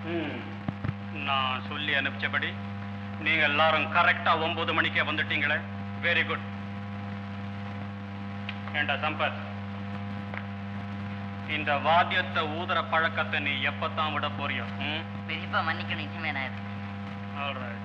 ம். நான் சொல்லி அனுப்பிச்சபடி நீங்க எல்லாரும் கரெக்டா ஒன்பது மணிக்கே வந்துட்டீங்களே வெரி குட் ஏண்டா சம்பத் இந்த வாத்தியத்தை ஊதுற பழக்கத்தை நீ எப்பத்தான் விட போறியோ ம் பெரியப்பா மன்னிக்கணும் இனிமே நான் இது- Alright.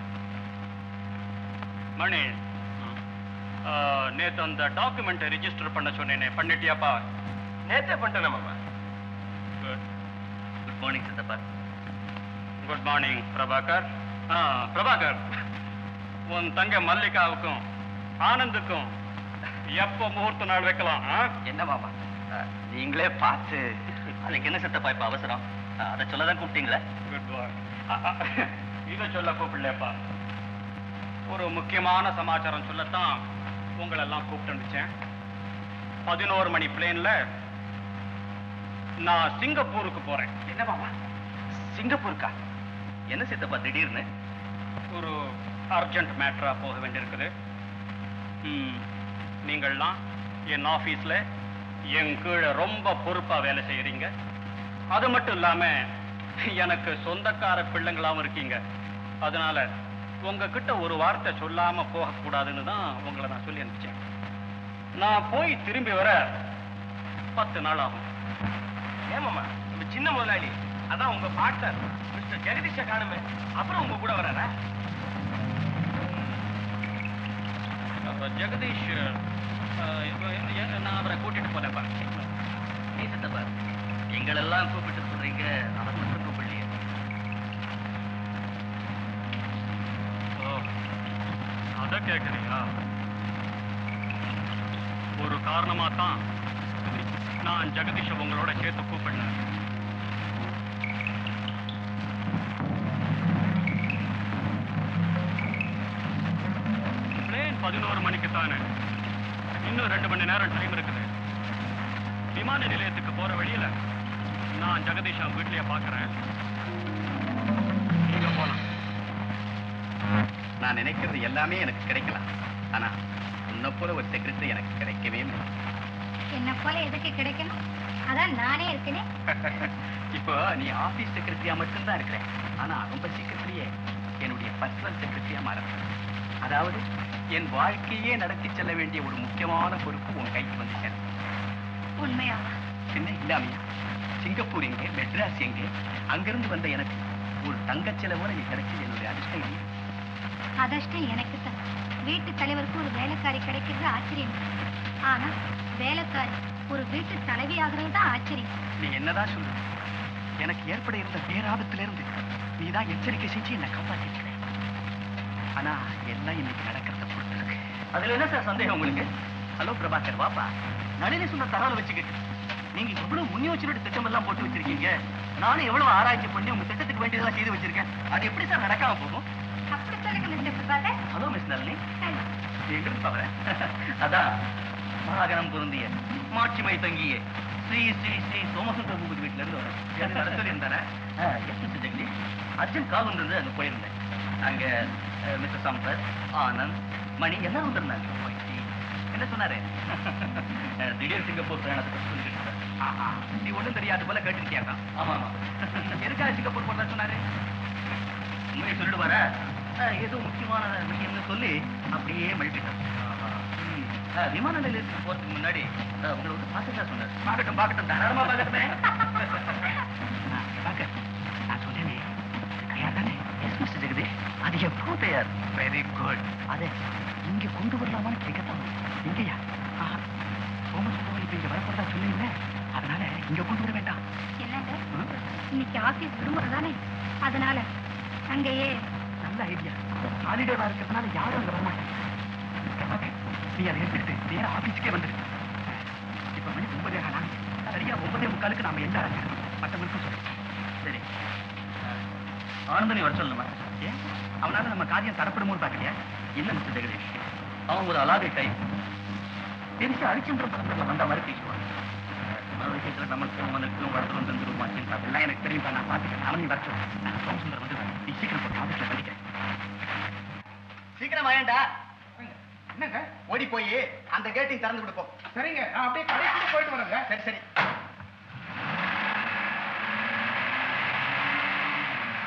மணி ஆ, நேத்து அந்த டாக்குமெண்ட்டை ரிஜிஸ்டர் பண்ண சொன்னேனே பண்ணிட்டியாப்பா நேத்தே பண்ணிட்டேன் மாமா குட் குட் மார்னிங் சித்தப்பா குட் மார்னிங் பிரபாகர் ஆ பிரபாகர் உன் தங்க மல்லிகாவுக்கும் ஆனந்துக்கும் எப்போ முகூர்த்த நாள் வைக்கலாம் ஆ? என்ன மாமா நீங்களே பார்த்து அதுக்கு என்ன சித்தப்பா இப்ப அவசரம் அதை சொல்லதான் கூப்பிட்டீங்களே குட் பாய் இதை சொல்ல கூப்பிடலப்பா ஒரு முக்கியமான சமாச்சாரம் சொல்லத்தான் உங்களை எல்லாம் கூப்பிட்டு வந்துச்சேன் பதினோரு மணி பிளேன்ல நான் சிங்கப்பூருக்கு போறேன் என்ன மாமா சிங்கப்பூருக்கா என்ன சித்தப்பா திடீர்னு ஒரு அர்ஜென்ட் மேட்டரா போக வேண்டியிருக்குது ம், நீங்கள்லாம் என் ஆபீஸ்ல என் கீழே ரொம்ப பொறுப்பா வேலை செய்யறீங்க அது மட்டும் இல்லாம எனக்கு சொந்தக்கார பிள்ளைங்களாவும் இருக்கீங்க அதனால உங்ககிட்ட ஒரு வார்த்தை சொல்லாம போகக்கூடாதுன்னு தான் உங்களை நான் சொல்லி அனுப்பிச்சேன் நான் போய் திரும்பி வர பத்து நாள் ஆகும் ஏமாமா நம்ம சின்ன முதலாளி அதான் உங்க பார்ட்னர் மிஸ்டர் ஜெகதீஷ காணுமே அப்புறம் உங்க கூட வராரா அப்ப ஜெகதீஷ் அஹ், இப்ப எ- நான் அவரை கூட்டிட்டு போனேப்பா நீ சித்தப்பா எங்களெல்லாம் கூப்பிட்டு சொல்றீங்க அவர் மட்டும் கூப்பிடலையே ஓ அத கேக்குறியா ஒரு காரணமா தான் நான் ஜெகதீஷ உங்களோட சேர்த்து கூப்பிடல பிளேன் பதினோரு மணிக்கு தானே இன்னும் ரெண்டு மணி நேரம் டைம் இருக்குது விமான நிலையத்துக்கு போற வழியில நான் ஜெகதீஷா வீட்லயே பாக்குறேன் நீங்க போலாம் நான் நினைக்கிறது எல்லாமே எனக்கு கிடைக்கலாம் ஆனா உன்னை போல ஒரு செக்ரட்டரி எனக்கு கிடைக்கவே இல்லை என்ன போல எதுக்கு கிடைக்கணும் அதான் நானே இருக்கேனே இப்போ நீ ஆபீஸ் செக்ரட்டரியா மட்டும்தான் இருக்கிற ஆனா ரொம்ப சீக்கிரத்திலேயே என்னுடைய பர்சனல் செக்ரட்டரியா மாறேன் அதாவது என் வாழ்க்கையே நடத்தி செல்ல வேண்டிய ஒரு முக்கியமான பொறுப்பு உன் கைக்கு வந்து சேரும் உண்மையாவா சின்ன இல்லாமையா சிங்கப்பூர் எங்கே மெட்ராஸ் எங்கே அங்கிருந்து வந்த எனக்கு ஒரு தங்கச் செலவோட நீ கிடைச்சது என்னுடைய அதிர்ஷ்டம் இல்லையா அதஷ்டம் எனக்கு தான் வீட்டு தலைவருக்கு ஒரு வேலைக்காரி கிடைக்கிறது ஆச்சரியம் ஆனா வேலைக்காரி ஒரு வீட்டு தலைவி ஆகுறது தான் ஆச்சரியம் நீ என்னதான் சொல்லு எனக்கு ஏற்பட இருந்த பேராபத்திலிருந்து நீதான் எச்சரிக்கை செஞ்சு என்னை காப்பாத்திட்ட ஆனா எல்லாம் இன்னைக்கு நடக்கிறத பொறுத்து இருக்கு அதுல என்ன சார் சந்தேகம் உங்களுக்கு ஹலோ பிரபாகர் வாப்பா நளினி சொன்ன தகவலை வச்சுக்கிட்டு நீங்க எவ்வளவு முன்யோசனோட திட்டம் எல்லாம் போட்டு வச்சிருக்கீங்க நானும் எவ்வளவு ஆராய்ச்சி பண்ணி உங்க திட்டத்துக்கு வேண்டியதெல்லாம் செய்து வச்சிருக்கேன் அது எப்படி சார் நடக்காம போகும் அப்படி சொல்லுங்க mister Prabhakar hello miss Nalini எங்கிருந்து தவிர அதான் மகாகணம் பொருந்திய மாட்சிமை தங்கிய ஸ்ரீ ஸ்ரீ ஸ்ரீ சோமசுந்தர பூபதி வீட்டுல இருந்து வரேன் எனக்கு வர சொல்லியிருந்தாரே yes mister Jagadish Arjun call வந்திருந்து அங்க போயிருந்தேன் அங்க அஹ், மிஸ்டர் சம்பத் ஆனந்த் மணி எல்லாரும் வந்திருந்தாங்க போயிட்டு என்ன சொன்னாரு அஹ், திடீர் சிங்கப்பூர் பிரயாணத்தை பத்தி சொல்லிட்டு இருந்தாரு. ஆஹா, நீ ஒண்ணும் தெரியாது போல கேட்டுருக்கியாக்கா ஆமா ஆமா எதுக்காக சிங்கப்பூர் போறதா சொன்னாரு உண்மையை சொல்லிட்டு வர ஏதோ முக்கியமான விஷயம்னு சொல்லி அப்படியே மழுப்பிட்டான் ம். அஹ், விமான நிலையத்துக்கு போறதுக்கு முன்னாடி அஹ், உங்களை வந்து பார்த்துட்டா சொன்னார் பார்க்கட்டும் பார்க்கட்டும் தாராளமா பார்க்கட்டுமே அஹ், பிரபாகர், நான் சொன்னேனே தயார் தானே எஸ் மிஸ்டர் ஜெகதீஷ் அது எப்போ தயார் வெரி குட் அதே இங்க கொண்டு வரலாமான்னு கேட்கத்தான் இங்கயா ஆஹா, சோமசுந்தரம் இப்ப இங்க வரப்போறதா சொன்னீங்க அதனால இங்க கொண்டு வர வேண்டாம் என்னங்க ம்? இன்னைக்கு ஆபீஸ் விடுமுறை தானே அதனால அங்கேயே நல்ல ஐடியா ஹாலிடேவா இருக்கிறதுனால யாரும் அங்க வரமாட்டாங்க பிரபாகர், நீ அதை எடுத்துட்டு நேரா ஆபீஸ்க்கே வந்துரு இப்ப மணி ஒன்பதே ஆனா சரியா ஒன்பதே முக்காலுக்கு நாம எல்லாரும் அங்க இருக்கணும். மத்தவங்களுக்கும் சொல்லு சரி ஆனந்தனை வர சொல்லணுமா ஏன் அவனால நம்ம காரியம் தடப்படுமோன்னு பாக்கலையா இல்ல மிஸ்டர் ஜெகதீஷ் அவன் ஒரு அலாதை டைப் தெரிஞ்சு ஹரிச்சந்திர படத்துல வந்த மாதிரி பேசுவான் மறு விஷயத்துல நமக்கு அவனுக்கு வளர்த்து தந்துருமா அதெல்லாம் எனக்கு தெரியும் நான் பாத்துக்கிறேன் அவனையும் வர சொல்லு. நான் சோமசுந்தரம் வந்து நீ சீக்கிரம் போய் ஆபீஸ்ல பண்ணிக்க சீக்கிரம் வாயண்டா என்னங்க ஓடி போய் அந்த கேட்டையும் திறந்து கொடுப்போம் சரிங்க நான் அப்படியே கடைக்கு போயிட்டு வரேங்க சரி சரி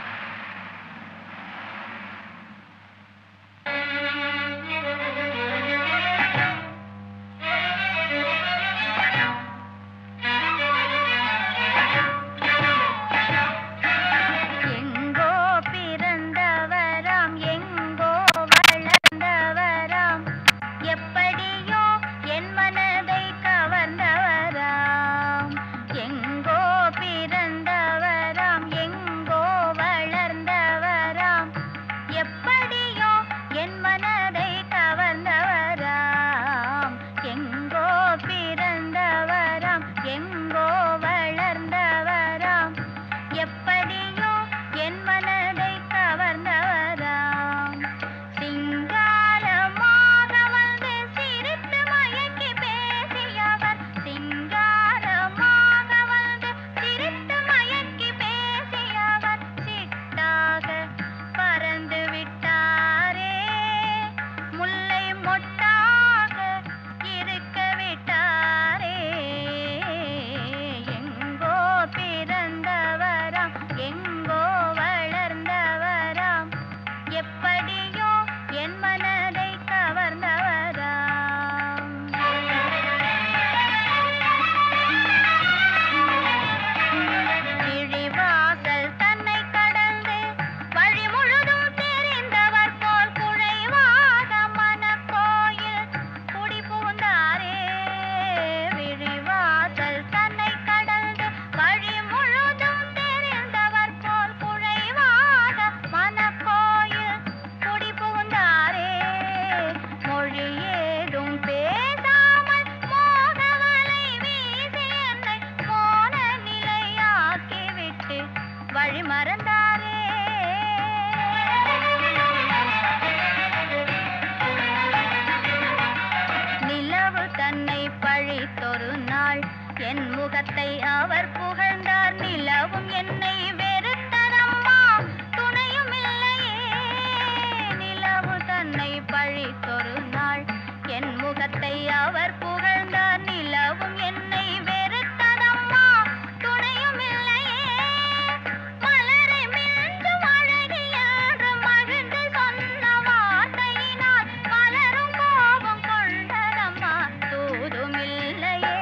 முகத்தை அவர் புகழ்ந்தார் நிலவும் என்னை வெறுத்ததம்மா துணையும் இல்லையே நிலவு தன்னை பழித்தொரு நாள் என் முகத்தை அவர் புகழ்ந்தார் நிலவும் என்னை வெறுத்ததம்மா துணையும் இல்லையே மலரை மிஞ்சும் அழகி என்று மகிழ்ந்து சொன்ன வார்த்தையினால் மலரும் கோபம் கொண்டதம்மா தூதும் இல்லையே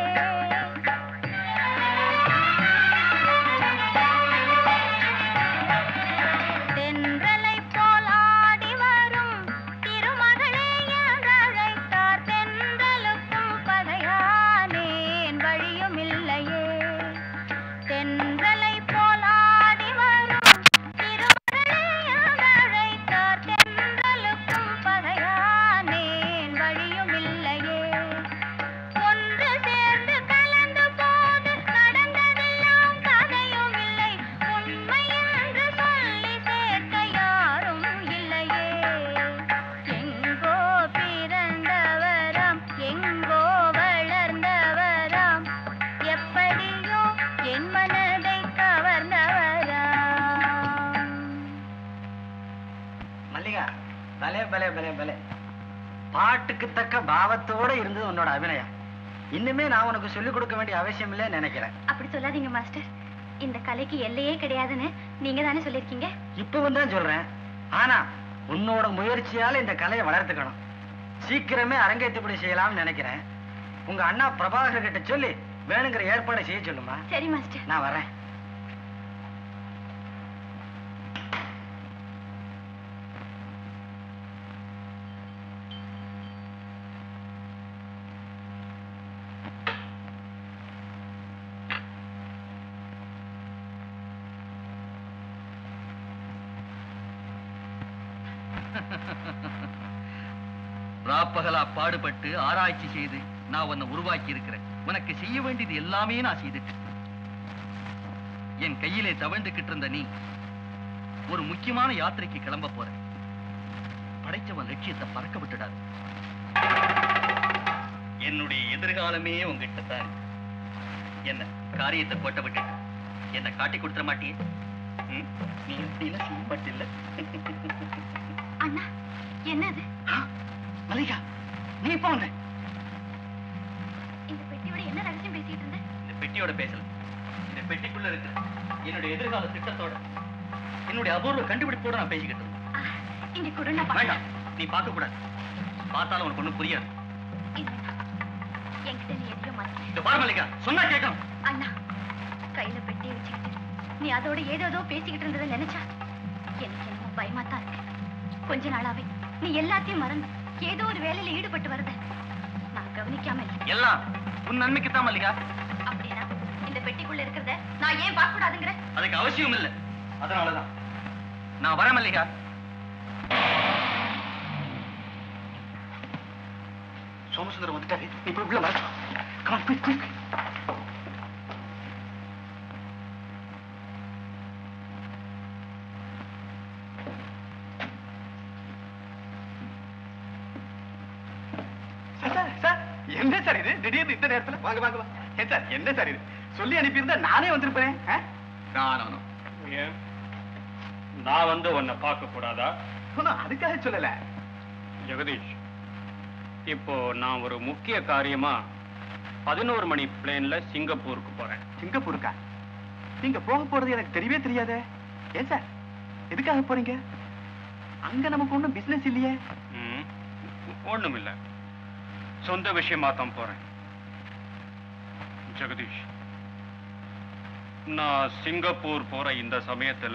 தென்றலை போல் ஆடி வரும் திருமகளே என்றழைத்தார் தென்றலுக்கும் பகையானேன் வழியும் இல்லையே தென்றலை போல் ஆடி வரும் திருமகளே என்றழைத்தார் தென்றலுக்கும் பகையானேன் வழியும் இல்லையே ஒன்று சேர்ந்து கலந்த போது நடந்ததெல்லாம் கதையும் இல்லை உண்மை என்று சொல்லி சேர்க்க யாரும் இல்லையே எங்கோ பிறந்தவராம் எங்கோ வளர்ந்தவராம் எப்படியோ என் மனதை கவர்ந்தவராம் மல்லிகா பலே பலே பலே பலே பாட்டுக்கு தக்க பாவத்தோட இருந்தது உன்னோட அபிநயம் இன்னுமே நான் உனக்கு சொல்லிக் கொடுக்க வேண்டிய அவசியம் இல்லைன்னு நினைக்கிறேன் அப்படி சொல்லாதீங்க மாஸ்டர் இந்த கலைக்கு எல்லையே கிடையாதுன்னு நீங்க தானே சொல்லியிருக்கீங்க இப்பவும் தான் சொல்றேன் ஆனா உன்னோட முயற்சியால இந்த கலையை வளர்த்துக்கணும் சீக்கிரமே அரங்கேற்றப்படி செய்யலாம்னு நினைக்கிறேன் உங்க அண்ணா பிரபாகர் கிட்ட சொல்லி வேணுங்கிற ஏற்பாடை செய்ய சொல்லுமா சரி மாஸ்டர் நான் வரேன் ராப்பகலா பாடுபட்டு ஆராய்ச்சி செய்து நான் உன்னை உருவாக்கி இருக்கிறேன் உனக்கு செய்ய வேண்டியது எல்லாமே நான் செய்துட்டேன் என் கையிலே தவழ்ந்துகிட்டு இருந்த நீ ஒரு முக்கியமான யாத்திரைக்கு கிளம்ப போற படைச்சவன் லட்சியத்தை பறக்க விட்டுடாது என்னுடைய எதிர்காலமே உங்ககிட்ட தான் இருக்கு. என்ன காரியத்தை கோட்ட விட்டு என்ன காட்டி கொடுத்துட மாட்டியே ம்? நீ இப்படிலாம் செய்ய மாட்டில்ல அண்ணா என்னது ஆ, மல்லிகா நீ இப்ப வந்த இந்த பெட்டியோட என்ன ரகசியம் பேசிட்டு இருந்த இந்த பெட்டியோட பேசல இந்த பெட்டிக்குள்ள இருக்கிற என்னுடைய எதிர்கால திட்டத்தோட என்னுடைய அபூர்வ கண்டுபிடிப்போட நான் பேசிக்கிட்டு இருந்தேன் ஆ, இங்க கொடு நான் வேண்டாம் பார்க்கறேன். நீ பார்க்க கூடாது பார்த்தாலும் உனக்கு ஒண்ணும் புரியாது இது என்கிட்ட நீ எதையோ மாத்த இந்த பாரு மல்லிகா சொன்னா கேட்கணும் அண்ணா கையில பெட்டியை வச்சுக்கிட்டு நீ அதோட ஏதேதோ பேசிக்கிட்டு இருந்ததை நினைச்சா எனக்கு என்னமோ பயமா தான் இருக்கு கொஞ்ச நாளாவே நீ எல்லாத்தையும் மறந்து ஏதோ ஒரு வேலையில ஈடுபட்டு வருத நான் கவனிக்காம இல்லை எல்லாம் உன் நன்மைக்கு தான் மல்லிகா அப்படின்னா இந்த பெட்டிக்குள்ள இருக்கிறத நான் ஏன் பார்க்க கூடாதுங்கிற அதுக்கு அவசியம் இல்லை அதனாலதான் நான் வரேன் மல்லிகா சோமசுந்தரம் வந்துட்டாரு நீ போய் உள்ள வா Come on, quick, quick. Sir, sir, sir, என்ன சார் இது திடீர்னு இந்த நேரத்துல வாங்க வாங்க வாங்க ஏன் சார் என்ன சார் இது சொல்லி அனுப்பியிருந்தா நானே வந்திருப்பேன் ஆ? நான் ஏன் நான் வந்து உன்னை பார்க்க கூடாதா ஒண்ணும் அதுக்காக சொல்லல ஜெகதீஷ் இப்போ நான் ஒரு முக்கிய காரியமா பதினோரு மணி பிளேன்ல சிங்கப்பூருக்கு போறேன் சிங்கப்பூருக்கா நீங்க போக போறது எனக்கு தெரியவே தெரியாதே ஏன் சார் எதுக்காக போறீங்க அங்க நமக்கு ஒண்ணும் பிசினஸ் இல்லையே ம், ஒண்ணுமில்ல சொந்த விஷயமா தான் போறேன் ஜெகதீஷ் நான் சிங்கப்பூர் போற இந்த சமயத்துல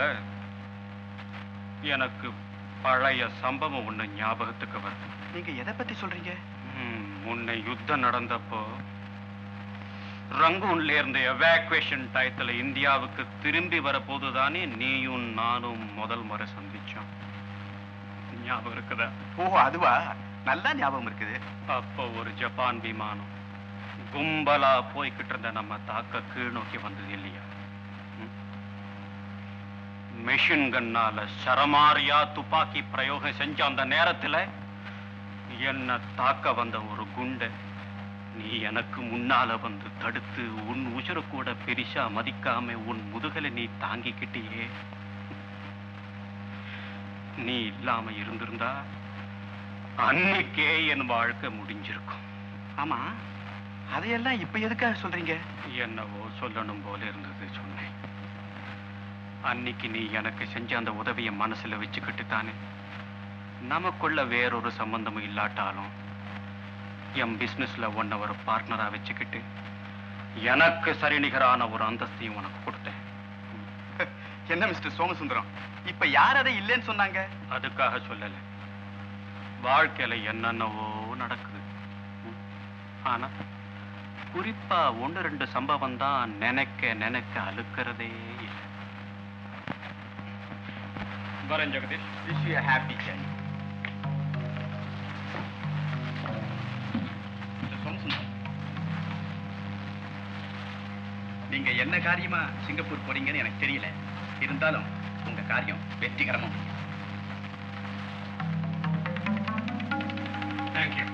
எனக்கு பழைய சம்பவம் ஒண்ணு ஞாபகத்துக்கு வருது நீங்க எதை பத்தி சொல்றீங்க ம், முன்ன யுத்தம் நடந்தப்போ ரங்கூன்ல இருந்து எவாக்குவேஷன் டயத்துல இந்தியாவுக்கு திரும்பி வரப்போது தானே நீயும் நானும் முதல் முறை சந்திச்சோம் ஞாபகம் இருக்குதா ஓ அதுவா நல்லா ஞாபகம் இருக்குது அப்போ ஒரு ஜப்பான் விமானம் கும்பலா போய்கிட்டு இருந்த நம்ம தாக்க கீழ் நோக்கி வந்தது இல்லையா ம்? மெஷின் கன்னால சரமாரியா துப்பாக்கி பிரயோகம் செஞ்ச அந்த நேரத்துல என்ன தாக்க வந்த ஒரு குண்டு நீ எனக்கு முன்னால வந்து தடுத்து உன் உசுர கூட பெரிசா மதிக்காம உன் முதுகலை நீ தாங்கிக்கிட்டியே நீ இல்லாம இருந்திருந்தா அன்னைக்கே என் வாழ்க்கை முடிஞ்சிருக்கும் ஆமா அதையெல்லாம் இப்ப எதுக்காக சொல்றீங்க என்னவோ சொல்லணும் போல இருந்தது சொன்னேன் அன்னைக்கு நீ எனக்கு செஞ்ச அந்த உதவியை மனசுல வச்சுக்கிட்டு தானே நமக்குள்ள வேறொரு சம்பந்தமும் இல்லாட்டாலும் என் பிசினஸ்ல ஒன்ன ஒரு பார்ட்னரா வச்சுக்கிட்டு எனக்கு சரிநிகரான ஒரு அந்தஸ்தையும் உனக்கு கொடுத்தேன் என்ன மிஸ்டர் சோமசுந்தரம் இப்ப யார் அதை இல்லைன்னு சொன்னாங்க அதுக்காக சொல்லல வாழ்க்கையில என்னென்னவோ நடக்குது ம். ஆனா குறிப்பா ஒண்ணு ரெண்டு சம்பவம் தான் நினைக்க நினைக்க அழுக்கிறதே இல்லை வரேன் Jagadish wish you happy journey Somasundaram நீங்க என்ன காரியமா சிங்கப்பூர் போறீங்கன்னு எனக்கு தெரியல இருந்தாலும் உங்க காரியம் வெற்றிகரமா முடியும் தேங்க்யூ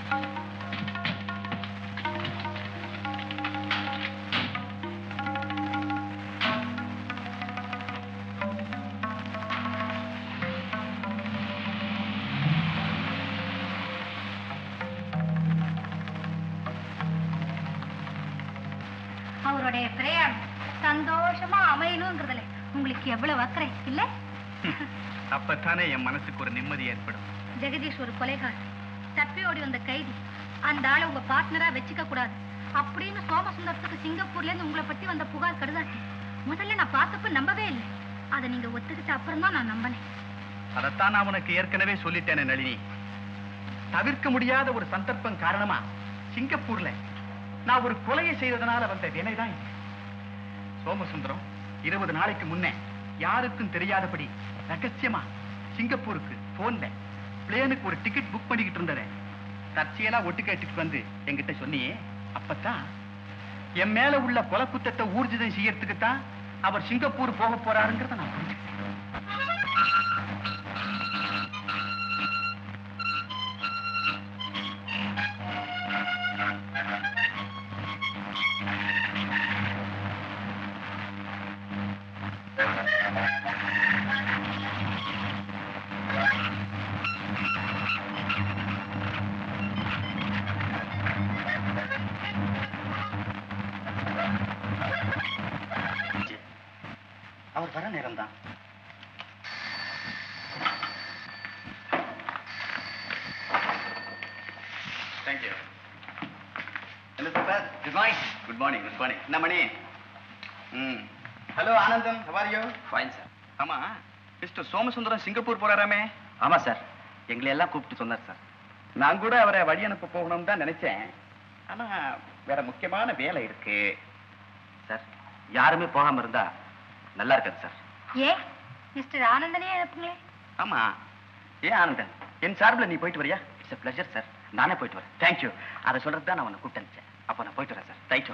அவருடைய பிரயாணம் சந்தோஷமா அமையணுங்கிறதுல உங்களுக்கு எவ்வளவு அக்கறை இல்ல அப்பத்தானே என் மனசுக்கு ஒரு நிம்மதி ஏற்படும் ஜெகதீஷ் ஒரு கொலைகார் தப்பி ஓடி வந்த கைதி அந்த ஆளை உங்க பார்ட்னரா வச்சுக்க கூடாது அப்படின்னு சோமசுந்தரத்துக்கு சிங்கப்பூர்ல இருந்து உங்களை பத்தி வந்த புகார் கடுதாச்சு முதல்ல நான் பார்த்தப்ப நம்பவே இல்லை அதை நீங்க ஒத்துக்கிட்ட அப்புறம் தான் நான் நம்பினேன் அதைத்தான் நான் உனக்கு ஏற்கனவே சொல்லிட்டேனே நளினி தவிர்க்க முடியாத ஒரு சந்தர்ப்பம் காரணமா சிங்கப்பூர்ல நான் ஒரு கொலையை செய்ததனால வந்த வினைதான் இது. சோமசுந்தரம் இருபது நாளைக்கு முன்னே யாருக்கும் தெரியாதபடி ரகசியமா சிங்கப்பூருக்கு போன்ல பிளேனுக்கு ஒரு டிக்கெட் புக் பண்ணிக்கிட்டு இருந்தத தற்செயலா ஒட்டு கேட்டுட்டு வந்து என்கிட்ட சொன்னியே அப்பதான் என் மேல உள்ள கொலை குத்தத்தை ஊர்ஜிதம் செய்யறதுக்கு தான் அவர் சிங்கப்பூர் போக போறாருங்கிறத நான் புரிஞ்சுக்கிட்டேன் அவர் வர நேரம் தான் தேங்க்யூ என்ன sir good morning good morning good morning என்ன மணி ம் hello Anandam how are you fine sir ஆமா மிஸ்டர் சோமசுந்தரம் சிங்கப்பூர் போறாராமே ஆமா சார் எங்களை எல்லாம் கூப்பிட்டு சொன்னார் சார் நான் கூட அவரை வழி அனுப்ப போகணும்னு தான் நினைச்சேன் ஆனா வேற முக்கியமான வேலை இருக்கு சார் யாருமே போகாம இருந்தா நல்லா இருக்காது சார் ஏ மிஸ்டர் ஆனந்தனே அனுப்புங்களே ஆமா ஏன் ஆனந்தன் என் சார்பில் நீ போயிட்டு வரியா இட்ஸ் a pleasure சார் நானே போயிட்டு வரேன் தேங்க்யூ அதை சொல்றது தான் நான் உன்னை கூப்பிட்டு அனுப்பிச்சேன் அப்போ நான் போயிட்டு வரேன் சார் தேங்க்யூ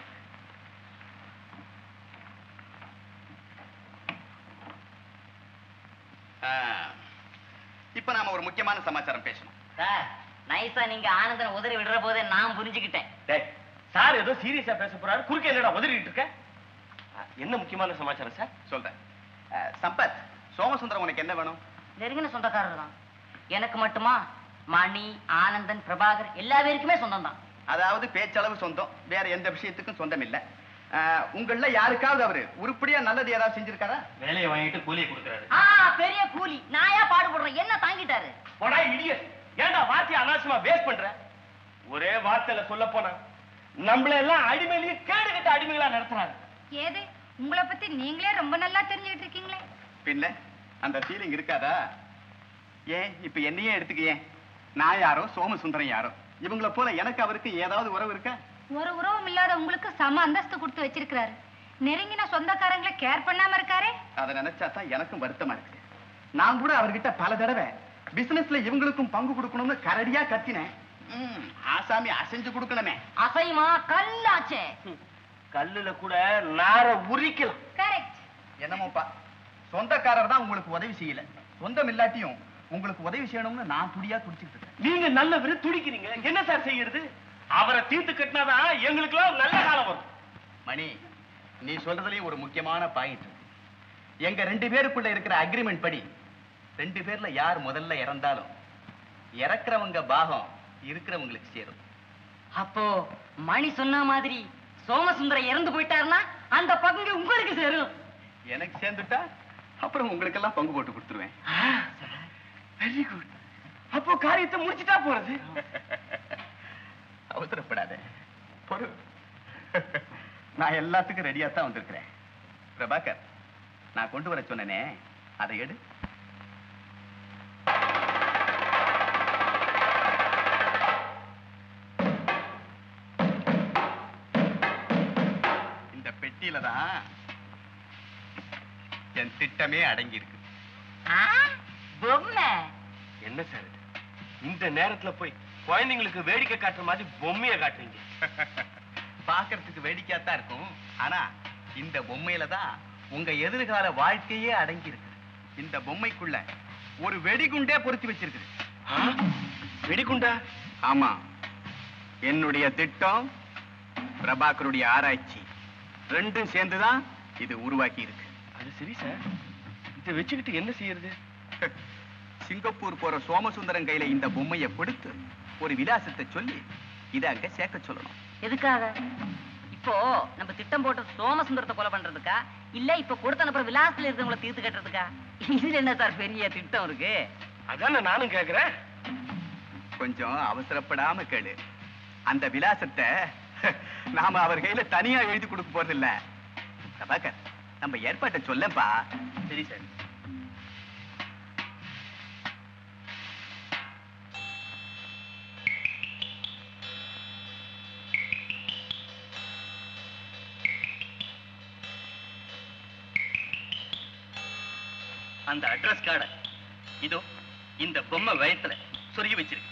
இப்ப நாம ஒரு முக்கியமான சமாச்சாரம் பேசணும் சார் நைஸா நீங்க ஆனந்தனை உதறி விடுற போதே நான் புரிஞ்சுக்கிட்டேன் டேய் சார் ஏதோ சீரியஸா பேச போறாரு குறுக்க என்னடா உதறிட்டு இருக்க அஹ், என்ன முக்கியமான சமாச்சாரம் சார் சொல்றேன் அஹ், சம்பத் சோமசுந்தரம் உனக்கு என்ன வேணும் நெருங்கின சொந்தக்காரர் தான் எனக்கு மட்டுமா மணி ஆனந்தன் பிரபாகர் எல்லா பேருக்குமே சொந்தம் தான் அதாவது பேச்சளவு சொந்தம் வேற எந்த விஷயத்துக்கும் சொந்தம் இல்ல அஹ், உங்கள யாருக்காவது அவரு உருப்படியா நல்லது ஏதாவது செஞ்சிருக்காரா வேலையை வாங்கிட்டு கூலியை கொடுக்குறாரு ஆ பெரிய கூலி நாயா பாடுபடுறேன் என்ன தாங்கிட்டாரு போடா இடியட் ஏன்டா வார்த்தையை அனாவசியமா வேஸ்ட் பண்ற ஒரே வார்த்தையில சொல்ல போனா நம்மள எல்லாம் அடிமையிலேயே கேடு கட்ட அடிமைகளா நடத்துறாங்க ஏது உங்களை பத்தி நீங்களே ரொம்ப நல்லா தெரிஞ்சுக்கிட்டு இருக்கீங்களே பின்ன அந்த ஃபீலிங் இருக்காதா ஏன் இப்ப என்னையே எடுத்துக்க ஏன் நான் யாரோ சோமசுந்தரம் யாரோ இவங்கள போல எனக்கு அவருக்கு ஏதாவது உறவு இருக்கா ஒரு உறவும் இல்லாத உங்களுக்கு சம அந்தஸ்து கொடுத்து வச்சிருக்கிறாரு நெருங்கின சொந்தக்காரங்களை கேர் பண்ணாம இருக்காரே அதை நினைச்சா தான் எனக்கும் வருத்தமா இருக்கு நான் கூட அவர்கிட்ட பல தடவை பிசினஸ்ல இவங்களுக்கும் பங்கு கொடுக்கணும்னு கரடியா கத்தினேன் ம், ஆசாமி அசைஞ்சு கொடுக்கணுமே அசைமா கல்லாச்சே கல்லுல கூட நார உரிக்கலாம் கரெக்ட் என்னமோப்பா சொந்தக்காரர் தான் உங்களுக்கு உதவி செய்யல சொந்தம் இல்லாட்டியும் உங்களுக்கு உதவி செய்யணும்னு நான் துடியா துடிச்சிட்டு இருக்கேன் நீங்க நல்லவரு துடிக்கிறீங்க என்ன சார் செய்யறது அவரை தீர்த்து கட்டினாதான் எங்களுக்குலாம் நல்ல காலம் வரும் மணி நீ சொல்றதுலயும் ஒரு முக்கியமான பாயிண்ட் இருக்கு எங்க ரெண்டு பேருக்குள்ள இருக்கிற அக்ரிமெண்ட் படி ரெண்டு பேர்ல யார் முதல்ல இறந்தாலும் இறக்குறவங்க பாகம் இருக்கிறவங்களுக்கு சேரும் அப்போ மணி சொன்ன மாதிரி சோமசுந்தரம் இறந்து போயிட்டாருன்னா அந்த பங்கு உங்களுக்கு சேரும் எனக்கு சேர்ந்துட்டா அப்புறம் உங்களுக்கெல்லாம் பங்கு போட்டு கொடுத்துருவேன் வெரி குட் அப்போ காரியத்தை முடிச்சுட்டா போறது அவசரப்படாத பொறு நான் எல்லாத்துக்கும் ரெடியா தான் வந்திருக்கிறேன் பிரபாகர் நான் கொண்டு வர சொன்னனே அதை எடு இந்த பெட்டியில தான் என் திட்டமே அடங்கி இருக்கு பொம்மை என்ன சார் இது இந்த நேரத்துல போய் குழந்தைங்களுக்கு வேடிக்கை காட்டுற மாதிரி பொம்மையை காட்டுறீங்க பார்க்கறதுக்கு வேடிக்கையா தான் இருக்கும் ஆனா இந்த பொம்மையில தான் உங்க எதிர்கால வாழ்க்கையே அடங்கி இருக்கு இந்த பொம்மைக்குள்ள ஒரு வெடிகுண்டே பொருத்தி வச்சிருக்குது வெடிகுண்டா ஆமா என்னுடைய திட்டம் பிரபாகருடைய ஆராய்ச்சி ரெண்டும் சேர்ந்துதான் இது உருவாக்கி இருக்கு அது சரி சார் இதை வச்சுக்கிட்டு என்ன செய்யறது சிங்கப்பூர் போற சோமசுந்தரம் கையில இந்த பொம்மையை கொடுத்து ஒரு விலாசத்தை சொல்லி இதை அங்க சேர்க்க சொல்லணும் எதுக்காக இப்போ நம்ம திட்டம் போட்ட சோமசுந்தரத்தை கொலை பண்றதுக்கா இல்ல இப்ப கொடுத்த அனுப்புற விலாசத்துல இருக்கிறவங்கள தீர்த்து கட்டுறதுக்கா இதுல என்ன சார் பெரிய திட்டம் இருக்கு அதானே நானும் கேக்குறேன் கொஞ்சம் அவசரப்படாம கேளு அந்த விலாசத்தை நாம அவர் கையில தனியா எழுதி கொடுக்க போறது இல்ல பிரபாகர் நம்ம ஏற்பாட்டை சொல்லப்பா சரி சார் அந்த அட்ரஸ் கார்டை இதோ இந்த பொம்மை வயத்துல சொருகி வச்சிருக்கு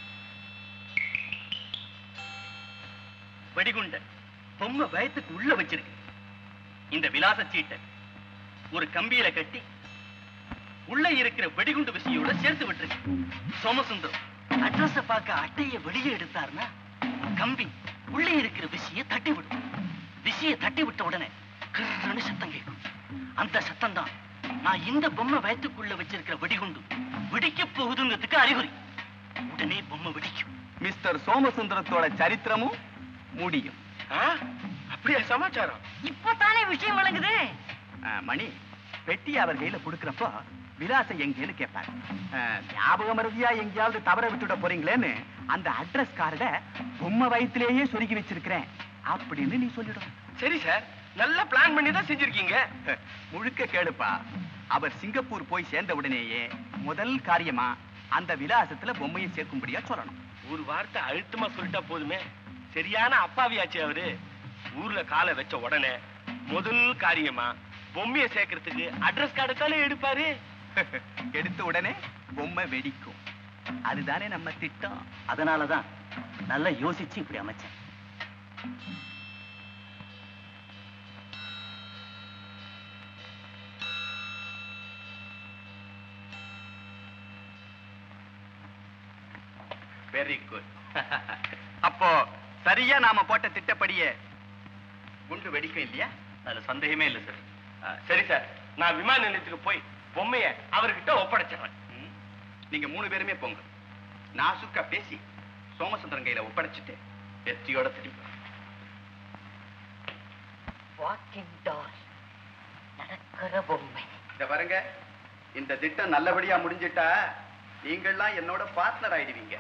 வெடிகுண்ட பொம்மை வயத்துக்கு உள்ள வச்சிருக்கு இந்த விலாச சீட்டை ஒரு கம்பியில கட்டி உள்ள இருக்கிற வெடிகுண்டு விசையோட சேர்த்து விட்டுருக்கு சோமசுந்தரம் அட்ரஸ பார்க்க அட்டைய வெளியே எடுத்தாருன்னா கம்பி உள்ளே இருக்கிற விசைய தட்டி விடும் விசைய தட்டி விட்ட உடனே கிர்ன்னு சத்தம் கேட்கும் அந்த சத்தம் தான் நான் இந்த பொம்மை வயத்துக்குள்ள வச்சிருக்கிற வெடிகுண்டு வெடிக்க போகுதுங்கிறதுக்கு அறிகுறி உடனே பொம்மை வெடிக்கும் மிஸ்டர் சோமசுந்தரத்தோட சரித்திரமும் முடியும் அப்படியா சமாச்சாரம் இப்பதானே விஷயம் விளங்குது ஆ, மணி பெட்டி அவர் கையில கொடுக்கறப்போ விலாசம் எங்கேன்னு கேட்பாரு ஆ, ஞாபக மருதியா எங்கேயாவது தவற விட்டுட போறீங்களேன்னு அந்த அட்ரஸ் கார்டை பொம்மை வயித்திலேயே சொருகி வச்சிருக்கிறேன் அப்படின்னு நீ சொல்லிடும் சரி சார் நல்ல பிளான் பண்ணி தான் செஞ்சிருக்கீங்க முழுக்க கேளுப்பா அவர் சிங்கப்பூர் போய் சேர்ந்த உடனேயே முதல் காரியமா அந்த விலாசத்துல பொம்மையை சேர்க்கும்படியா சொல்லணும் ஒரு வார்த்தை அழுத்தமா சொல்லிட்டா போதுமே சரியான அப்பாவியாச்சு அவரு ஊர்ல காலை வச்ச உடனே முதல் காரியமா பொம்மையை சேர்க்கறதுக்கு அட்ரஸ் கார்டு தானே எடுப்பாரு எடுத்த உடனே பொம்மை வெடிக்கும் அதுதானே நம்ம திட்டம் அதனாலதான் நல்லா யோசிச்சு இப்படி அமைச்சேன் வெரி குட் அப்போ சரியா நாம போட்ட திட்டப்படியே குண்டு வெடிக்கும் இல்லையா அதுல சந்தேகமே இல்லை சார் ஆ, சரி சார் நான் விமான நிலையத்துக்கு போய் பொம்மைய அவர்கிட்ட ஒப்படைச்சிடுறேன் ம். நீங்க மூணு பேருமே போங்க நாசுக்கா பேசி சோமசுந்தரம் கையில ஒப்படைச்சிட்டு வெற்றியோட திரும்பி வாங்க. வாக்கிங் டால் நடக்கிற பொம்மை இந்த பாருங்க இந்த திட்டம் நல்லபடியா முடிஞ்சிட்டா நீங்கள்லாம் என்னோட பார்ட்னர் ஆயிடுவீங்க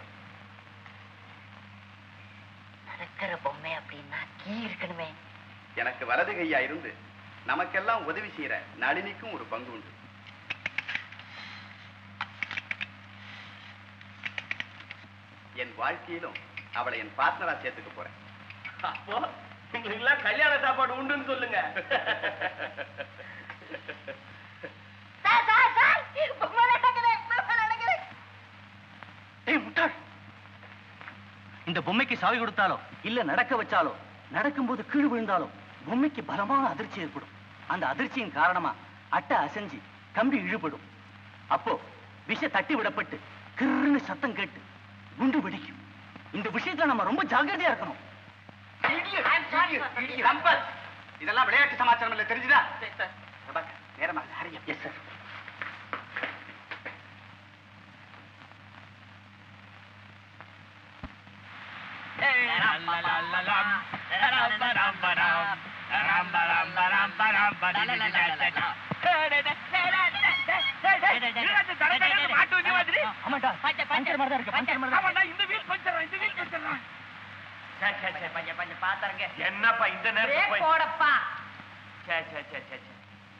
நடக்கிற பொம்மை அப்படின்னா கீ இருக்கணுமே எனக்கு வலது கையா இருந்து நமக்கெல்லாம் உதவி செய்யற நளினிக்கும் ஒரு பங்கு உண்டு என் வாழ்க்கையிலும் அவளை என் பார்ட்னரா சேர்த்துக்க போறேன் அப்போ உங்களுக்கு எல்லாம் கல்யாண சாப்பாடு உண்டுன்னு சொல்லுங்க சார் சார் சார் பொம்மை நடக்குது பொம்மை நடக்குது ஏய் முட்டாள் இந்த பொம்மைக்கு சாவி கொடுத்தாலோ இல்ல நடக்க வச்சாலோ நடக்கும்போது கீழ் விழுந்தாலோ பொம்மைக்கு பலமான அதிர்ச்சி ஏற்படும் அந்த அதிர்ச்சியின் காரணமா அட்டை அசைஞ்சு கம்பி இழுபடும் அப்போ விஷ தட்டி விடப்பட்டு கிருன்னு சத்தம் கேட்டு குண்டு வெடிக்கும் இந்த விஷயத்துல நம்ம ரொம்ப ஜாக்கிரதையா இருக்கணும் சம்பத் இதெல்லாம் விளையாட்டு சமாச்சாரம் இல்ல தெரிஞ்சுதா பிரபாகர், நேரமா ஹரியா எஸ் சார் ஆமாண்டா பஞ்சர் மாதிரி தான் இருக்கு பஞ்சர் மாதிரி தான் என்னப்பா இந்த நேரத்துல போய் போடப்பா சே சே சே சே சே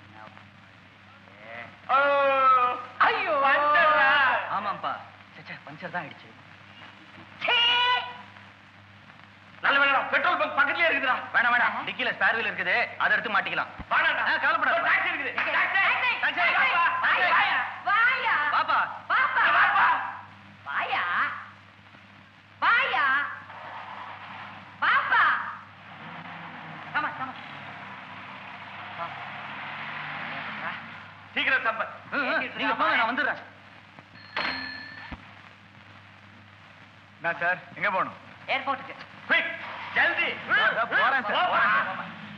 ஐயோ ஆமாப்பா சே பஞ்சர் தான் ஆயிடுச்சு நல்ல வேணாம் பெட்ரோல் பங்க் பக்கத்துலயே இருக்குதுடா வேணாம் வேணாம் டிக்கில ஸ்பேர் வீல் இருக்குது அதை எடுத்து மாட்டிக்கலாம் வேணாம்டா கவலைப்படாத டாக்ஸி இருக்குது டாக்ஸி வாயா வாயா பாப்பா பாப்பா வாயா வாயா பாப்பா கமா கமா சீக்கிரம் சம்பத் நீங்க போங்க நான் வந்துடுறேன் என்ன சார் எங்க போகணும் ஏர்போர்ட்டுக்கு குயிக் ஜல்தி போறேன் சார் போறேன்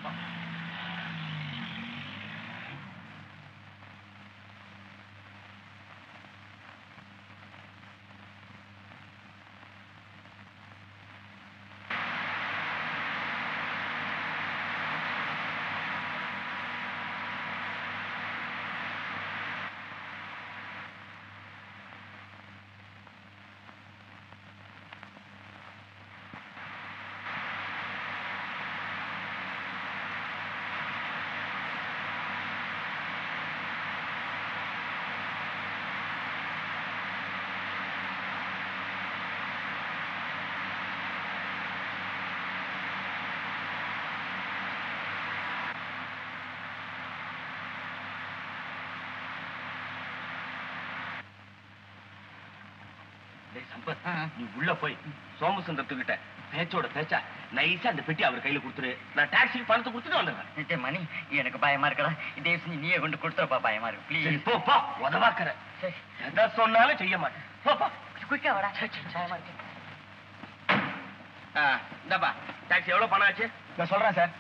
டேய் சம்பத் நீ உள்ள போய் சோமசுந்தரத்துக்கிட்ட பேச்சோட பேச்சா நைஸா அந்த பெட்டி அவர் கையில கொடுத்துரு நான் டாக்ஸிக்கு பணத்தை கொடுத்துட்டு வந்துடுறேன் மணி எனக்கு பயமா இருக்கடா இதே செஞ்சு நீயே கொண்டு கொடுத்துறப்பா பயமா இருக்கு சரி ப்ளீஸ் போ போ உதவாக்குற எதை சொன்னாலும் செய்ய மாட்டேன் போ போ குயிக்கா வாடா பயமா இருக்கு ஆ, இந்தாப்பா டாக்ஸி எவ்வளவு பணம் ஆச்சு நான் சொல்றேன் சார்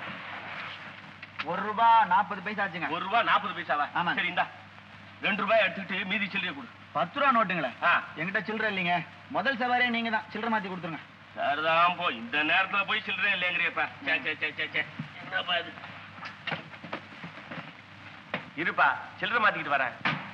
ஒரு ரூபா நாற்பது பைசா ஆச்சுங்க ஒரு ரூபா நாற்பது பைசாவா ஆமா. சரி இந்தா ரெண்டு ரூபாய் எடுத்துக்கிட்டு மீதி சில்லறையை கொடு பத்து ரூபா நோட்டுங்களே ஆ என்கிட்ட சில்லற இல்லைங்க முதல் சவாரியே நீங்க தான் சில்லற மாத்தி கொடுத்துருங்க சரிதான் போ இந்த நேரத்துல போய் சில்லறை இல்லைங்கிறியப்பா சே சே சே சே சே என்னப்பா இது இருப்பா சில்லறை மாத்திக்கிட்டு வரேன்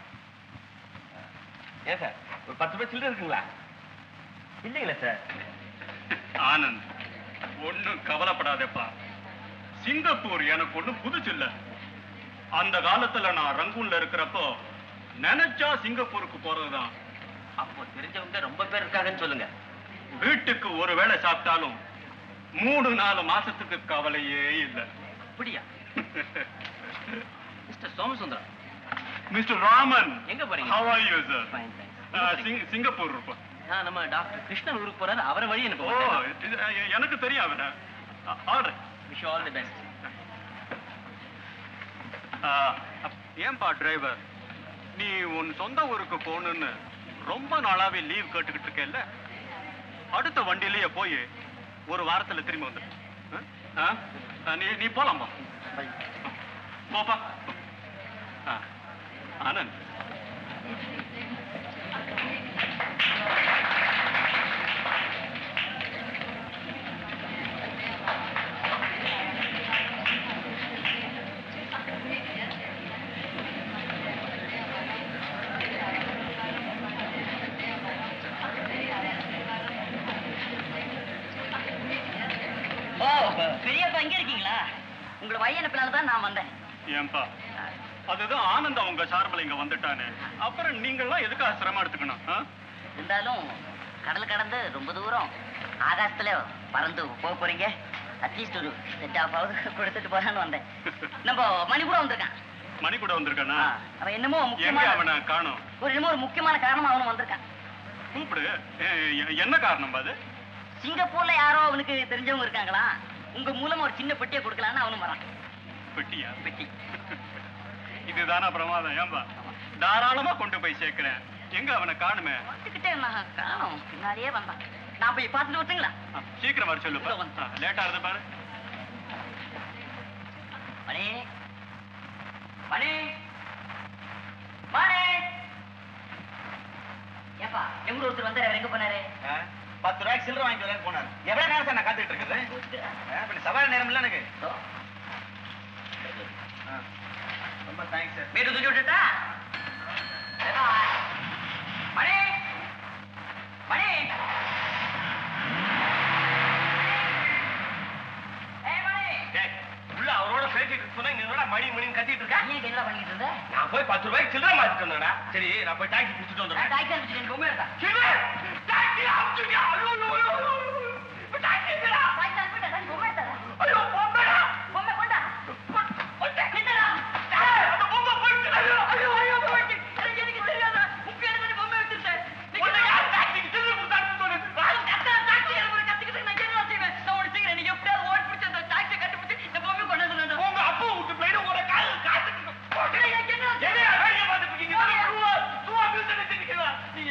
ஏன் சார் ஒரு பத்து ரூபாய் சில்லறை இருக்குங்களா இல்லைங்களா சார் ஆனந்த் ஒண்ணும் கவலைப்படாதேப்பா சிங்கப்பூர் எனக்கு ஒண்ணும் புதுசு இல்ல அந்த காலத்துல நான் ரங்கூன்ல இருக்கிறப்போ நினைச்சா சிங்கப்பூருக்கு போறதுதான் அப்போ தெரிஞ்சவங்க ரொம்ப பேர் இருக்காங்கன்னு சொல்லுங்க வீட்டுக்கு ஒரு வேளை சாப்பிட்டாலும் மூணு நாலு மாசத்துக்கு கவலையே இல்ல அப்படியா மிஸ்டர் சோமசுந்தரம் மிஸ்டர் ராமன் எங்க போறீங்க How are you, sir? Fine, fine. ஆ, சிங்க- சிங்கப்பூர் இருப்போம் ஆ, நம்ம டாக்டர் கிருஷ்ணன் ஊருக்கு போறாரு அவரை வழி எனக்கு ஓ இது, எ- எனக்கு தெரியும் அவன order wish all the best ஏன்பா டிரைவர் நீ உன் சொந்த ஊருக்கு போகணும்னு ரொம்ப நாளாவே லீவ் கேட்டுக்கிட்டு இருக்கேல்ல அடுத்த வண்டியிலேயே போய் ஒரு வாரத்துல திரும்பி வந்துடு ஆ? ஆ, நீ நீ போலாம்பா போப்பா ஆ, ஆனந்த் ஓ பெரியப்பா இங்க இருக்கீங்களா உங்களை வழி அனுப்பினால தான் நான் வந்தேன் ஏன்பா அதுதான் ஆனந்த் அவங்க சார்பில் இங்க வந்துட்டானே அப்புறம் நீங்கள்லாம் எதுக்காக சிரமம் எடுத்துக்கணும் ஆ? இருந்தாலும் கடல் கடந்து ரொம்ப தூரம் ஆகாசத்துல பறந்து போக போறீங்க அட்லீஸ்ட் ஒரு செட் ஆஃப் ஆகுது கொடுத்துட்டு போறான்னு வந்தேன் நம்ம மணி கூட வந்திருக்கான் மணி கூட வந்திருக்கானா ஆ, அவன் என்னமோ எங்க முக்கியமான அவனை காணோம் ஒரு என்னமோ ஒரு முக்கியமான காரணமா அவனும் வந்திருக்கான் கூப்பிடு எ- எ- என்ன காரணம் அது சிங்கப்பூர்ல யாரோ அவனுக்கு தெரிஞ்சவங்க இருக்காங்களா உங்க மூலமா ஒரு சின்ன பெட்டியை கொடுக்கலான்னு அவனும் வரான் பெட்டியா பெட்டி இதுதானா பிரமாதம் ஏன்பா தாராளமா கொண்டு போய் சேர்க்கிறேன் எங்க அவனை காணுமே வந்துகிட்டே நான் காணோம் பின்னாடியே வந்தான் நான் போய் பார்த்துட்டு வரட்டுங்களா ஆ, சீக்கிரம் வர சொல்லுப்பா இதோ வந்து. லேட்டா இருந்து பாரு மணி மணி மணி ஏப்பா எங்க ஒருத்தர் வந்தாரு அவர் எங்க போனாரு பத்து ரூபாய்க்கு சில்லறை வாங்கிட்டு வரேன்னு போனார் எவ்வளவு நேரம் சார் நான் காத்துட்டு இருக்குது இப்ப சவால் நேரம் இல்ல எனக்கு இதோ, ஆ. ரொம்ப தேங்க்ஸ் சார் வீட்டு தூக்கி விட்டுட்டா Bye. மணி மணி ஏய் மணி உள்ள அவரோட பேசிட்டு சொன்னா நீ என்னடா மணி மணின்னு கத்திட்டு இருக்க நீ என்ன பண்ணிட்டு இருந்த நான் போய் பத்து ரூபாய்க்கு சில்லறை மாத்திட்டு வந்தேன்டா சரி நான் போய் டாக்ஸி பிடிச்சிட்டு நான் வந்துடுறேன் டாக்ஸி அனுப்பிச்சு பொம்மை எடுத்தா டாக்ஸி அமுச்சுங்க ஐயோ ஐயோ, ஐயோ, ஐயோ. இப்ப டாக்ஸி எங்கடா? டாக்ஸி அனுப்பிட்டா தான் பொம்மை எடுத்தா ஐயோ பொம்மைடா பொம்மை கொண்டா கொண்டா. கிண்டலா டேய், அந்த பொம்மை போயிடுச்சு. ஐயோ ஐயோ ஐயோ போயிடுச்சு. எனக்கு எனக்கு தெரியாதா உங்க எனக்கு பொம்மை வச்சிருந்தேன் உன்னை யார் டாக்ஸிக்கு சில்லறை கொடுத்தாருன்னு சொன்னது? உங்க அப்பா விட்டு போயிட்டு உங்களோட கால் காத்துட்டு போட்டு. என்னையா வேடிக்கை பார்த்துட்டு இருக்கீங்க? சும்மா, சும்மா music வச்சிருக்கீங்களா?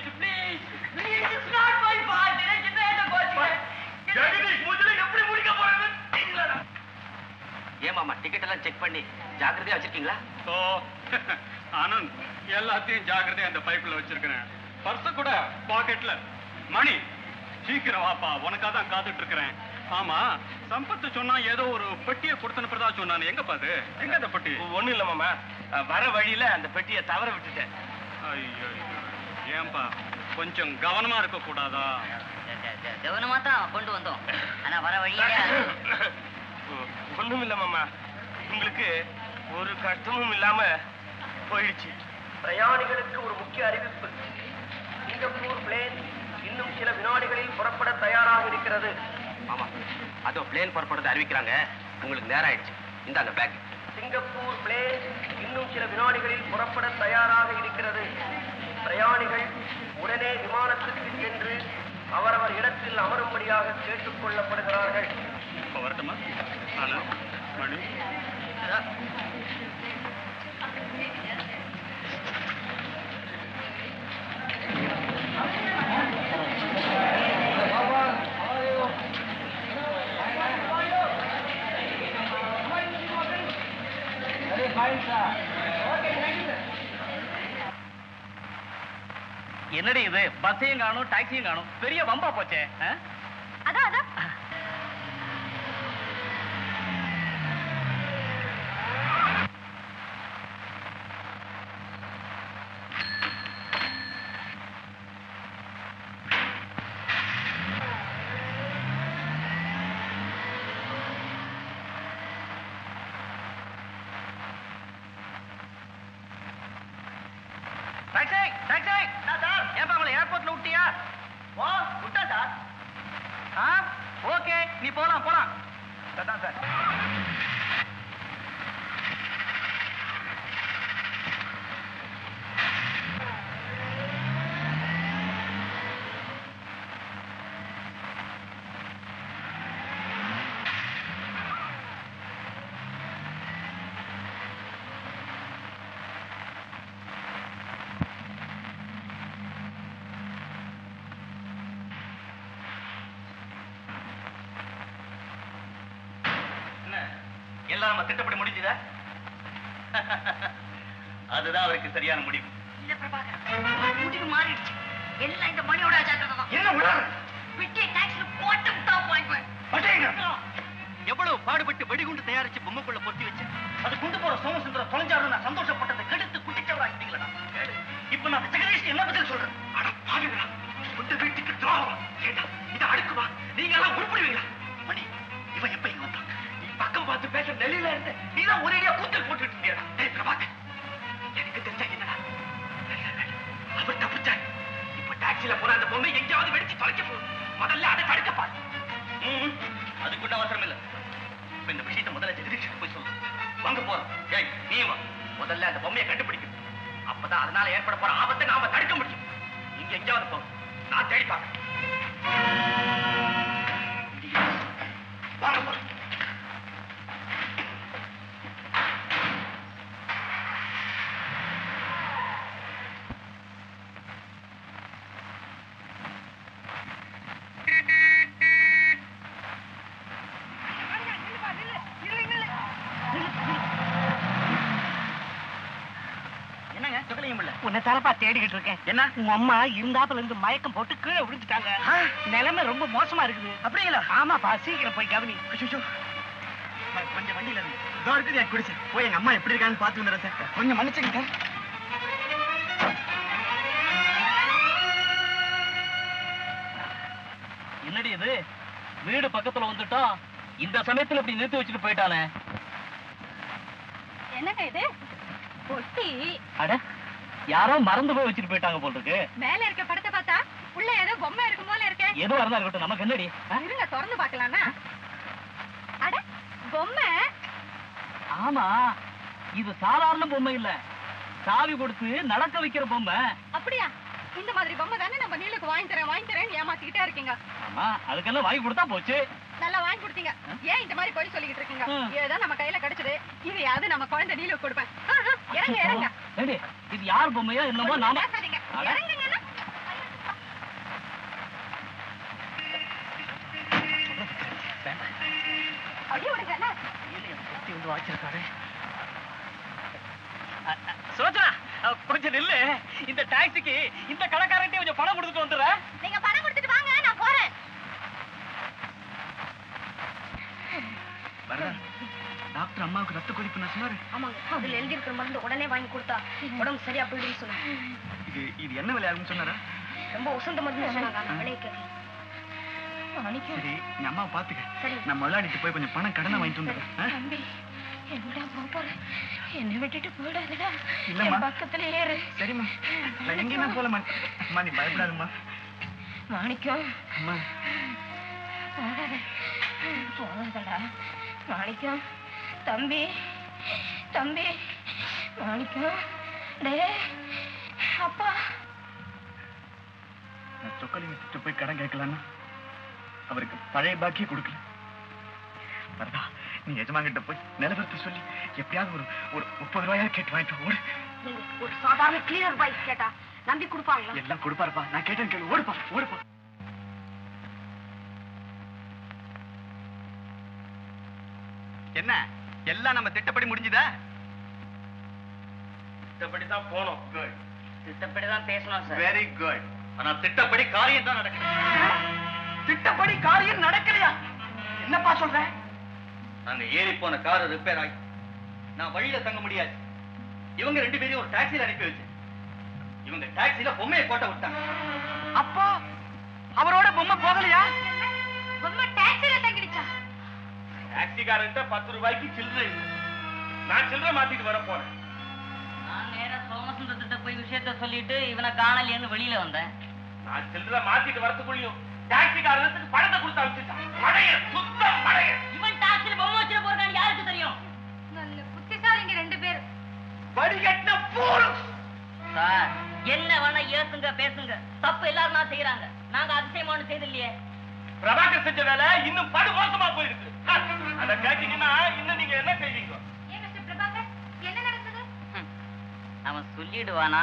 ஜெகதி, முதல்ல எப்படி முடிக்க போறேன்னு தெரியலடா. ஏமாமா டிக்கெட் எல்லாம் செக் பண்ணி ஜாக்கிரதையா வச்சிருக்கீங்களா ஓ ஆனந்த் எல்லாத்தையும் ஜாக்கிரதையா அந்த பைப்ல வச்சிருக்கிறேன் பர்ஸ கூட பாக்கெட்ல மணி சீக்கிரம் வாப்பா உனக்காக தான் காத்துட்டு இருக்கிறேன் ஆமா சம்பத்து சொன்னா ஏதோ ஒரு பெட்டியை கொடுத்தனுப்புறதா சொன்னானு எங்க பாது எங்க அந்த பெட்டி ஒண்ணும் இல்ல மாமா அஹ், வர வழியில அந்த பெட்டியை தவற விட்டுட்டேன் ஐயோ ஏன்பா கொஞ்சம் கவனமா இருக்க கூடாதா கவனமா தான் கொண்டு வந்தோம் ஆனா வர வழியில ஒண்ணும் இல்ல மாமா உங்களுக்கு ஒரு கஷ்டமும் இல்லாம போயிடுச்சு பிரயாணிகளுக்கு ஒரு முக்கிய அறிவிப்பு சிங்கப்பூர் பிளேன் இன்னும் சில வினாடிகளில் புறப்பட தயாராக இருக்கிறது ஆமா அதோ பிளேன் புறப்படுறது அறிவிக்கிறாங்க உங்களுக்கு நேரம் ஆயிடுச்சு இந்தாங்க பேக் சிங்கப்பூர் பிளேன் இன்னும் சில வினாடிகளில் புறப்பட தயாராக இருக்கிறது பிரயாணிகள் உடனே விமானத்திற்கு சென்று அவரவர் இடத்தில் அமரும்படியாக கேட்டுக் கொள்ளப்படுகிறார்கள் இப்ப வரட்டுமா ஆனந்த் மணி என்னடி இது பஸ்ஸையும் காணும் டாக்ஸியும் காணும் பெரிய வம்பா போச்சே ஆ? அதான் அதான் டாக்ஸி டாக்ஸி ஏன்பா உங்களை ஏர்போர்ட்ல விட்டியா ஓ விட்டா சார் ஆ ஓகே நீ போலாம் போலாம் அதான் சார் என்ன எல்லாம் நம்ம திட்டப்படி முடிஞ்சுதா அதுதான் அவருக்கு சரியான முடிவு இல்ல பிரபாகர் முடிவு மாறிடுச்சு எல்லாம் இந்த மணியோட அஜாக்கிரதை தான் என்ன உள்ள விட்டிய டாக்ஸில போட்டு தான் வாங்குவேன் எவ்வளவு பாடுபட்டு வெடிகுண்டு தயாரிச்சு பொம்மைக்குள்ள பொருத்தி வச்சு அது கொண்டு போற சோமசுந்தரம் தொலைஞ்சாரு நான் சந்தோஷப்பட்டதை கெடுத்து குட்டிச்சவராக்கிட்டீங்களா இப்ப நான் ஜெகதீஷ் என்ன பதில் சொல்றேன் அட பாருங்களா உங்க வீட்டுக்கு துரோகம் ஏண்டா இதை அடுக்குவா நீங்க எல்லாம் உருப்பிடுவீங்களா மணி இவன் எப்ப இங்க வந்தான் நீ பக்கம் பார்த்து பேச நெல்லில இருந்து நீ தான் ஒரேடியா கூத்தல் போட்டுட்டு இருந்தியா டேய் பிரபாகர் எனக்கு தெரிஞ்சா என்னடா நல்ல வேலை. அவர் தப்பிச்சார் இப்ப டாக்ஸில போற அந்த பொம்மை எங்கேயாவது வெடிச்சு தொலைக்க போகுது முதல்ல அதை தடுக்க பாரு ம், அதுக்குள்ள அவசரம் இல்ல இப்ப இந்த விஷயத்தை முதல்ல ஜெகதீஷுக்கு போய் சொல்லு வாங்க போறோம் ஏய் நீ வா முதல்ல அந்த பொம்மையை கண்டுபிடிக்கணும் அப்பதான் அதனால ஏற்பட போற ஆபத்தை நாம தடுக்க முடியும் நீங்க எங்கேயாவது போங்க நான் தேடி பார்க்கறேன் வாங்க போறோம் உன்னை தரப்பா தேடிக்கிட்டு இருக்கேன் என்ன உங்க அம்மா இருந்தாப்புல இருந்து மயக்கம் போட்டு கீழே விழுந்துட்டாங்க நிலைமை ரொம்ப மோசமா இருக்குது அப்படிங்களா ஆமாப்பா சீக்கிரம் போய் கவனி ஐயோ கொஞ்சம் வண்டியில இருந்து இதோ இருக்குது என் குடிச்சு போய் எங்க அம்மா எப்படி இருக்கான்னு பார்த்து வந்துடுறேன் சார் கொஞ்சம் மன்னிச்சுங்க சார் என்னடி இது வீடு பக்கத்துல வந்துட்டோம் இந்த சமயத்துல இப்படி நிறுத்தி வச்சுட்டு போயிட்டானே என்னங்க இது பொட்டி அட யாரோ மறந்து போய் வச்சுட்டு போயிட்டாங்க போல் இருக்கு மேல இருக்க படத்தை பார்த்தா உள்ள ஏதோ பொம்மை இருக்கும் போல இருக்கே எதுவா இருந்தா இருக்கட்டும் நமக்கு என்னடி ஆ? இருங்க திறந்து பார்க்கலாம்னா அட பொம்மை ஆமா இது சாதாரண பொம்மை இல்ல சாவி கொடுத்து நடக்க வைக்கிற பொம்மை அப்படியா இந்த மாதிரி பொம்மை தானே நம்ம நீலுக்கு வாங்கி தரேன் வாங்கி தரேன் ஏமாத்திக்கிட்டே இருக்கீங்க ஆமா அதுக்கெல்லாம் வாங்கி கொடுத்தா போச்சு நல்லா வாங்கி கொடுத்தீங்க ஏன் இந்த மாதிரி போய் சொல்லிக்கிட்டு இருக்கீங்க ம். ஏதோ நம்ம கையில கிடைச்சது இதையாவது நம்ம குழந்தை நீலுக்கு கொடுப்பேன் ஆ, ஆ, இறங்க இறங்க ஏண்டி, இது யார் பொம்மையா என்னமோ நாம பேசாதீங்க அட. இறங்குங்கன்னா அப்படியே விடுங்க என்ன? வந்து வாச்சிருக்காரு சோஜனா கொஞ்சம் நில்லு இந்த டாக்ஸிக்கு இந்த கடைக்காரன்ட்டே கொஞ்சம் பணம் கொடுத்துட்டு வந்துடுற நீங்க பணம் கொடுத்துட்டு வாங்க நான் போறேன் வரதா டாக்டர் அம்மாவுக்கு ரத்த கொதிப்பு நான் சொன்னாரு ஆமாங்க அதுல எழுதி இருக்கிற மருந்து உடனே வாங்கி கொடுத்தா உடம்பு சரியா போயிடுன்னு சொன்னாங்க இது இது என்ன விளையாடுன்னு சொன்னாரா ரொம்ப உசந்த மருந்து சொன்னாங்க அந்த விலையை கேட்கல சரி நீ அம்மாவை பாத்துக்க சரி. நான் முதலாளிட்டு போய் கொஞ்சம் பணம் கடனை வாங்கிட்டு வந்துடுறேன் ஆ? தம்பி என்னடா போக போறேன் என்னை விட்டுட்டு போயிடாதடா இல்லம்மா. என் பக்கத்துல ஏறு சரிம்மா நான் எங்கேயுமே போலம்மா அம்மா நீ பயப்படாதம்மா மாணிக்கம் அம்மா போகாத போகாதடா மாணிக்கம் தம்பி தம்பி மாணிக்கம் டே அப்பா நான் சொக்கலி விட்டு போய் கடன் கேட்கலான்னா அவருக்கு பழைய பாக்கியே கொடுக்கல வரதா நீ எஜமாங்கிட்ட போய் நிலவரத்தை சொல்லி எப்படியாவது ஒரு ஒரு முப்பது ரூபாயா கேட்டு வாங்கிட்டு ஓடு நீங்க ஒரு சாதாரண கிளீனர் பைக் கேட்டா நம்பி கொடுப்பாங்களா எல்லாம் கொடுப்பாருப்பா நான் கேட்டேன் கேளு ஓடுப்பா ஓடுப்பா என்ன எல்லாம் நம்ம திட்டப்படி முடிஞ்சுதா திட்டப்படி தான் போனோம் குட் திட்டப்படி தான் பேசணும் சார் வெரி குட் ஆனா திட்டப்படி காரியம் தான் நடக்குது திட்டப்படி காரியம் நடக்கலையா என்னப்பா சொல்ற நாங்க ஏறி போன கார் ரிப்பேர் ஆகி நான் வழியில தங்க முடியாது இவங்க ரெண்டு பேரையும் ஒரு டாக்ஸில அனுப்பி வச்சு இவங்க டாக்ஸில பொம்மையை கோட்டை விட்டாங்க அப்போ அவரோட பொம்மை போகலையா பொம்மை டாக்ஸில தங்கிடுச்சா டாக்ஸிக்காரன்ட்ட பத்து ரூபாய்க்கு சில்லறை இல்லை. நான் சில்லறை மாத்திட்டு வர போறேன் நான் நேரா சோமசுந்தரத்திட்ட போய் விஷயத்த சொல்லிட்டு இவனை காணலையேன்னு வெளியில வந்தேன் நான் சில்லறை மாத்திட்டு வரதுக்குள்ளயும் டாக்ஸிக்காரனுக்கு பணத்தை கொடுத்து அனுப்பிச்சிட்டான் மடைய சுத்தம் மடைய இவன் டாக்ஸில பொம்மை வச்சுட்டு போறான்னு யாருக்கு தெரியும் நல்ல புத்திசாலிங்க ரெண்டு பேர் வடிகட்ட பூரு சார் என்ன வேணா ஏசுங்க பேசுங்க தப்பு எல்லாரும் தான் செய்யறாங்க நாங்க அதிசயமான செய்து இல்லையே பிரபாகர் செஞ்ச வேலை இன்னும் படு மோசமா போயிருக்கு அத கேட்டீங்கன்னா இன்னும் நீங்க என்ன செய்வீங்க ஏன் மிஸ்டர் பிரபாகர் என்ன நடந்தது ஹம். அவன் சொல்லிடுவானா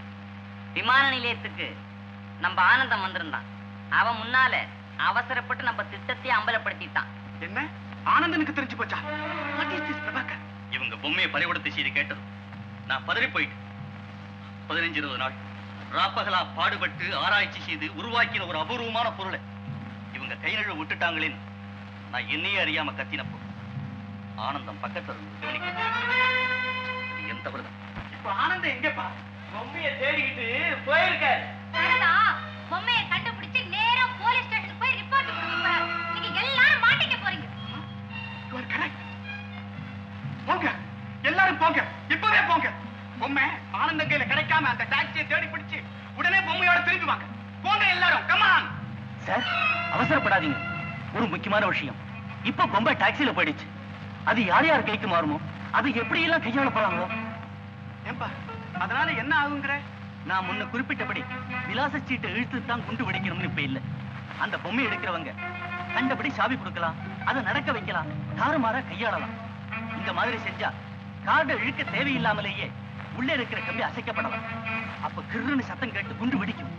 விமான நிலையத்துக்கு நம்ம ஆனந்தம் வந்திருந்தான் அவன் முன்னால அவசரப்பட்டு நம்ம திட்டத்தை அம்பலப்படுத்திட்டான் என்ன ஆனந்தனுக்கு தெரிஞ்சு போச்சா வாட் இஸ் திஸ் பிரபாகர் இவங்க பொம்மையை பறிகொடுத்த செய்தி கேட்டது நான் பதறி போயிட்டேன் பதினஞ்சு இருபது நாள் ராப்பகலா பாடுபட்டு ஆராய்ச்சி செய்து உருவாக்கின ஒரு அபூர்வமான பொருளை இவங்க கை நழுவ விட்டுட்டாங்களேன்னு நான் என்னையே அறியாம கத்தினப்போ ஆனந்தம் பக்கத்துல இருந்து கவனிக்க இது என் தவறுதான் இப்ப ஆனந்தம் எங்கப்பா பொம்மையை தேடிக்கிட்டு போயிருக்காரு சரிதான் பொம்மையை கண்டுபிடிச்சு நேரா போலீஸ் ஸ்டேஷனுக்கு போய் ரிப்போர்ட் கொடுக்க போறாரு நீங்க எல்லாரும் மாட்டிக்க போறீங்க You are correct. போங்க எல்லாரும் போங்க இப்பவே போங்க பொம்மை ஆனந்த கையில கிடைக்காம அந்த டாக்ஸியை தேடி பிடிச்சு உடனே பொம்மையோட திரும்பி வாங்க போங்க எல்லாரும் கமான் சார் அவசரப்படாதீங்க ஒரு முக்கியமான விஷயம் இப்ப பொம்பை டாக்ஸில போயிடுச்சு அது யார் யார் கைக்கு மாறுமோ அது எப்படி எல்லாம் கையாள போறாங்களோ ஏன்பா அதனால என்ன ஆகுங்கிற நான் முன்ன குறிப்பிட்டபடி விலாச சீட்டை இழுத்து தான் குண்டு வெடிக்கணும்னு இப்ப இல்ல அந்த பொம்மை எடுக்கிறவங்க கண்டபடி சாவி கொடுக்கலாம் அதை நடக்க வைக்கலாம் தாறுமாறா கையாளலாம் இந்த மாதிரி செஞ்சா கார்டை இழுக்க தேவையில்லாமலேயே உள்ளே இருக்கிற கம்பி அசைக்கப்படலாம் அப்ப கிருன்னு சத்தம் கேட்டு குண்டு வெடிக்கும்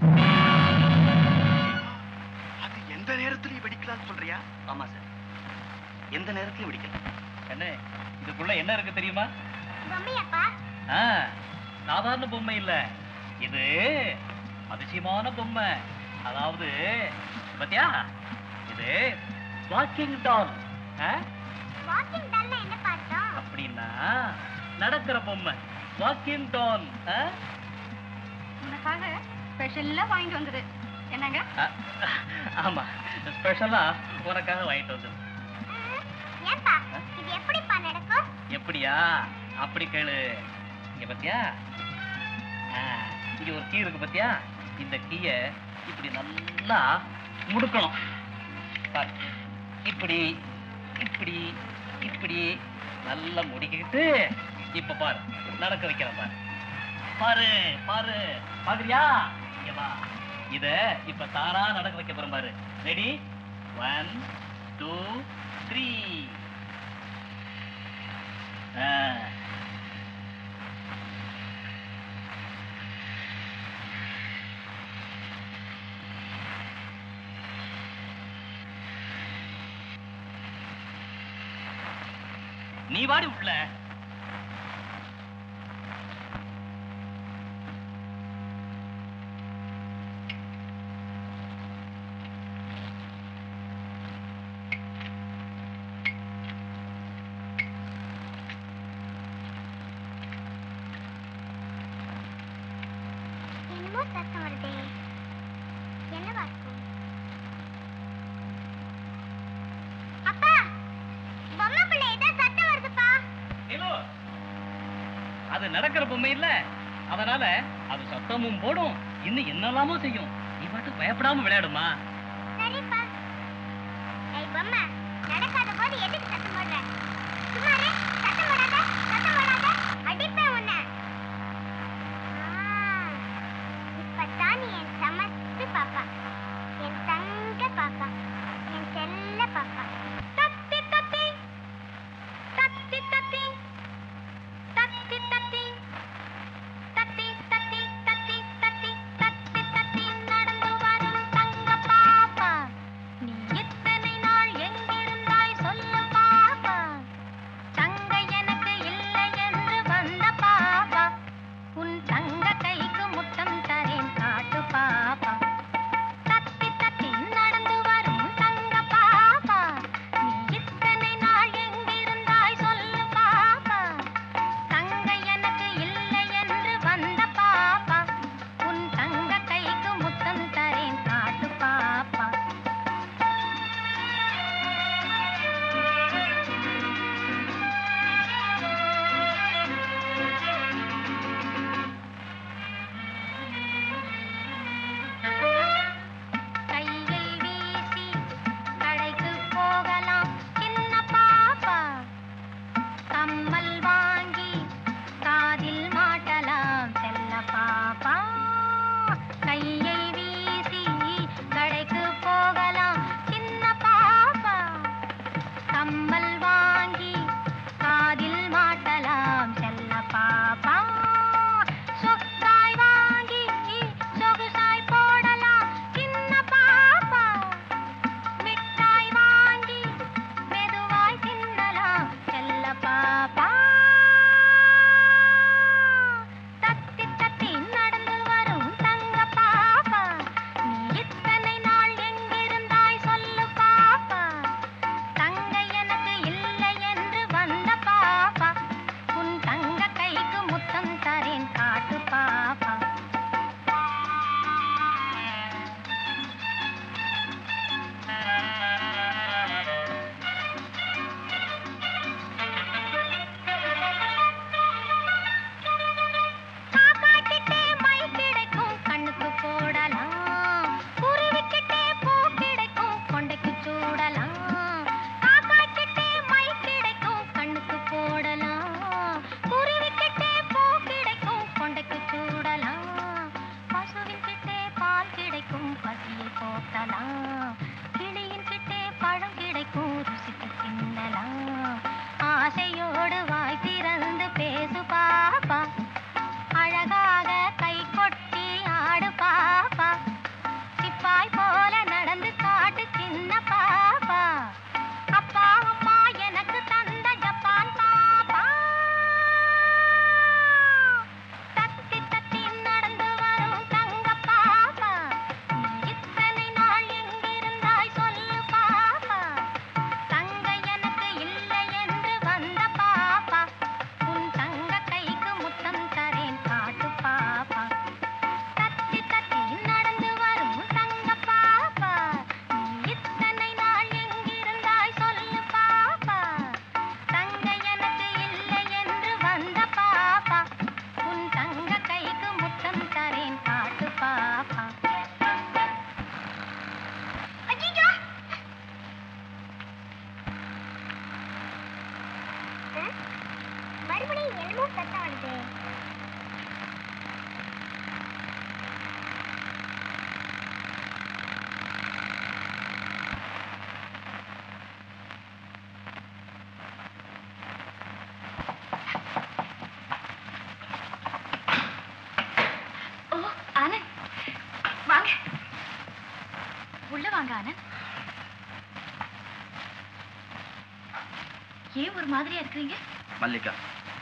அது எந்த நேரத்திலையும் வெடிக்கலாம்னு சொல்றியா ஆமா சார் எந்த நேரத்திலும் வெடிக்கலாம் என்ன இதுக்குள்ள என்ன இருக்கு தெரியுமா பொம்மையாப்பா ஆ, சாதாரண பொம்மை இல்ல இது அதிசயமான பொம்மை அதாவது பாத்தியா இது வாக்கிங் டால் வாக்கிங் டால்னா என்ன பார்த்தோம் அப்படின்னா நடக்கிற பொம்மை வாக்கிங் டால் உனக்காக ஸ்பெஷல்லா வாங்கிட்டு வந்தது என்னங்க ஆமா ஸ்பெஷலா உனக்காக வாங்கிட்டு வந்தது ம், ஏன்பா இது எப்படிப்பா நடக்கும் எப்படியா அப்படி கேளு இங்க பாத்தியா ஆ, இங்க ஒரு கீ இருக்கு பாத்தியா இந்த கீய இப்படி நல்லா முடுக்கணும் பாரு. இப்படி இப்படி இப்படி நல்லா முடிக்கிட்டு இப்ப பாரு நடக்க வைக்கிறேன் பாரு பாரு பாரு பாக்குறியா இங்க வா இத இப்ப தானா நடக்க வைக்க போறேன் பாரு ரெடி ஒன் டூ த்ரீ நீ வாடி உள்ள என்னமோ சத்தம் வருதே என்னவா இருக்கும் அப்பா பொம்மைக்குள்ள ஏதோ சத்தம் வருதுப்பா நீலு, அது நடக்கிற பொம்மை இல்ல அதனால அது சத்தமும் போடும் இன்னும் என்னெல்லாமோ செய்யும் நீ பாட்டு பயப்படாம விளையாடுமா சரிப்பா ஏய் பொம்மை நடக்காத போது எதுக்கு சத்தம் போடுற சும்மா இரு. சத்தம் போடாத சத்தம் போடாத அடிப்பேன் உன்னை ஆ, இப்பதான் நீ என் சமத்து பாப்பா என் தங்க பாப்பா என் செல்ல பாப்பா தத்தி தத்தி தத்தி தத்தி தத்தி தத்தி தத்தி தத்தி தத்தி தத்தி தத்தி தத்தி நடந்து வரும் தங்க பாப்பா நீ இத்தனை நாள் எங்கிருந்தாய் சொல்லு பாப்பா சத்தம் வருது ஓ ஆனந்த் வாங்க உள்ள வாங்க ஆனந்த் ஏன் ஒரு மாதிரியா இருக்கிறீங்க மல்லிகா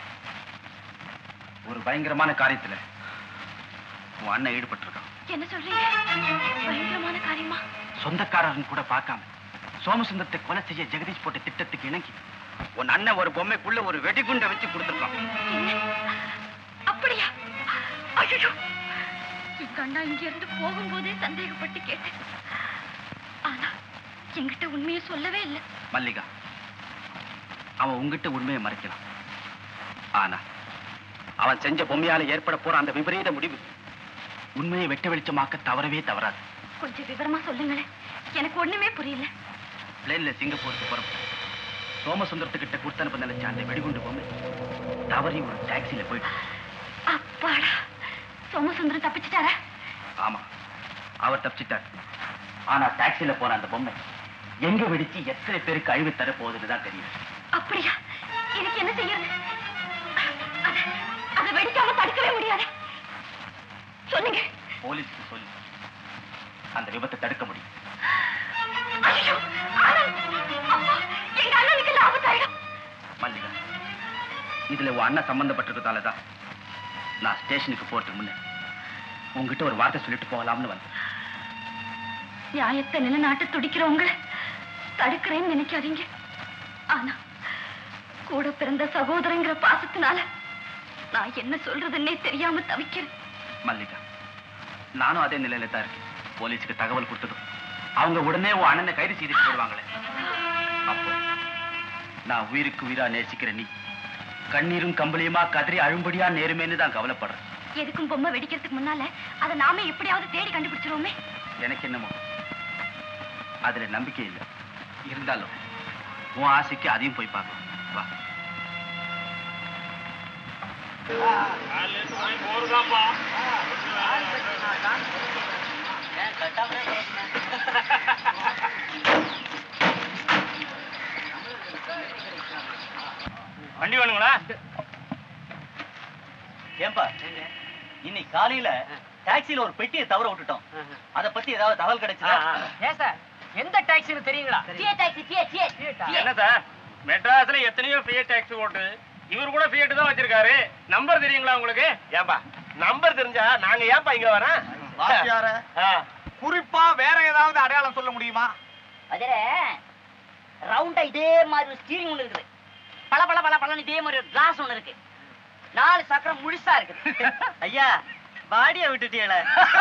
ஒரு பயங்கரமான காரியத்துல உன் அண்ணன் ஈடுபட்டிருக்கான் என்ன சொல்றீங்க பயங்கரமான காரியமா சொந்தக்காரன் கூட பார்க்காம சோமசுந்தரத்தை கொலை செய்ய ஜெகதீஷ் போட்ட திட்டத்துக்கு இணங்கி உன் அண்ணன் ஒரு பொம்மைக்குள்ள ஒரு வெடிகுண்டை வச்சு கொடுத்துருக்கான் என்ன அப்படியா ஐயோ எங்க அண்ணா இங்க இருந்து போகும்போதே சந்தேகப்பட்டு கேட்டேன் ஆனா என்கிட்ட உண்மையை சொல்லவே இல்லை மல்லிகா அவன் உங்ககிட்ட உண்மையை மறைக்கலாம் ஆனா அவன் செஞ்ச பொம்மையால ஏற்பட போற அந்த விபரீத முடிவு உண்மையை வெட்ட வெளிச்சமாக்க தவறவே தவறாது கொஞ்சம் விவரமா சொல்லுங்களேன் எனக்கு ஒண்ணுமே புரியல பிளேன்ல சிங்கப்பூருக்கு புறப்பட்டேன் சோமசுந்தரத்துக்கிட்ட கொடுத்தனுப்ப நினைச்ச அந்த வெடிகுண்டு பொம்மை தவறி ஒரு டாக்ஸில போயிட்டு அப்பாடா சோமசுந்தரம் தப்பிச்சிட்டாரா ஆமா அவர் தப்பிச்சிட்டார் ஆனா டாக்ஸில போன அந்த பொம்மை எங்க வெடிச்சு எத்தனை பேருக்கு அழிவு தர போகுதுன்னு தான் தெரியும் அப்படியா எனக்கு என்ன செய்யறது அத- அதை வெடிக்காம தடுக்கவே முடியாது சொல்லுங்க போலீஸ்க்கு சொல்லி அந்த விபத்தை தடுக்க முடியும் ஐயோ, ஆனந்த்! அப்பா, எங்க அண்ணனுக்கு எல்லாம் ஆபத்தாயிடும் மல்லிகா இதுல உன் அண்ணன் சம்பந்தப்பட்டிருக்கதால தான் நான் ஸ்டேஷனுக்கு போறதுக்கு முன்ன உங்ககிட்ட ஒரு வார்த்தை சொல்லிட்டு போகலாம்னு வந்தேன் நியாயத்தை நிலைநாட்ட துடிக்கிறவங்க தடுக்கிறேன்னு நினைக்காதீங்க ஆனா கூட பிறந்த சகோதரங்கிற பாசத்தினால நான் என்ன சொல்றதுன்னே தெரியாம தவிக்கிறேன் மல்லிகா நானும் அதே நிலையில தான் இருக்கேன் போலீஸுக்கு தகவல் கொடுத்ததும் அவங்க உடனே உன் அண்ணனை கைது செய்துட்டு போடுவாங்களே அப்போ நான் உயிருக்கு உயிரா நேசிக்கிற நீ கண்ணீரும் கம்பளியுமா கதறி அழும்படியா நேருமேன்னு தான் கவலைப்படுறேன் எதுக்கும் பொம்மை வெடிக்கிறதுக்கு முன்னால அதை நாமே எப்படியாவது தேடி கண்டுபிடிச்சிருவோமே எனக்கு என்னமோ அதுல நம்பிக்கை இல்லை இருந்தாலும் உன் ஆசைக்கு அதையும் போய் பார்க்கலாம் வா வண்டி வேணுங்களா ஏன்பா இன்னைக்கு காலையில டாக்ஸில ஒரு பெட்டியை தவற விட்டுட்டோம் அத பத்தி ஏதாவது தகவல் கிடைச்சதா ஏன் சார் எந்த டாக்ஸின்னு தெரியுங்களா என்ன சார் மெட்ராஸ்ல எத்தனையோ ஃபியட் டாக்ஸி ஓட்டு இவர் கூட ஃபியட் தான் வச்சிருக்காரு நம்பர் தெரியுங்களா உங்களுக்கு ஏன்பா நம்பர் தெரிஞ்சா நாங்க ஏன்பா இங்க வரேன் ஆ. குறிப்பா வேற ஏதாவது அடையாளம் சொல்ல முடியுமா அதில் ரவுண்டா இதே மாதிரி ஒரு ஸ்டீரிங் ஒன்று இருக்குது பல பல பல பலன்னு இதே மாதிரி ஒரு கிளாஸ் ஒன்று இருக்கு நாலு சக்கரம் முழுசா இருக்குது ஐயா பாடிய விட்டுட்டீங்கள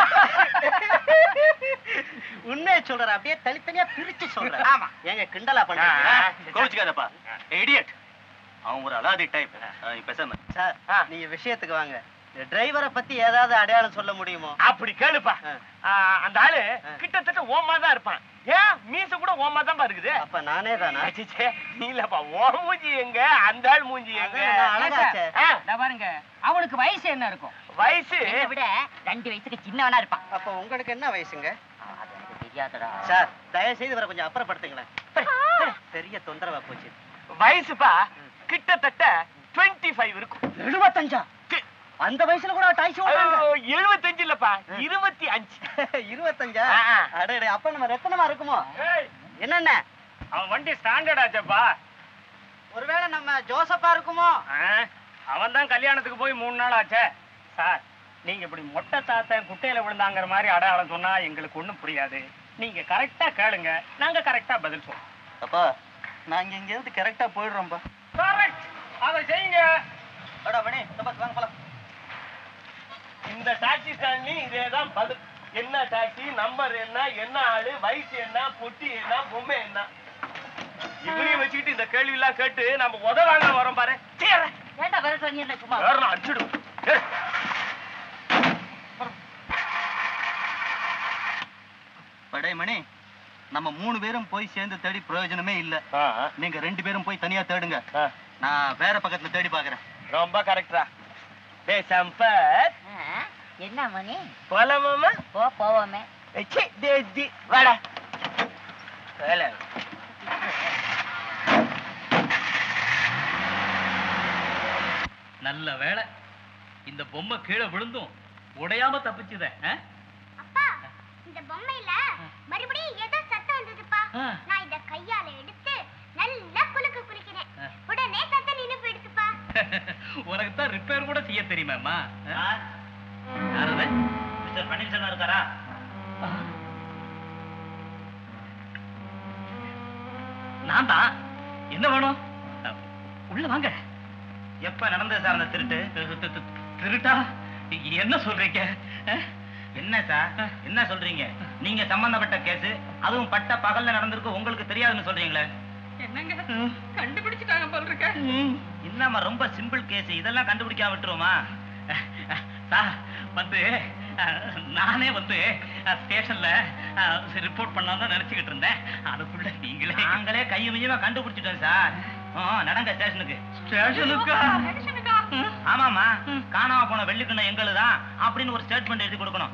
உண்மையை சொல்ற அப்படியே தனித்தனியா பிரிச்சு சொல்ற ஆமா. ஏங்க கிண்டலா பண்றீங்க ஆ, கோவிச்சுக்காதப்பா இடியட் அவன் ஒரு அலாதி டைப் பேசாம சார் ஆ. நீங்க விஷயத்துக்கு வாங்க டிரைவரை பத்தி ஏதாவது அடையாளம் சொல்ல முடியுமோ அப்படி கேளுப்பா ஆ. ஆ, அந்த ஆளு ஆ. கிட்டத்தட்ட ஓமா தான் இருப்பான் ஏன் மீச கூட ஓமா தான் இருக்குது அப்ப நானே தானா அச்சச்சே, நீ இல்லப்பா ஓ மூஞ்சி எங்க அந்த ஆள் மூஞ்சி எங்க அதான் நான் அழகாச்சே. ஆ, நான் பாருங்க அவனுக்கு வயசு என்ன இருக்கும் வயசு என்னை விட ரெண்டு வயசுக்கு சின்னவனா இருப்பான் அப்ப உங்களுக்கு என்ன வயசுங்க அது எனக்கு தெரியாதடா சார் தயவு செய்து இவரை கொஞ்சம் அப்புறப்படுத்துங்களேன் பெரிய தொந்தரவா போச்சு வயசுப்பா கிட்டத்தட்ட 25 ஃபைவ் இருக்கும் எழுபத்தஞ்சா கி- அந்த வயசுல கூட டாக்ஸி ஓட்டுறாங்க ஐயோ, 75 இல்லப்பா இருபத்தி அஞ்சு இருபத்தஞ்சா ஆ, ஆ. அடடே அப்ப நம்ம ரத்தனமா இருக்குமோ ஏய், என்னென்ன அவன் வண்டி ஸ்டாண்டர்ட் ஆச்சப்பா ஒருவேளை நம்ம ஜோசப்பா இருக்குமோ அவன் தான் கல்யாணத்துக்கு போய் மூணு நாள் ஆச்சே சார் நீங்க இப்படி மொட்டை தாத்தன் குட்டையில விழுந்தாங்கிற மாதிரி அடையாளம் சொன்னா எங்களுக்கு ஒண்ணும் புரியாது நீங்க கரெக்டா கேளுங்க நாங்க கரெக்டா பதில் சொல்றோம் அப்பா நாங்க இங்க இருந்து கரெக்டா போயிடுறோம்ப்பா கரெக்ட் அதை செய்யுங்க அடா மணி இந்த பக்கம் வாங்க போலாம் இந்த டாக்ஸி ஸ்டாண்ட்லயும் இதேதான் பதில் என்ன டாக்ஸி நம்பர் என்ன என்ன ஆளு வயசு என்ன பொட்டி என்ன பொம்மை என்ன இவரையும் வச்சுக்கிட்டு இந்த கேள்வி எல்லாம் கேட்டு நம்ம உத வாங்க வரோம் பாரு சீர. ஏன்டா விரட்டு நீ என்ன சும்மா வேற நான் அடிச்சிடும் ஏய். படை மணி நம்ம மூணு பேரும் போய் சேர்ந்து தேடி பிரயோஜனமே இல்ல ஆ, நீங்க ரெண்டு பேரும் போய் தனியா தேடுங்க ஆ. நான் வேற பக்கத்துல தேடி பாக்குறேன் ரொம்ப கரெக்டா டேய் சம்பத் என்ன மணி போலாமாமா போ போவோமே ச்சே, டேய், டி, வாடா வேலை நல்ல வேளை இந்த பொம்மை கீழே விழுந்தும் உடையாம தப்பிச்சுத அப்பா இந்த பொம்மையில மறுபடியும் ஏதோ சத்தம் வந்ததுப்பா ஆ. நான் இத கையால எடுத்து நல்லா குலுக்கு குளிக்கிறேன் ஆ. உடனே சத்தம் நின்னு போயிடுச்சுப்பா உனக்கு தான் ரிப்பேர் கூட செய்ய தெரியுமாம்மா யாரது மிஸ்டர் பன்னீர்செல்வம் இருக்காரா நான் தான் என்ன வேணும் அ, உள்ள வாங்க எப்ப நடந்தது சார் அந்த திருட்டு தி- தி- தி- திருட்டா என்ன சொல்றீங்க அஹ்? என்ன சார் என்ன சொல்றீங்க நீங்க சம்பந்தப்பட்ட கேஸ் அதுவும் பட்ட பகல்ல நடந்திருக்கு உங்களுக்கு தெரியாதுன்னு சொல்றீங்களே என்னங்க கண்டுபிடிச்சிட்டாங்க போல இருக்க என்னம்மா ரொம்ப சிம்பிள் கேஸ் இதெல்லாம் கண்டுபிடிக்காம விட்டுருவோமா சார் வந்து அஹ், நானே வந்து அஹ், ஸ்டேஷன்ல ரிப்போர்ட் பண்ணலாம் நினைச்சுக்கிட்டு இருந்தேன் அதுக்குள்ள நீங்களே நாங்களே கையுமையுமா கண்டுபிடிச்சிட்டோம் சார் ஆ, நடங்க ஸ்டேஷனுக்கு ஸ்டேஷனுக்கா ஆமாமா காணாம போன வெள்ளிக்கிண்ண எங்களுதான் அப்படின்னு ஒரு ஸ்டேட்மெண்ட் எழுதி கொடுக்கணும்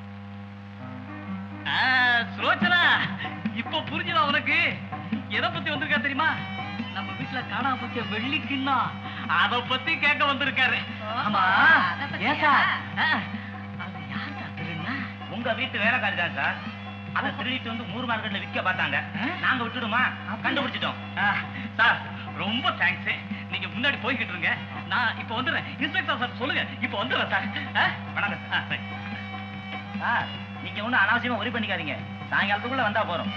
ஆ, சுலோச்சனா இப்ப புரிஞ்சுதா உனக்கு எதை பத்தி வந்திருக்கா தெரியுமா நம்ம வீட்டுல காணாம போச்ச வெள்ளி கிண்ணம் அத பத்தி கேட்க வந்திருக்காரு ஆமா அத பத்தியா? ஏன் சார் ஆ, அது யார்டா திருடுனா? உங்க வீட்டு வேலைக்காரி தான் சார் அதை திருடிட்டு வந்து மூர் மார்க்கெட்ல விற்க பார்த்தாங்க நாங்க விட்டுடுமா கண்டுபிடிச்சிட்டோம் ஆ, சார் ரொம்ப தேங்க்ஸ் நீங்க முன்னாடி போய்கிட்டு இருங்க நான் இப்ப வந்துடுறேன் இன்ஸ்பெக்டர் சார் சொல்லுங்க இப்ப வந்துடுறேன் சார் ஆ? வணக்கம் ஆ, சரி. சார் நீங்க ஒண்ணும் அனாவசியமா ஒரி பண்ணிக்காதீங்க சாயங்காலத்துக்குள்ள வந்தா போறோம்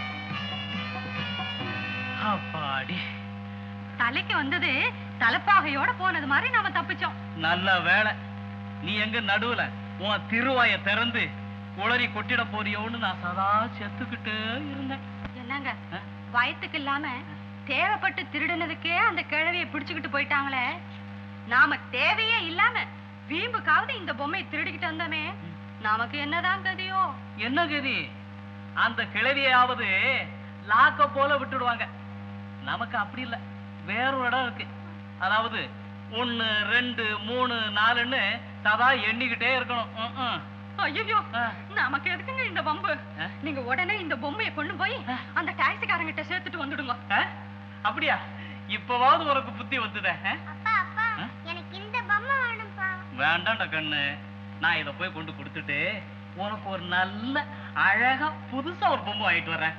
அப்பாடி தலைக்கு வந்தது தலைப்பாகையோட போனது மாதிரி நாம தப்பிச்சோம் நல்ல வேலை நீ எங்க நடுவுல உன் திருவாய திறந்து உளறி கொட்டிட போறியோன்னு நான் சதா செத்துக்கிட்டே இருந்தேன் என்னங்க ஆ? வயத்துக்கு இல்லாம தேவைப்பட்டு திருடுனதுக்கே அந்த கிழவியை பிடிச்சுக்கிட்டு போயிட்டாங்களே நாம தேவையே இல்லாம வீம்புக்காவது இந்த பொம்மையை திருடிக்கிட்டு வந்தோமே நமக்கு என்னதான் கதியோ என்ன கதி அந்த கிழவியாவது லாக்க போல விட்டுடுவாங்க நமக்கு அப்படி இல்ல வேற ஒரு இடம் இருக்கு அதாவது ஒண்ணு ரெண்டு மூணு நாலுன்னு சதா எண்ணிக்கிட்டே இருக்கணும் ம், ம். ஐயோ ஆ. நமக்கு எதுக்குங்க இந்த பம்பு ஆ? நீங்க உடனே இந்த பொம்மையை கொண்டு போய் அந்த டாக்ஸிக்காரங்கிட்ட சேர்த்துட்டு வந்துடுங்க ஆ? அப்படியா இப்பவாவது உனக்கு புத்தி வந்துதே ஆ? அப்பா அப்பா ஆ? எனக்கு இந்த பொம்மை வேணும்ப்பா வேண்டாம்டா கண்ணு நான் இத போய் கொண்டு கொடுத்துட்டு உனக்கு ஒரு நல்ல அழகா புதுசா ஒரு பொம்மை வாங்கிட்டு வரேன்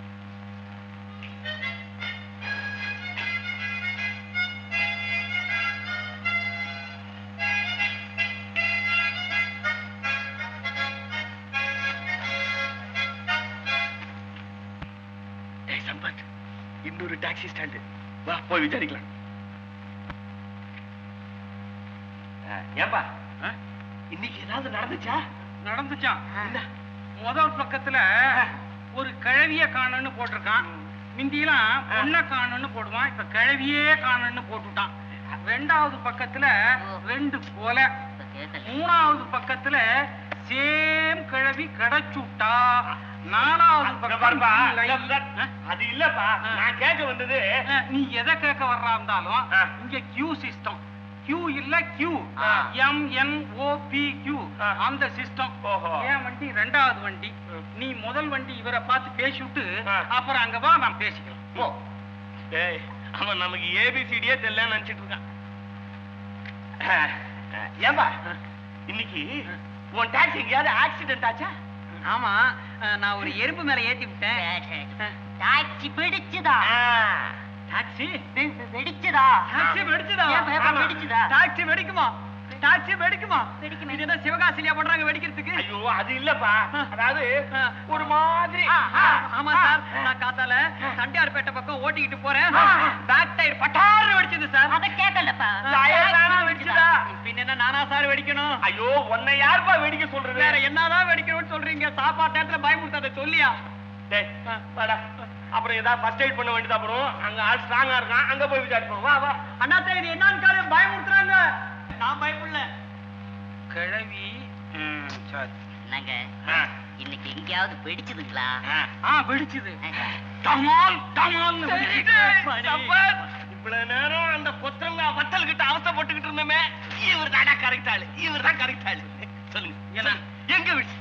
டேய் சம்பத் இன்னொரு டாக்ஸி ஸ்டாண்டு வா போய் விசாரிக்கலாம் ஆ, ஏப்பா ஆ? இன்னைக்கு ஏதாவது நடந்துச்சா நடந்துச்சான் முதல் பக்கத்துல ஒரு கிழவிய காணன்னு போட்டிருக்கான் மிந்தியெல்லாம் பொண்ண காணன்னு போடுவான் இப்ப கிழவியே காணன்னு போட்டுட்டான் ரெண்டாவது பக்கத்துல ரெண்டு கொலை இப்ப கேட்கல மூணாவது பக்கத்துல சேம் கிழவி கிடைச்சுட்டா நாலாவது இங்க பக்கம் பாருப்பா, இல்லை. இல்ல, இல்ல. அது இல்லப்பா ஆ. நான் கேட்க வந்தது அஹ், நீ எதை கேட்க வர்றா இருந்தாலும் ஆ. இங்க கியூ சிஸ்டம் கியூ இல்ல கியூ ஆ. M N O P Q ஆ. அந்த சிஸ்டம் ஓஹோ. என் வண்டி ரெண்டாவது வண்டி நீ முதல் வண்டி இவரை பார்த்து பேசிவிட்டு ஆ. அப்புறம் அங்க வா நான் பேசிக்கலாம் போ டேய் அவன் நமக்கு ஏபிசிடியே தெரியலன்னு நினைச்சிட்டு இருக்கான் ஆ, ஆ, ஏம்பா இன்னைக்கு உன் டாக்ஸி எங்கேயாவது ஆக்சிடென்ட் ஆச்சா ஆமா நான் ஒரு எறும்பு மேல ஏத்தி விட்டேன் டாக்ஸி பிடிச்சுதா டாக்ஸி வெடிச்சுதா டாக்ஸி வெடிச்சுதா ஏன் பேப்பர் ஆமா. வெடிச்சுதா டாக்ஸி வெடிக்குமா டாக்ஸி வெடிக்குமா வெடிக்குமே. இது என்ன சிவகாசிலியா பண்றாங்க வெடிக்கிறதுக்கு ஐயோ அது இல்லப்பா ஆ. அதாவது ஆ. ஒரு மாதிரி ஆ, ஆ, ஆமா சார் நான் காத்தால தண்டியார்பேட்டை பக்கம் ஓட்டிக்கிட்டு போறேன் ஆ. பேக் டயர் பட்டாரு வெடிச்சது சார் அத கேட்கலப்பா டயர் தானே வெடிச்சுதா? பின்ன என்ன நானா சார் வெடிக்கணும் ஐயோ உன்னை யாருப்பா வெடிக்க சொல்றது வேற என்னதான் வெடிக்கணும்னு சொல்றீங்க சாப்பாட்டு நேரத்துல பயமுறுத்தாத சொல்லியா டேய் வாடா அப்புறம் ஏதாவது ஃபர்ஸ்ட் எய்ட் பண்ண வேண்டியது அப்புறம் அங்க ஆள் ஸ்ட்ராங்கா இருக்கான் அங்க போய் விசாரிப்போம் வா வா அண்ணாத்த இது என்னன்னு கால பயமுறுத்துறாங்க நான் பயப்படல கிழவி என்னங்க ஆ. இன்னைக்கு எங்கேயாவது வெடிச்சுதுங்களா ஆ வெடிச்சுது டமால் டமால்னு வெடிச்சுது. சம்பத், இவ்வளவு நேரம் அந்த கொத்தரங்கா வத்தல் கிட்ட அவசப்பட்டுக்கிட்டு இருந்தோமே இவர் தாடா கரெக்ட் ஆளு இவர் தான் கரெக்ட் ஆளு சொல்லுங்க என்ன? எங்க வீடு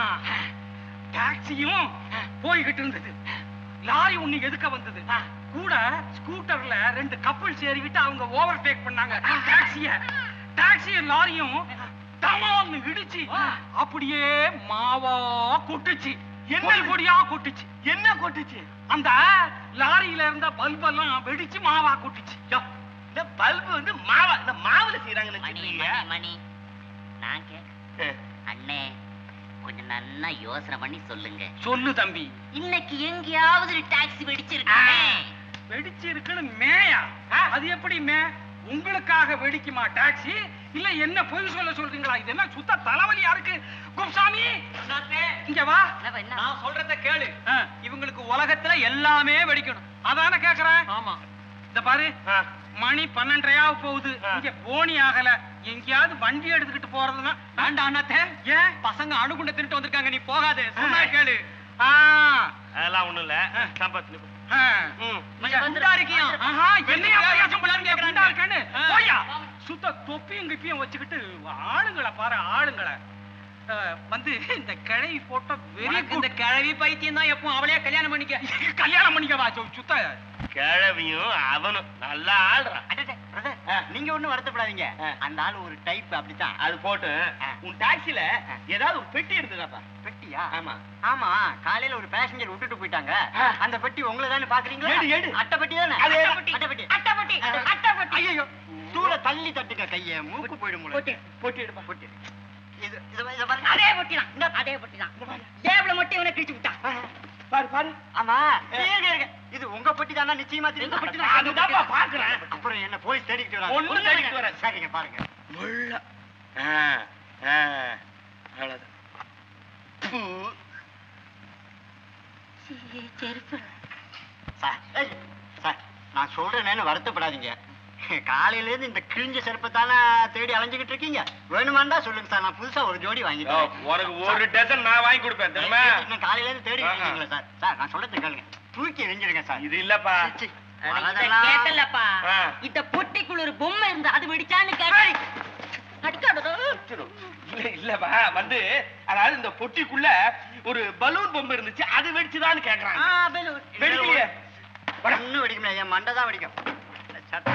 டாக்ஸியும் போய்கிட்டு இருந்தது லாரி ஒண்ணு எதுக்க வந்தது கூட ஸ்கூட்டர்ல ரெண்டு கப்பல் சேரிக்கிட்டு அவங்க ஓவர் டேக் பண்ணாங்க டாக்ஸிய டாக்ஸியும் லாரியும் தமான்னு இடிச்சு அப்படியே மாவா கொட்டுச்சு என்ன? பொடி பொடியா கொட்டுச்சு என்ன கொட்டுச்சு அந்த லாரியில இருந்த பல்பெல்லாம் வெடிச்சு மாவா கொட்டுச்சு யோ, இந்த பல்பு வந்து மாவா இந்த மாவுல செய்யறாங்கன்னு மணி சொல்றீங்க மணி மணி நான் கேட்க அண்ணே கொஞ்சம் நல்லா யோசனை பண்ணி சொல்லுங்க சொல்லு தம்பி இன்னைக்கு எங்கேயாவது ஒரு டாக்ஸி வெடிச்சிருக்கு வெடிச்சு இருக்குன்னு மேயா அது எப்படி மே உங்களுக்காக வெடிக்குமா டாக்ஸி இல்ல என்ன பொய் சொல்ல சொல்றீங்களா இது என்ன சுத்த தலைவலியா இருக்கு குப்சாமி இங்க வா நான் சொல்றத கேளு ஆ, இவங்களுக்கு உலகத்துல எல்லாமே வெடிக்கணும் அதானே கேக்குறேன் ஆமா இந்த பாரு ஆ. மணி பன்னெண்டரையாக போகுது ஆ. இங்க போனி ஆகல எங்கேயாவது வண்டி எடுத்துக்கிட்டு போறதுன்னா வேண்டாம் அண்ணாத்தே ஏன் பசங்க அணுகுண்ட திருட்டு வந்திருக்காங்க நீ போகாத சொன்னா ஆ. கேளு ஆ, அதெல்லாம் ஒண்ணும் இல்ல சம்பத் ஆ. ம் கொஞ்சம் குண்டா இருக்கியா ஆஹா, என்னையா பேச முடியாதுங்க, கேக்குறாங்க. குண்டா இருக்கான்னு? ஆ. போய்யா. சுத்த தொப்பியும் கிப்பியும் வச்சுக்கிட்டு ஆளுங்களை பாரு ஆளுங்களை ஆ, வந்து இந்த கிழவி போட்ட வெரி உனக்கு இந்த கிழவி பைத்தியம் தான் எப்போ அவளையே கல்யாணம் பண்ணிக்க கல்யாணம் பண்ணிக்கவா சு- சுத்த கிழவியும் அவனும் நல்லா ஆள்றான் நீங்க ஒண்ணும் வருத்தப்படாதீங்க அந்த ஆளு ஒரு டைப் அப்படித்தான் அது போட்டு உன் டாக்ஸில ஏதாவது ஒரு பெட்டி இருந்ததாப்பா பெட்டியா ஆமா ஆமா காலையில ஒரு பேசஞ்சர் விட்டுட்டு போயிட்டாங்க ஆ. அந்த பெட்டி உங்களை தானே பாக்குறீங்களா எடு, எடு. அட்டை பெட்டி தானே அதே தான். அட்டை பெட்டி அட்டை பெட்டி அட்டை பெட்டி ஐயோ தூர தள்ளி தட்டுங்க கைய மூக்கு போயிடும் பொட்டி. பொட்டி எடுப்பா பொட்டி இது இது இத பாருங்க அதே பொட்டி தான் இந்த அதே பொட்டி தான் ஜேப்ல மட்டும் இவனை கிழிச்சு விட்டான் பாரு பாரு ஆமா இருங்க, இருங்க. இது உங்க பொட்டி தானா நிச்சயமா தெரியும் பொட்டி தான். அதுதான்ப்பா பாக்குறேன் அப்புறம் என்ன போலீஸ் தேடிக்கிட்டு வராங்க ஒண்ணும் தேடிக்கிட்டு வரேன். சரிங்க பாருங்க முள்ள ஆ, ஆ, அவ்வளவுதான் பூ. செருப்பு சார் ஏய், சார் நான் சொல்றேன்னு வருத்தப்படாதீங்க காலையில இருந்து இந்த கிழிஞ்ச செருப்பை தானே தேடி அலைஞ்சுக்கிட்டு இருக்கீங்க வேணுமாண்டா சொல்லுங்க சார் நான் புதுசா ஒரு ஜோடி யோ, வாங்கிட்டேன் உனக்கு ஒரு டசன் நான் வாங்கி கொடுப்பேன் தெரியுமா நான் காலையில இருந்து தேடி ஆஹா. இருக்கீங்களா சார் சார் நான் சொல்றது கேளுங்க தூக்கி எரிஞ்சிருங்க சார் இது இல்லப்பா சி, இத வரதெல்லாம் கேட்டலப்பா ஆ. இந்த பொட்டிக்குள்ள ஒரு பொம்மை இருந்தா அது வெடிச்சான்னு கேட்டேன் அடிக்காதடா வச்சிரும். இல்ல இல்லப்பா வந்து அதாவது இந்த பொட்டிக்குள்ள ஒரு பலூன் பொம்மை இருந்துச்சு அது வெடிச்சுதான்னு ஆ கேக்குறாங்க பெலூன் வெடிக்கலையே ஒன்னும் வெடிக்க முடியாது என் மண்டை தான் வெடிக்கும் சட்டை.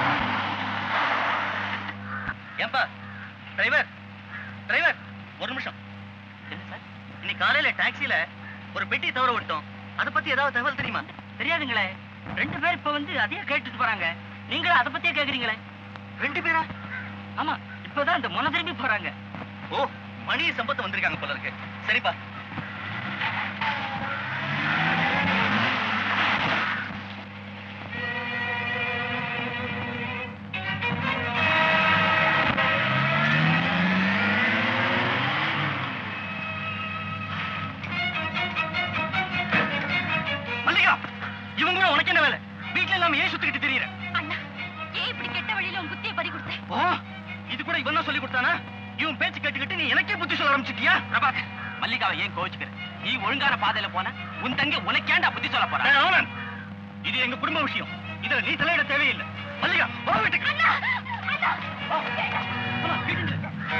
ஏன்பா டிரைவர் டிரைவர் ஒரு நிமிஷம் என்ன சார் இன்னைக்கு காலையில டாக்ஸில ஒரு பெட்டி தவற விட்டோம் அதை பத்தி ஏதாவது தகவல் தெரியுமா தெரியாதுங்களே ரெண்டு பேர் இப்ப வந்து அதையே கேட்டுட்டு போறாங்க நீங்களும் அதை பத்தியே கேக்குறீங்களே ரெண்டு பேரா ஆமா இப்பதான் இந்த முன திரும்பி போறாங்க ஓ மணி சம்பத்து வந்திருக்காங்க போல இருக்கு சரிப்பா மல்லிகா இவங்களும் உனக்கு என்ன வேலை வீட்டுல இல்லாம ஏன் சுத்திக்கிட்டு தெரியற அண்ணா ஏன் இப்படி கெட்ட வழியில உன் புத்தியை பறி கொடுத்த ஓ இது கூட இவன் தான் சொல்லி கொடுத்தானா இவன் பேச்சு கேட்டுக்கிட்டு நீ எனக்கே புத்தி சொல்ல ஆரம்பிச்சிட்டியா பிரபாக் மல்லிகாவை ஏன் கோவிச்சுக்கிற நீ ஒழுங்கான பாதையில போன உன் தங்க உனக்கேண்டா புத்தி சொல்ல போற இது எங்க குடும்ப விஷயம் இதுல நீ தலையிட தேவையில்லை மல்லிகா போ வீட்டுக்கு வா. ஆமா, வீட்டுக்கு.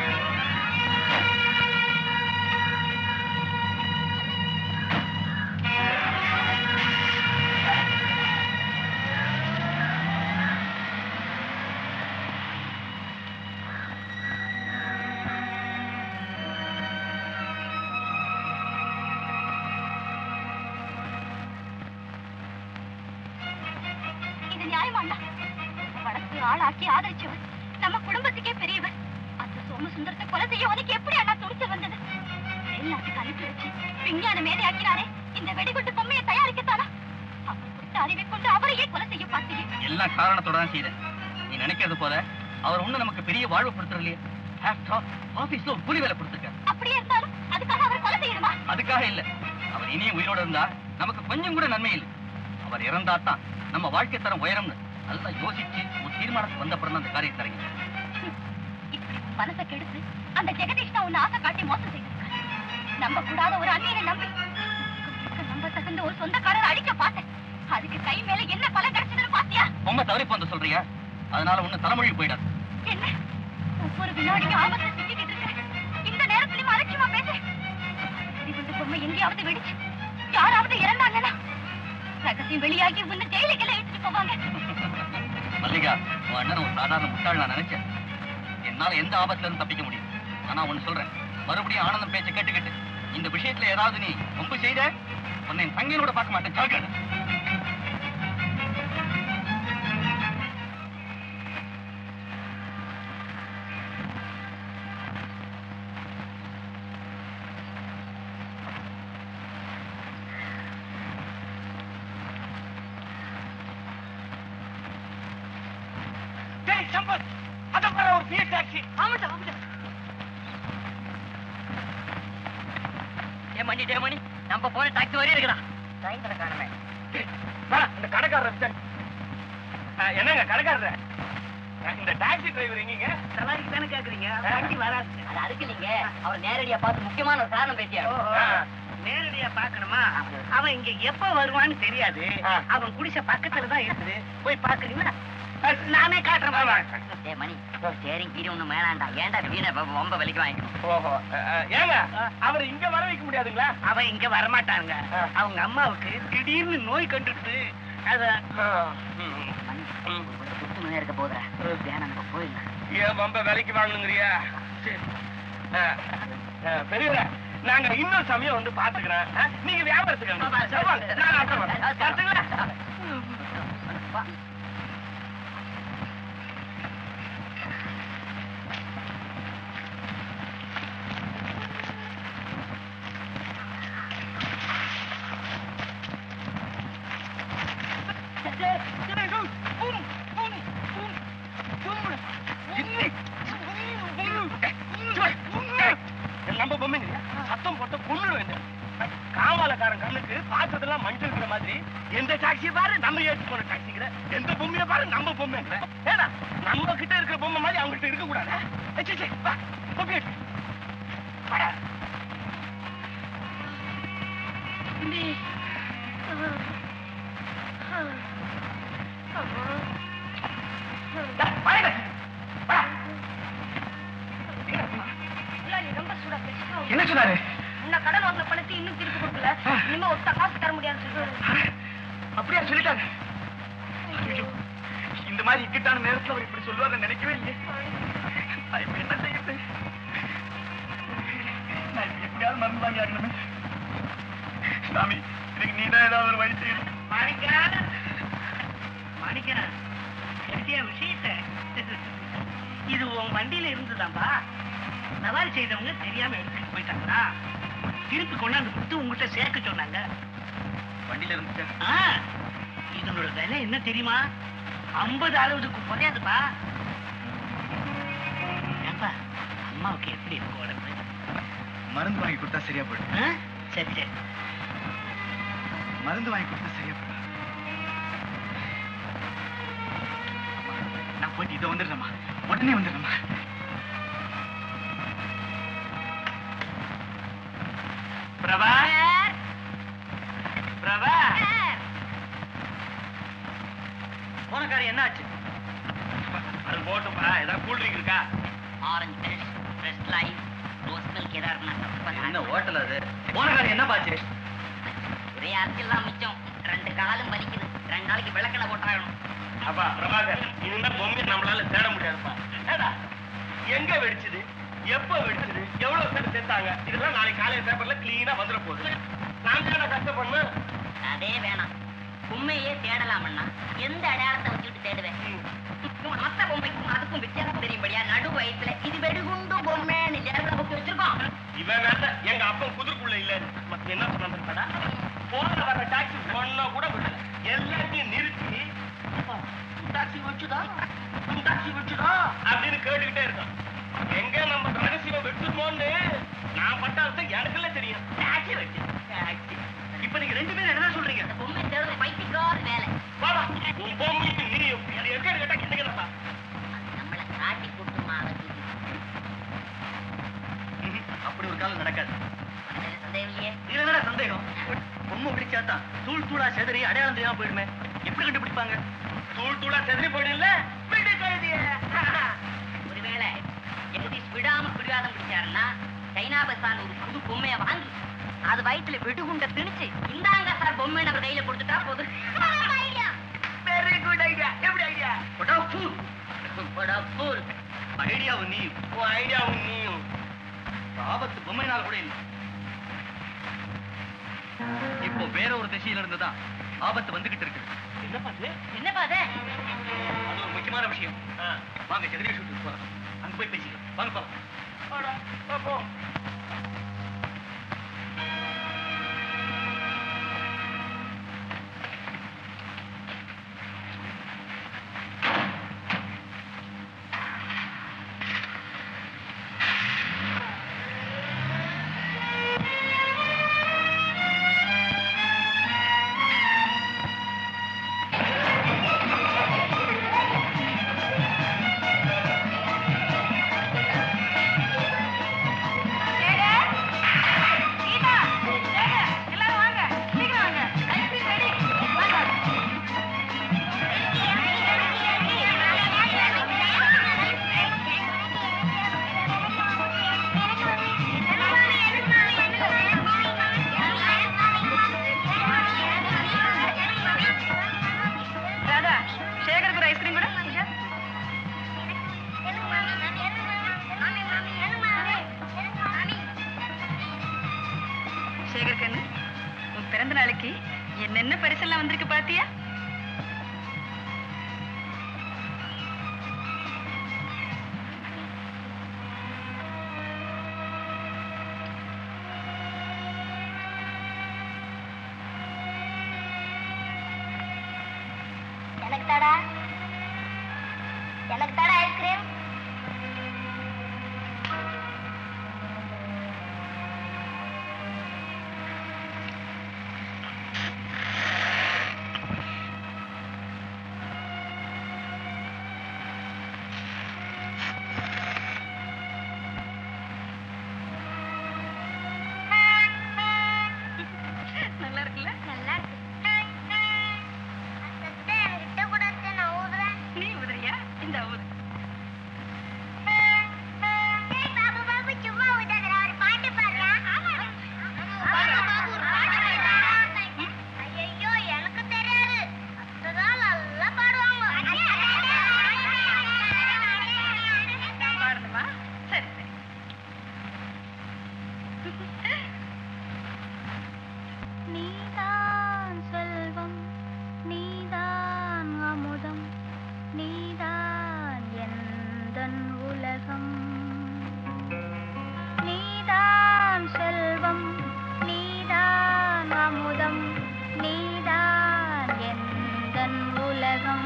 இது நியாயமா அண்ணா வளர்த்து ஆளாக்கி ஆதரிச்சவர் நம்ம குடும்பத்துக்கே பெரியவர் அந்த சோம சுந்தரத்தை கொலை செய்ய உனக்கு எப்படி அண்ணா துணிச்சல் வந்தது வெளிநாட்டுக்கு அனுப்பி வச்சு விஞ்ஞான மேதையாக்கினாரே இந்த வெடிகுண்டு பொம்மையை தயாரிக்கத்தானா அவர் கொடுத்த அறிவை கொண்டு அவரையே கொலை செய்ய பார்த்தீங்க எல்லாம் காரணத்தோட தான் செய்தேன் நீ நினைக்கிறது போல அவர் ஒண்ணும் நமக்கு பெரிய வாழ்வு கொடுத்துருலையே ஆபீஸ்ல ஒரு கூலி வேலை கொடுத்துருக்காரு அப்படியே இருந்தாலும் அதுக்காக அவர் கொலை செய்யணுமா அதுக்காக இல்ல அவர் இனியும் உயிரோட இருந்தா நமக்கு கொஞ்சம் கூட நன்மை இல்லை அவர் இறந்தா தான் நம்ம வாழ்க்கை தரம் உயரம்னு நல்லா யோசிச்சு ஒரு தீர்மானத்துக்கு வந்த அப்புறம் தான் அந்த காரியத்தை இறங்கி இப்படி உன் மனசை கெடுத்து அந்த ஜெகதீஷ் தான் உன்னை ஆசை காட்டி மோசம் செய்திருக்காரு நம்ப கூடாத ஒரு அந்நியனை நம்பி இருக்க நம்ப தகுந்த ஒரு சொந்தக்காரர் அழிக்க பார்த்தேன் அதுக்கு கை மேல என்ன பலன் கிடைச்சதுன்னு பாத்தியா பாத்தியா பொம்மை தவறி போந்த சொல்றியா அதனால ஒண்ணு தலைமொழி போயிடாது என்ன ஒவ்வொரு வினாடியும் ஆபத்துல சிக்கிக்கிட்டு இருக்க இந்த நேரத்திலயும் அலட்சியமா பேச இந்த பொம்மை எங்கேயாவது வெடிச்சு யாராவது இறந்தாங்கன்னா ரகசியம் வெளியாகி உன்னை ஜெயிலுக்கெல்லாம் எடுத்துட்டு போவாங்க மல்லிகா உன் அண்ணன் ஒரு சாதாரண முட்டாள் நான் நினைச்சேன் என்னால எந்த ஆபத்துல இருந்து தப்பிக்க முடியும் ஆனா ஒண்ணு சொல்றேன் மறுபடியும் ஆனந்தம் பேச்ச கேட்டுக்கிட்டு இந்த விஷயத்துல ஏதாவது நீ ரொம்ப செய்த உன்னை என் தங்கையோட பார்க்க மாட்டேன் ஜாக்கிரதை டேய் சம்பத் அத பாரு ஒரு பிஎ டாக்ஸி ஆமாடா ஆமாடா ஏ மணி டே மணி நம்ம போன டாக்ஸி வரையும் இருக்குடா டைம் காணுமே வாடா, இந்த கடைக்காரர் விசாரி. ஆ, என்னங்க கடைக்காரர் இந்த டாக்ஸி டிரைவர் எங்கீங்க சலாரிக்கு தானே கேக்குறீங்க வண்டி வராது அது அதுக்கு இல்லைங்க அவர் நேரடியா பார்த்து முக்கியமான ஒரு காரணம் பேசியா நேரடியா பாக்கணுமா அவன் இங்க எப்ப வருவான்னு தெரியாது ஆ. அவன் குடிசை பக்கத்துல தான் இருக்குது போய் பாக்குறீங்களா அஹ், நானே காட்டுறேன் பாருங்க. டே மணி ஸ்டேரிங் கீரி ஒண்ணு மேலாண்டா ஏன்டா வீணை ரொம்ப விலைக்கு வாங்கிக்கணும் ஓஹோ அ, அ, ஏங்க அவர் இங்க வர வைக்க முடியாதுங்களா அவன் இங்க வரமாட்டாங்க ஆ. அவங்க அம்மாவுக்கு திடீர்னு நோய் கண்டுடுது அத மணி ஒரு குத்து நோயா இருக்க போதுடா வேணாம் நம்ம போயிடலாம் ஏன் பம்ப விலைக்கு வாங்கணுங்கிறியா சரி அ, அ, பெரியவரே நாங்க இன்னொரு சமயம் வந்து பாத்துக்கிறேன் அ, நீங்க வியாபாரத்துக்கு வாங்க. சரி, வாங்க. நான் அப்புறம் வரேன். வரட்டுங்களா? நம்ம பொம்மைங்க சத்தம் போட்டு பொண்ணு வேண்டாம் காவாலக்காரன் கண்ணுக்கு பார்த்ததெல்லாம் மஞ்சள் இருக்கிற மாதிரி எந்த டாக்ஸியை பாரு நம்ம ஏற்று போன டாக்ஸிங்கிற எந்த பொம்மையை பாரு நம்ம பொம்மைங்கிற ஏடா நம்ம கிட்ட இருக்கிற பொம்மை மாதிரி அவங்க கிட்ட இருக்க கூடாது ஏ, சீ, சீ, வா, பொம்மை எடு. வாடா. டா, வாடா. வாடா. ரொம்ப சூடா பேசிட்டு என்ன சொன்னாரு இன்னும் கடன் வாங்கின பணத்தை இன்னும் திருப்பி கொடுக்கல இனிமே ஒத்த காசு தர முடியாதுன்னு சொல்லிட்டு அப்படியா சொல்லிட்டாங்க ஐயோ, இந்த மாதிரி இக்கட்டான நேரத்துல அவர் இப்படி சொல்லுவாருன்னு நினைக்கவே இல்லையே நான் இப்ப என்ன செய்யறது நான் இப்ப எப்படியாவது மருந்து வாங்கி ஆகணுமே சாமி இதுக்கு நீ தான் ஏதாவது ஒரு வழி செய்யணும் மாணிக்கா மாணிக்கா எடுத்தியா விஷயத்த இது உன் வண்டியில இருந்துதான்பா சவாரி செய்தவங்க தெரியாம எடுத்துட்டு போயிட்டாங்களா திருப்பி கொண்டாந்து கொடுத்து உங்ககிட்ட சேர்க்க சொன்னாங்க வண்டியில இருந்துச்சா ஆ, இதனோட விலை என்ன தெரியுமா ஐம்பது அறுபதுக்கு குறையாதுப்பா ஏன்பா அம்மாவுக்கு எப்படி இருக்கு உடம்பு மருந்து வாங்கி கொடுத்தா சரியா போயிடும் ஆ? சரி சரி மருந்து வாங்கி கொடுத்தா சரியா போயிடும் அம்மா, நான் போயிட்டு இதை வந்துடுறேம்மா உடனே வந்துடுறேம்மா பிரபா பிரபா போனக்காரி என்ன ஆச்சு அது போட்டுப்பா ஏதாவது கூல் ட்ரிங்க் இருக்கா orange fresh fresh life rose milk ஏதாவது என்ன இருந்தா ஹோட்டல் அது போனக்காரி என்ன பாச்சு ஒரே அரசியல்லாம் மிச்சம் ரெண்டு காலும் வலிக்குது ரெண்டு நாளைக்கு விளக்கெண்ணெய் போட்டாகணும் அப்பா பிரபாகர் இந்த பொம்மையை நம்மளால தேட முடியாதுப்பா ஏடா எங்க வெடிச்சது எப்ப வெடிச்சது எவ்வளவு பேர் செத்தாங்க இதெல்லாம் நாளைக்கு காலையில பேப்பர்ல கிளீனா வந்துட போகுது நான் தானே கஷ்டப்படணும் அதே வேணாம் உண்மையே தேடலாமண்ணா எந்த அடையாளத்தை வச்சுட்டு தேடுவேன் மத்த பொம்மைக்கும் அதுக்கும் வித்தியாசம் தெரியும்படியா நடு வயசுல இது வெடிகுண்டு பொம்மைன்னு லேபிள புக்கு வச்சிருக்கோம் இவன் வேற எங்க அப்பன் குதிர்க்குள்ள இல்ல என்ன சொன்னா போன வர டாக்ஸி ஒன்ன கூட விடல எல்லாத்தையும் நிறுத்தி டாக்ஸி வச்சுதா டாக்ஸி வச்சுதா அப்படின்னு கேட்டுக்கிட்டே இருக்கான் எங்க நம்ம ரகசியம் வெட்டுமோன்னு நான் பட்டாளத்தை எனக்குள்ள தெரியும் டாக்ஸி வச்சு டாக்ஸி இப்ப நீங்க ரெண்டு பேரும் என்ன சொல்றீங்க அந்த பொம்மை தேடுறது பைத்தியக்கார வேலை வாடா உன் பொம்மைக்கு நீ அது எங்க கேட்டா கிட்டக்கிறப்பா அது நம்மளை காட்டி கொடுத்துமா அதை தூக்கி. அப்படி ஒரு காலம் நடக்காது அதுல சந்தேகம் இல்லையே இதுல என்னடா சந்தேகம் பொம்மை பிடிச்சாதான் தூள் தூளா செதறி அடையாளம் தெரியாம போயிடுமே எப்படி கண்டுபிடிப்பாங்க தூள் தூளா செதறி போயிடல விடு கழுதிய ஒருவேளை ஜெகதீஷ் விடாம பிடிவாதம் பிடிச்சாருன்னா சைனா பஸ்தான் ஒரு புது பொம்மையை வாங்கி அது வயித்துல வெடுகுண்ட திணிச்சு இந்தாங்க சார் பொம்மை நம்ம கையில கொடுத்துட்டா போதும் வெரி குட் ஐடியா எப்படி ஐடியா ஃபூல் ஐடியாவும் நீ உன் ஐடியாவும் நீயும் ஆபத்து பொம்மைனால் கூட இல்லை இப்போ வேற ஒரு திசையில இருந்து தான் ஆபத்து வந்துகிட்டு இருக்கு என்ன பாத்து என்னப்பா அது அது ஒரு முக்கியமான விஷயம் வாங்க ஜெகதீஷ் வீட்டுக்கு போலாம் அங்க போய் பேசிக்கலாம் வாங்க போலாம் போ ராதா சேகருக்கு ஒரு ஐஸ்கிரீம் கூட சேகர் கண்ணு உன் பிறந்த நாளைக்கு என்னென்ன பரிசெல்லாம் வந்திருக்கு பாத்தியா எனக்கு தாடா எனக்கு தாடா ஐஸ்கிரீம் நல்லா இருக்குல்ல நல்லா இருக்கு அத்தை, என்கிட்ட கூட அத்தை, நான் ஊதுறேன். நீ உதறியா இந்த ஊது ஏய், பாபு, பாபு, சும்மா ஊதாதடா, ஒரு பாட்டு பாடுறா. பாபு, பாபு, ஒரு பாட்டு பாடுறா. ஐயையோ, எனக்கு தெரியாது அத்தைதான் நல்லா பாடுவாங்க பாடணுமா சரி சரி நீதான் செல்வம் நீதான் அமுதம் நீதான் எந்தன் உலகம் நீதான் செல்வம் நீதான் அமுதம் நீதான் எந்தன் உலகம்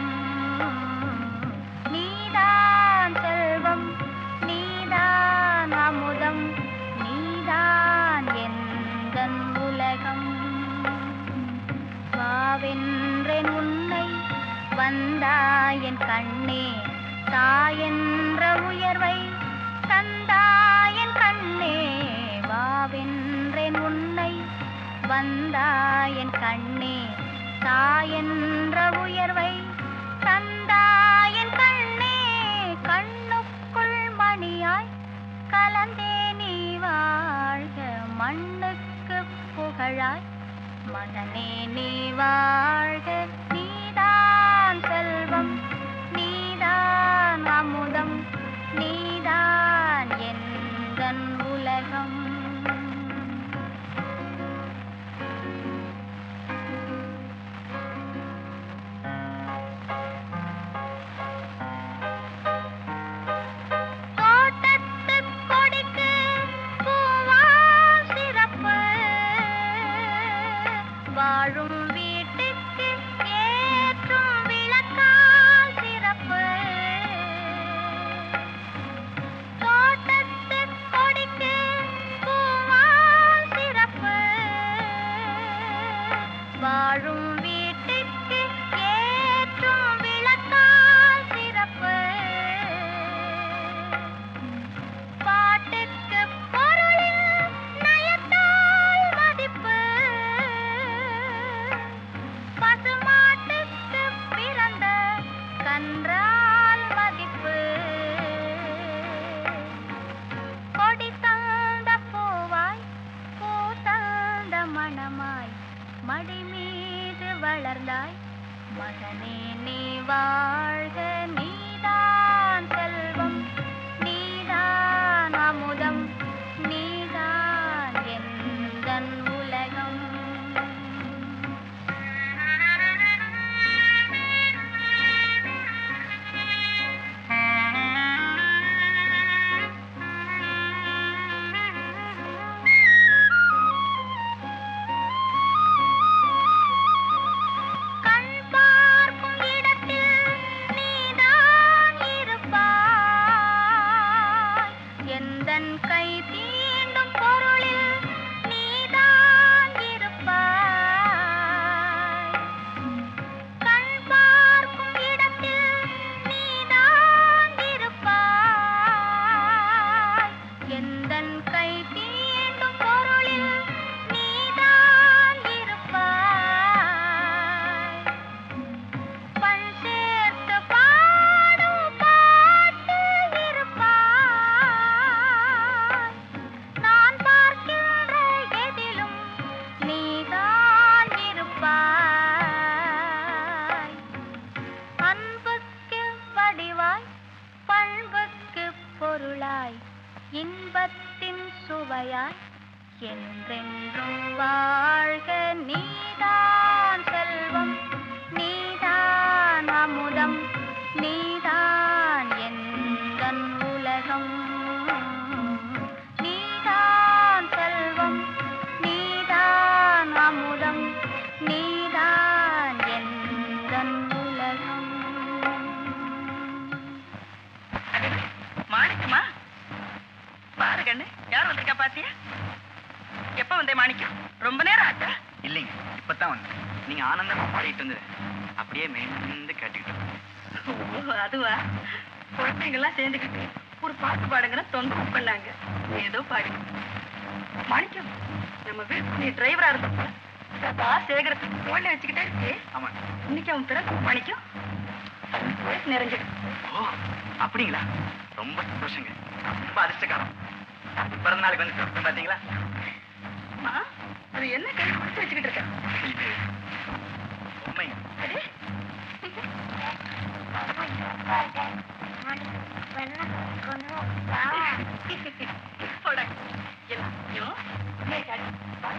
நீதான் செல்வம் நீதான் அமுதம் நீதான் எந்தன் உலகம் வாவென்றேன் உன்னை வந்தாயன் கண்ணே தாயென்ற உயர்வை தந்தாயன் கண்ணே வாவென்றேன் உன்னை வந்தாயன் கண்ணே தாயென்ற உயர்வை தந்தாயன் கண்ணே கண்ணுக்குள் மணியாய் கலந்தே நீ வாழ்க மண்ணுக்கு புகழாய் மகனே நீ வாழ்க நீதான் செல்வம் நீதான் அமுதம் நீதான் எந்தன் உலகம் தோட்டத்துக் கொடிக்கு பூவால் சிறப்பு வாழும் வீட்டுக்கு ஏற்றும் விளக்கால் சிறப்பு தோட்டத்துக் கொடிக்கு பூவால் எந்தன் கை தீண்டும் பொருளில் நீதான் இருப்பாய் கண் பார்க்கும் இடத்தில் நீதான் இருப்பாய் எந்தன் கை தீண்டும் பொருளில் நீதான் இருப்பாய் பண் சேர்த்து பாடும் பாட்டு இருப்பாய் நான் பார்க்கின்ற எதிலும் நீதான் இருப்பாய் அன்புக்கு வடிவாய் பண்புக்கு பொருளாய் இன்பத்தின் சுவையாய் என்றென்றும் வாழ்க நீதான் செல்வம் நீதான் அமுதம் நீதான் எந்தன் உலகம் நீதான் செல்வம் நீதான் அமுதம் நீதான் எந்தன் உலகம் மாணிக்கமா பாரு கண்ணு யார் வந்திருக்கா பாத்தியா எப்ப வந்தே மாணிக்கம் ரொம்ப நேரம் ஆச்சா இல்லைங்க இப்பதான் வந்து நீங்க ஆனந்தமா பாடிட்டு இருந்தது அப்படியே மெயின்னு கேட்டுக்கிட்டு இருந்தேன். ஓ, அதுவா குழந்தைங்க எல்லாம் சேர்ந்துக்கிட்டு ஒரு பாட்டு பாடுங்கிற தொந்தரவு பண்ணாங்க ஏதோ பாடி மாணிக்கம் நம்ம வீட்டு நீ டிரைவரா இருந்தப்ப சதா சேகரத்துக்கு போன்ல வச்சுக்கிட்டே இருக்கு ஆமாங்க இன்னைக்கு அவன் பிறகு மாணிக்கம் வயசு நிறைஞ்சிடும் ஓ அப்படிங்களா ரொம்ப சந்தோஷங்க ரொம்ப அதிர்ஷ்டக்காரம் பிறந்த நாளுக்கு வந்து பாத்தீங்களா அம்மா, அது என்ன கை கொடுத்து வச்சுக்கிட்டு இருக்க இது உண்மை அடே, போடா. எல்லாத்தையும் உன்னை காட்டி. வா.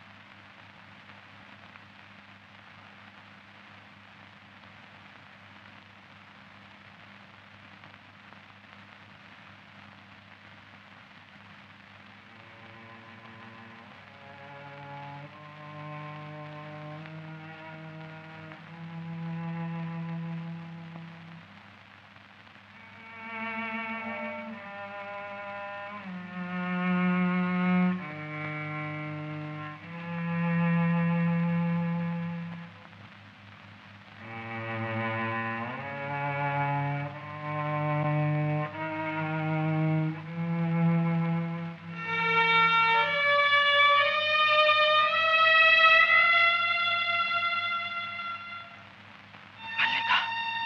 மல்லிகா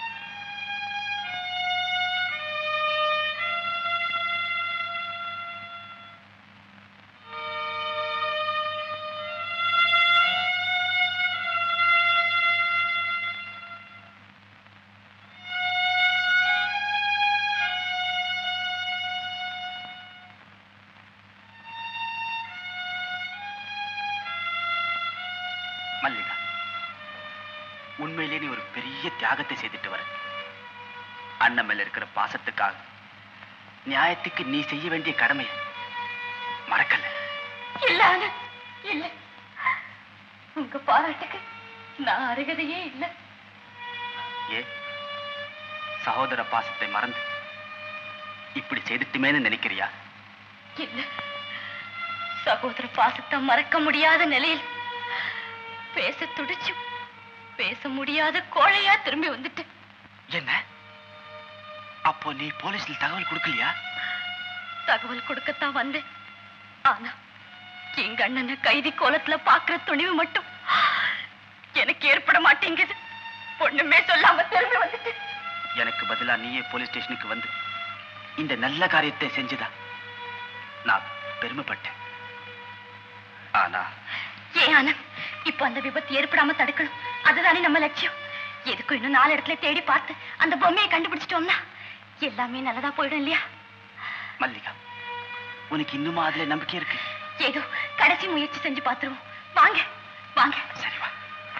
மல்லிகா உண்மையிலேயே நீ ஒரு பெரிய தியாகத்தை செய்துட்டு வர அண்ணன் மேல இருக்கிற பாசத்துக்காக நியாயத்துக்கு நீ செய்ய வேண்டிய கடமையை மறக்கல இல்ல ஆனந்த் இல்ல உங்க பாராட்டுக்கு நான் அருகதையே இல்ல ஏ சகோதர பாசத்தை மறந்து இப்படி செய்துட்டுமேன்னு நினைக்கிறியா இல்ல சகோதர பாசத்தை மறக்க முடியாத நிலையில் பேச துடிச்சும் பேச முடியாத கோழையா திரும்பி வந்துட்டு என்ன அப்போ நீ போலீஸ்ல தகவல் கொடுக்கலையா தகவல் கொடுக்கத்தான் வந்தேன் ஆனா எங்க அண்ணனை கைதி கோலத்துல பாக்குற துணிவு மட்டும் எனக்கு ஏற்பட மாட்டேங்குது ஒண்ணுமே சொல்லாம திரும்பி வந்துட்டு எனக்கு பதிலா நீயே போலீஸ் ஸ்டேஷனுக்கு வந்து இந்த நல்ல காரியத்தை செஞ்சுதா நான் பெருமைப்பட்டேன் ஆனா ஏன் ஆனந்த் இப்ப அந்த விபத்து ஏற்படாம தடுக்கணும் அதுதானே நம்ம லட்சியம் எதுக்கும் இன்னும் நாலு இடத்துல தேடி பார்த்து அந்த பொம்மையை கண்டுபிடிச்சிட்டோம்னா எல்லாமே நல்லதா போயிடும் இல்லையா மல்லிகா உனக்கு இன்னுமா அதுல நம்பிக்கை இருக்கு ஏதோ கடைசி முயற்சி செஞ்சு பார்த்துருவோம் வாங்க வாங்க சரி வா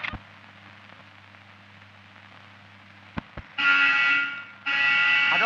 அதோ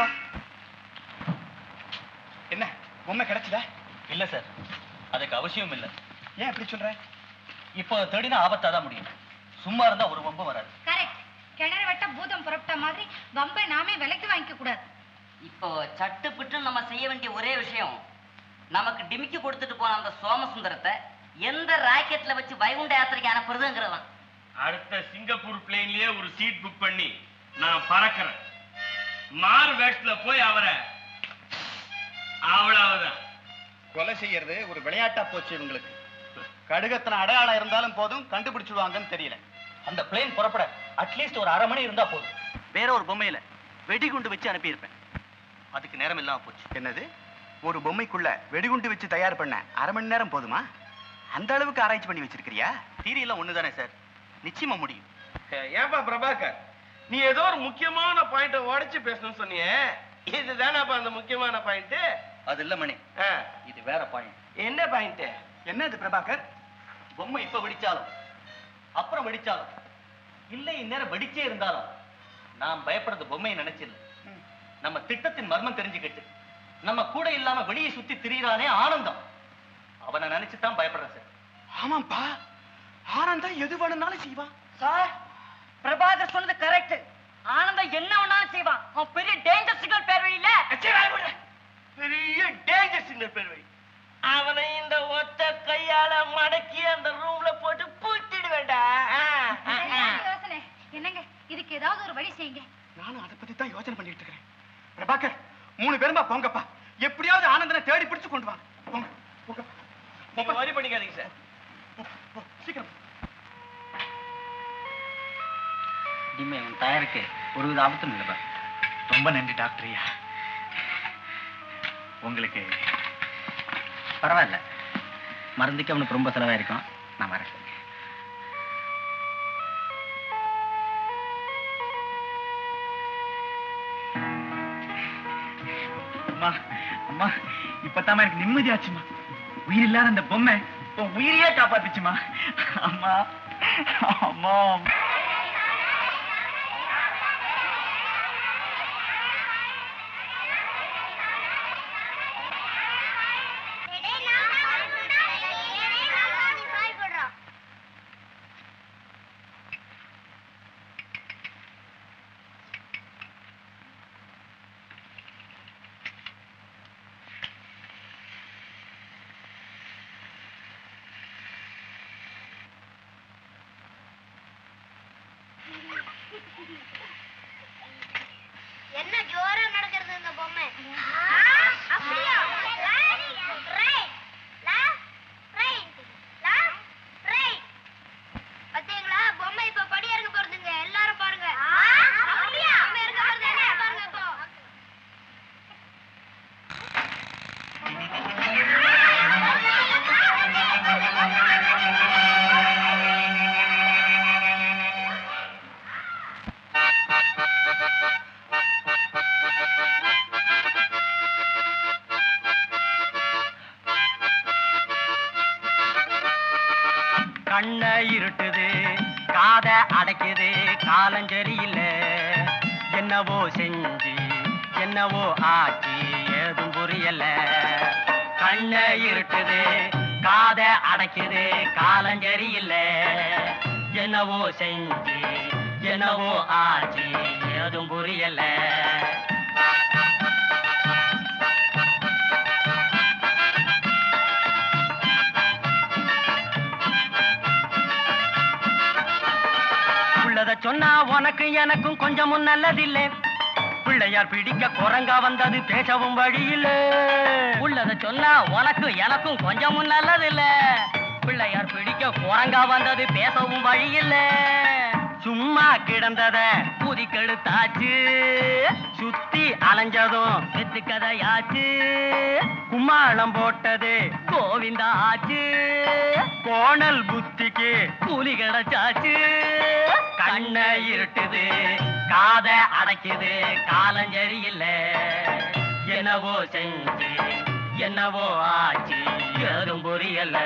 என்ன பொம்மை கிடைச்சதா இல்ல சார் அதுக்கு அவசியம் இல்ல ஏன் அப்படி சொல்ற இப்போ தேடினா ஆபத்தா தான் முடியும் சும்மா இருந்தா ஒரு வம்பும் வராது கரெக்ட் கிணறு வெட்ட பூதம் புறப்பட்ட மாதிரி வம்பை நாமே விலைக்கு வாங்கிக்க கூடாது இப்போ சட்டு புட்டு நம்ம செய்ய வேண்டிய ஒரே விஷயம் நமக்கு டிமிக்கி கொடுத்துட்டு போன அந்த சோமசுந்தரத்தை எந்த ராக்கெட்ல வச்சு வைகுண்ட யாத்திரைக்கு அனுப்புறதுங்கிறதான் அடுத்த சிங்கப்பூர் பிளேன்லயே ஒரு சீட் புக் பண்ணி நான் பறக்கிறேன் மாறு வேஷத்துல போய் அவரை அவ்வளவுதான் கொலை செய்யறது ஒரு விளையாட்டா போச்சு இவங்களுக்கு கடுகத்தனை அடையாளம் இருந்தாலும் போதும் கண்டுபிடிச்சிடுவாங்கன்னு தெரியல அந்த பிளேன் புறப்பட அட்லீஸ்ட் ஒரு அரை மணி இருந்தா போதும் வேற ஒரு பொம்மையில வெடிகுண்டு வச்சு அனுப்பியிருப்பேன் அதுக்கு நேரம் இல்லாம போச்சு என்னது ஒரு பொம்மைக்குள்ள வெடிகுண்டு வச்சு தயார் பண்ண அரை மணி நேரம் போதுமா அந்த அளவுக்கு ஆராய்ச்சி பண்ணி வச்சிருக்கிறியா தீரியெல்லாம் ஒண்ணுதானே சார் நிச்சயமா முடியும் ஏன்பா பிரபாகர் நீ ஏதோ ஒரு முக்கியமான பாயிண்ட உடைச்சு பேசணும்னு சொன்னியே இதுதானப்பா அந்த முக்கியமான பாயிண்ட் அது இல்ல மணி இது வேற பாயிண்ட் என்ன பாயிண்ட் என்னது பிரபாகர் பொம்மை இப்ப வெடிச்சாலும் அப்புறம் வெடிச்சாலும் இல்ல இந்நேரம் வெடிச்சே இருந்தாலும் நான் பயப்படுறது பொம்மையை நினைச்சில்ல நம்ம திட்டத்தின் மர்மம் தெரிஞ்சுக்கிட்டு நம்ம கூட இல்லாம வெளியே சுத்தி திரியிறானே ஆனந்தம் அவனை நினைச்சு தான் பயப்படுறேன் சார் ஆமாப்பா ஆனந்தா எது வேணும்னாலும் செய்வான் சார் பிரபாகர் சொன்னது கரெக்ட் ஆனந்தம் என்ன வேணாலும் செய்வான் அவன் பெரிய டேஞ்சர் சிக்னல் பேர் வழியில பெரிய டேஞ்சர் சிக்னல் பேர் வை அவனை இந்த ஒத்த கையால மடக்கி அந்த ரூம்ல போட்டு பூட்டிடு யோசனை என்னங்க இதுக்கு ஏதாவது ஒரு வழி செய்யுங்க நானும் அதை பத்தி தான் யோசனை பண்ணிட்டு இருக்கிறேன் பிரபாகர் மூணு பேருமா போங்கப்பா எப்படியாவது ஆனந்தனை தேடி பிடிச்சு கொண்டு வாங்க போங்க போங்க நீங்க வரி பண்ணிக்காதீங்க சார் போ, சீக்கிரம் இனிமே உன் தயாருக்கு ஒரு வித ஆபத்தும் இல்லைப்பா ரொம்ப நன்றி டாக்டர் ஐயா உங்களுக்கு பரவாயில்ல மருந்துக்கு அவனுக்கு ரொம்ப செலவாயிருக்கும் நான் வரேன் அம்மா அம்மா இப்பதாம்மா எனக்கு நிம்மதியாச்சுமா உயிர் இல்லாத அந்த பொம்மை உன் உயிரையே காப்பாத்துச்சுமா அம்மா அம்மா என்ன ஜோரா நடக்கிறது இந்த பொம்மை அப்படியா ரைட் ரைட் ரைட் பாத்தீங்களா பொம்மை இப்ப படி இறங்க போறதுங்க எல்லாரும் பாருங்க அப்படியா பொம்மை இறங்க போறது என்ன பாருங்க இப்போ கண்ண இருட்டுது காத அடைக்குது காலஞ்சரியில்ல என்னவோ செஞ்சு என்னவோ ஆச்சு ஏதும் புரியல கண்ண இருட்டுது காத அடைக்குது காலஞ்சரியில்ல என்னவோ செஞ்சு என்னவோ ஆச்சு ஏதும் புரியல உள்ளத சொன்னா உனக்கு எனக்கும் கொஞ்சமும் நல்லதில்லை பிள்ளையார் பிடிக்க குரங்கா வந்தது பேசவும் வழியில உள்ளத சொன்னா உனக்கு எனக்கும் கொஞ்சமும் நல்லதில்ல பிள்ளையார் பிடிக்க குரங்கா வந்தது பேசவும் வழியில்ல சும்மா கிடந்தத குதிக்கெடுத்தாச்சு சுத்தி அலைஞ்சதும் வெத்து கதையாச்சு கும்மாளம் போட்டது கோவிந்தா ஆச்சு கோணல் புத்திக்கு கூலி கிடைச்சாச்சு கண்ண இருட்டுது காத அடைக்குது காலஞ்சரியில்ல என்னவோ செஞ்சு என்னவோ ஆச்சு ஏதும் புரியல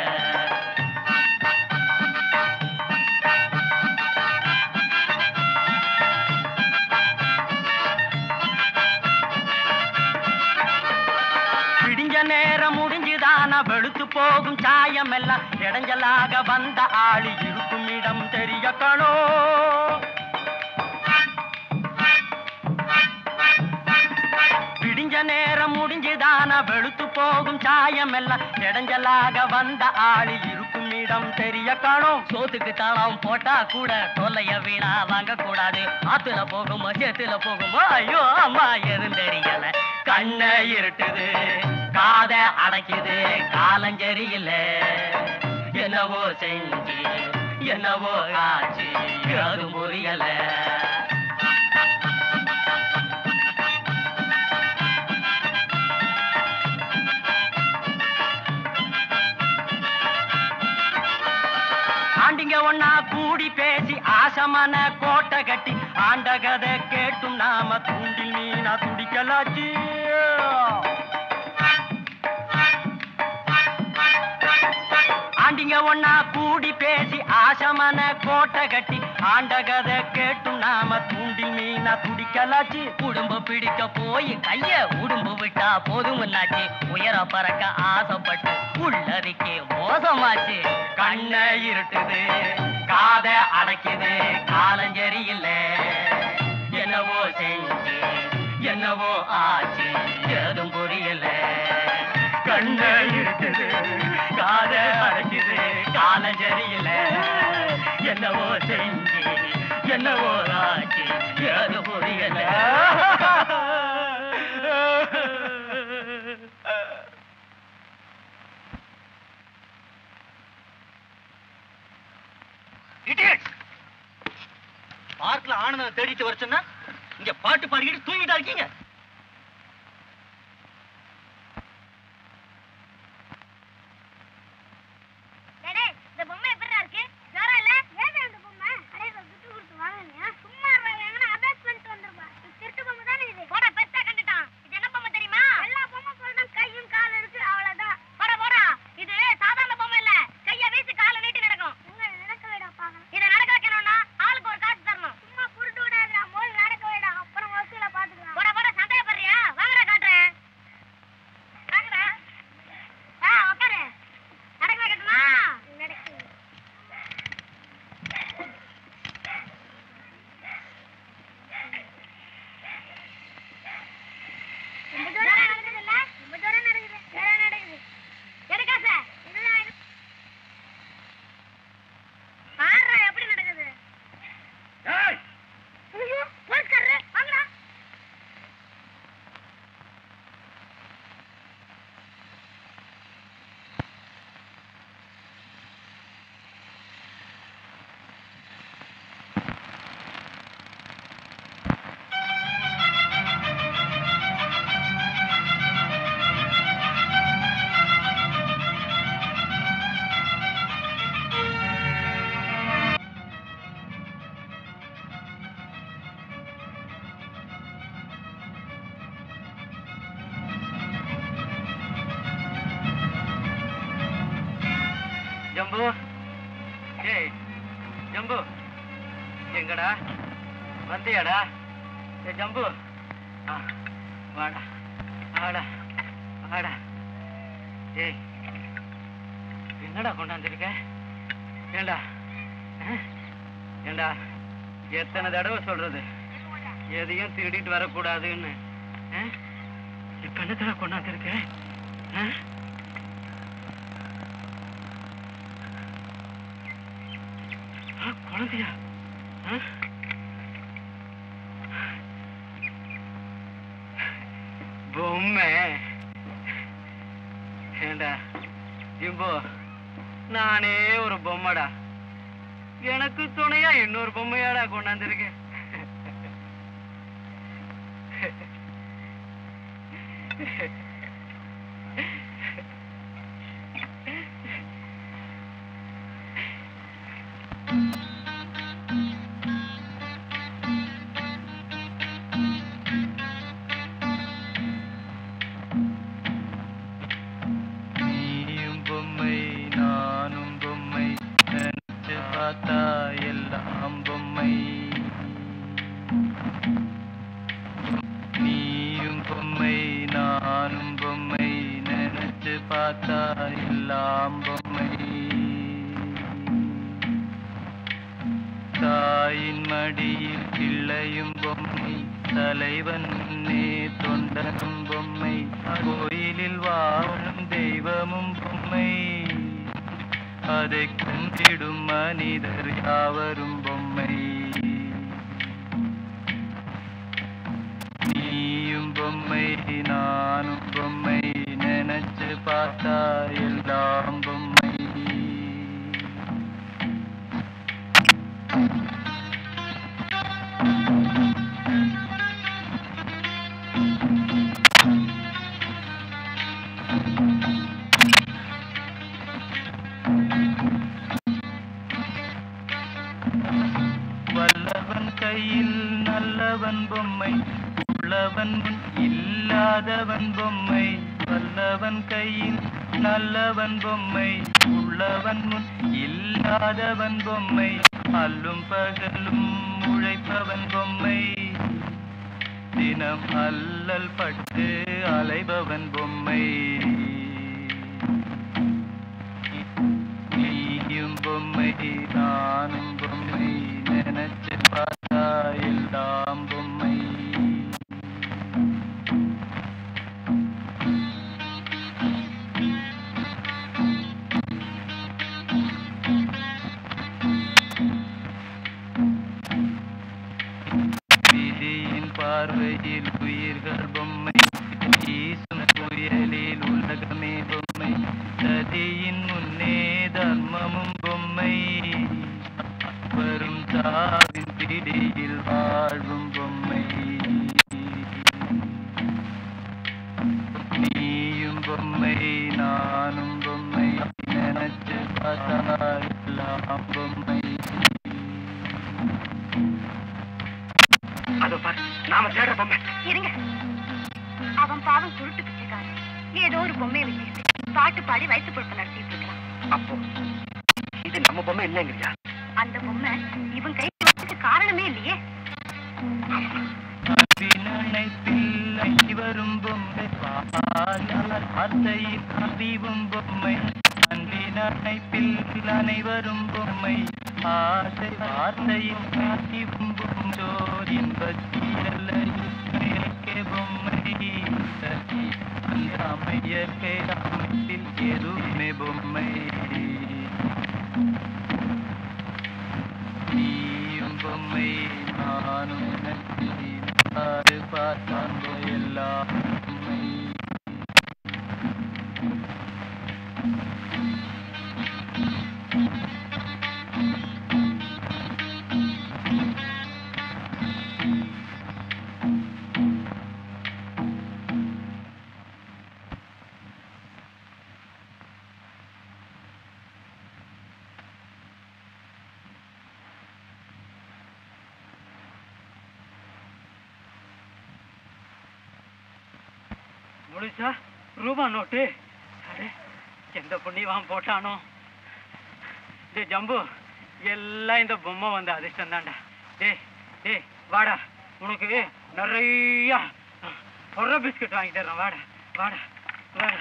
விடிஞ்ச நேரம் முடிஞ்சுதானா வெளுத்து போகும் சாயம் எல்லாம் இடைஞ்சலாக வந்த ஆளு இருக்கும் இடம் தெரியக்கணோ விடிஞ்ச நேரம் முடிஞ்சுதானா வெளுத்து போகும் சாயம் எல்லாம் இடைஞ்சலாக வந்த ஆளு இருக்கும் இடம் தெரிய காணும் சோத்துக்கு தாளம் போட்டா கூட தொல்லைய வீணா வாங்க கூடாது ஆத்துல போகுமோ சேத்துல போகுமோ ஐயோ அம்மா எதுவும் தெரியல கண்ண இருட்டுது காத அடைக்குது காலஞ்சரியில்ல என்னவோ செஞ்சு என்னவோ ஆச்சு அது புரியல ஆண்டிங்க ஒன்னா கூடி பேசி ஆசமான கோட்டை கட்டி ஆண்ட கதை கேட்டும் நாம தூண்டில் மீனா துடிக்கலாச்சு ஆண்டிங்க ஒன்னா கூடி பேசி ஆசமான கோட்டை கட்டி ஆண்ட கதை கேட்டும் நாம தூண்டில் மீனா துடிக்கலாச்சு உடும்பு பிடிக்க போய் கைய உடும்பு விட்டா போதுமுன்னாச்சு உயர பறக்க ஆசைப்பட்டு உள்ளதுக்கே மோசமாச்சு கண்ண இருட்டுது காத அடைக்குது காலஞ்சரியில்ல என்னவோ செஞ்சு என்னவோ ஆச்சு ஏதும் புரியல கண்ண இருட்டுது காத அடைக்குது காலஞ்சரியில்ல என்னவோ செஞ்சு என்னவோ ஆச்சு ஏதும் புரியல பார்க்ல ஆனந்தம் தேடிட்டு வர சொன்னா இங்க பாட்டு பாடிக்கிட்டு தூங்கிட்டா இருக்கீங்க டேய், இந்த பொம்மை எப்படிடா இருக்கு ஜோரம் இல்ல ஏன் அந்த பொம்மை அடே துட்டு கொடுத்து வாங்குனியா சும்மா இருங்க அபேஸ் பண்ணிட்டு வந்திருப்பா திருட்டு பொம்மை தானே இது போட பெருசா கண்டுட்டான் இது என்ன பொம்மை தெரியுமா எல்லா பொம்மை போல கையும் காலும் இருக்கு அவ்வளவுதான் போட போடா இது சாதாரண பொம்மை இல்ல கைய வீசி காலை நீட்டி நடக்கும் நடக்க வேடா பாக்கலாம் இதை நடக்க வைக்கணும்னா ஆளுக்கு ஒரு காசு தரணும் சும்மா புருட்டு விடாதுடா மோல் நடக்க வேடா அப்புறம் வசூல பாத்துக்கலாம் போட போட சந்தேகப்படுறியா வாங்கடா காட்டுறேன் வாங்கடா ஆ உட்காரு நடக்க வைக்கட்டுமா நடக்கு ரொம்ப தூரம் நடக்குதுல்ல ரொம்ப தூரம் நடக்குது வேற நடக்குது எடுக்கா சார் இதுதான் இது பாடுறா எப்படி நடக்குது ஐயோ போலீஸ்காரரு வாங்கடா ஜம்பு ஏய் ஜம்பு எங்கடா வந்தியாடா ஏ ஜம்பு ஆ, வாடா வாடா வாடா ஏய் என்னடா கொண்டாந்துருக்க ஏண்டா ஆ? ஏண்டா எத்தனை தடவை சொல்றது எதையும் திருடிட்டு வரக்கூடாதுன்னு ஆ? இப்ப என்னத்தடா கொண்டாந்துருக்க ஆ? ஆ, குழந்தையா ஆ? பொம்மை ஏண்டா ஜிம்போ நானே ஒரு பொம்மைடா எனக்கு துணையா இன்னொரு பொம்மையாடா கொண்டாந்துருக்கேன் நீயும் பொம்மை நானும் பொம்மை நினைச்சு பார்த்தா எல்லாம் பொம்மை நீயும் பொம்மை நானும் பொம்மை நினைச்சு பார்த்தா எல்லாம் பொம்மை தாயின் மடியில் பிள்ளையும் பொம்மை தலைவன் முன்னே தொண்டனும் பொம்மை கோயிலில் வாழும் தெய்வமும் பொம்மை அதை கும்பிடும் மனிதர் யாவரும் பொம்மை நீயும் பொம்மை நானும் பொம்மை நினைச்சு பார்த்தா எல்லாம் பொம்மை வல்லவன் கையில் நல்லவன் பொம்மை உள்ளவன் முன் இல்லாதவன் பொம்மை வல்லவன் கையில் நல்லவன் பொம்மை உள்ளவன் முன் இல்லாதவன் பொம்மை அல்லும் பகலும் உழைப்பவன் பொம்மை தினம் அல்லல் பட்டு அலைபவன் பொம்மை நீயும் பொம்மை நானும் பொம்மை நினைச்சு பார்த்தா எல்லாம் பொம்மை விதியின் பார்வையில் உயிர்கள் பொம்மை வீசும் புயலில் உலகமே பொம்மை சதியின் முன்னே தர்மமும் பொம்மை வரும் சாவின் பிடியில் வாழும் பொம்மை நீயும் பொம்மை நானும் பொம்மை நினைச்சு பார்த்தா எல்லாம் பொம்மை அதோ பாரு நாம தேடுற பொம்மை இருங்க அவன் பாவம் குருட்டு பிச்சைக்காரன் ஏதோ ஒரு பொம்மையை வச்சுக்கிட்டு பாட்டு பாடி வயிற்று பொறுப்பு நடத்திட்டு இருக்கான் அப்போ இது நம்ம பொம்மை இல்லைங்கறியா அந்த பொம்மை இவன் கை வரதுக்கு காரணமே இல்லையே அன்பின் அனைத்தில் வரும் பொம்மை வாயால் வார்த்தையில் அறிவும் பொம்மை அன்பின் அனைப்பில் அனைவரும் பொம்மை ஆசை வார்த்தையில் அறிவும் பொஞ்சோர் இன்பத்தீரல்ல பொம்மை சதி அந்த அமையற்கை அமைப்பில் எதுவுமே பொம்மை நீயும் பொம்மை நானும் நன்றி பாரு பார்த்தான் எல்லாம் பொம்மை முழுசா ரூபா நோட்டு அடே எந்த புண்ணியவான் போட்டானோ டே ஜம்பு எல்லாம் இந்த பொம்மை வந்த அதிர்ஷ்டம் தான்டா டே டே வாடா உனக்கு நிறைய பொற பிஸ்கட் வாங்கி தர்றேன் வாடா வாடா வாடா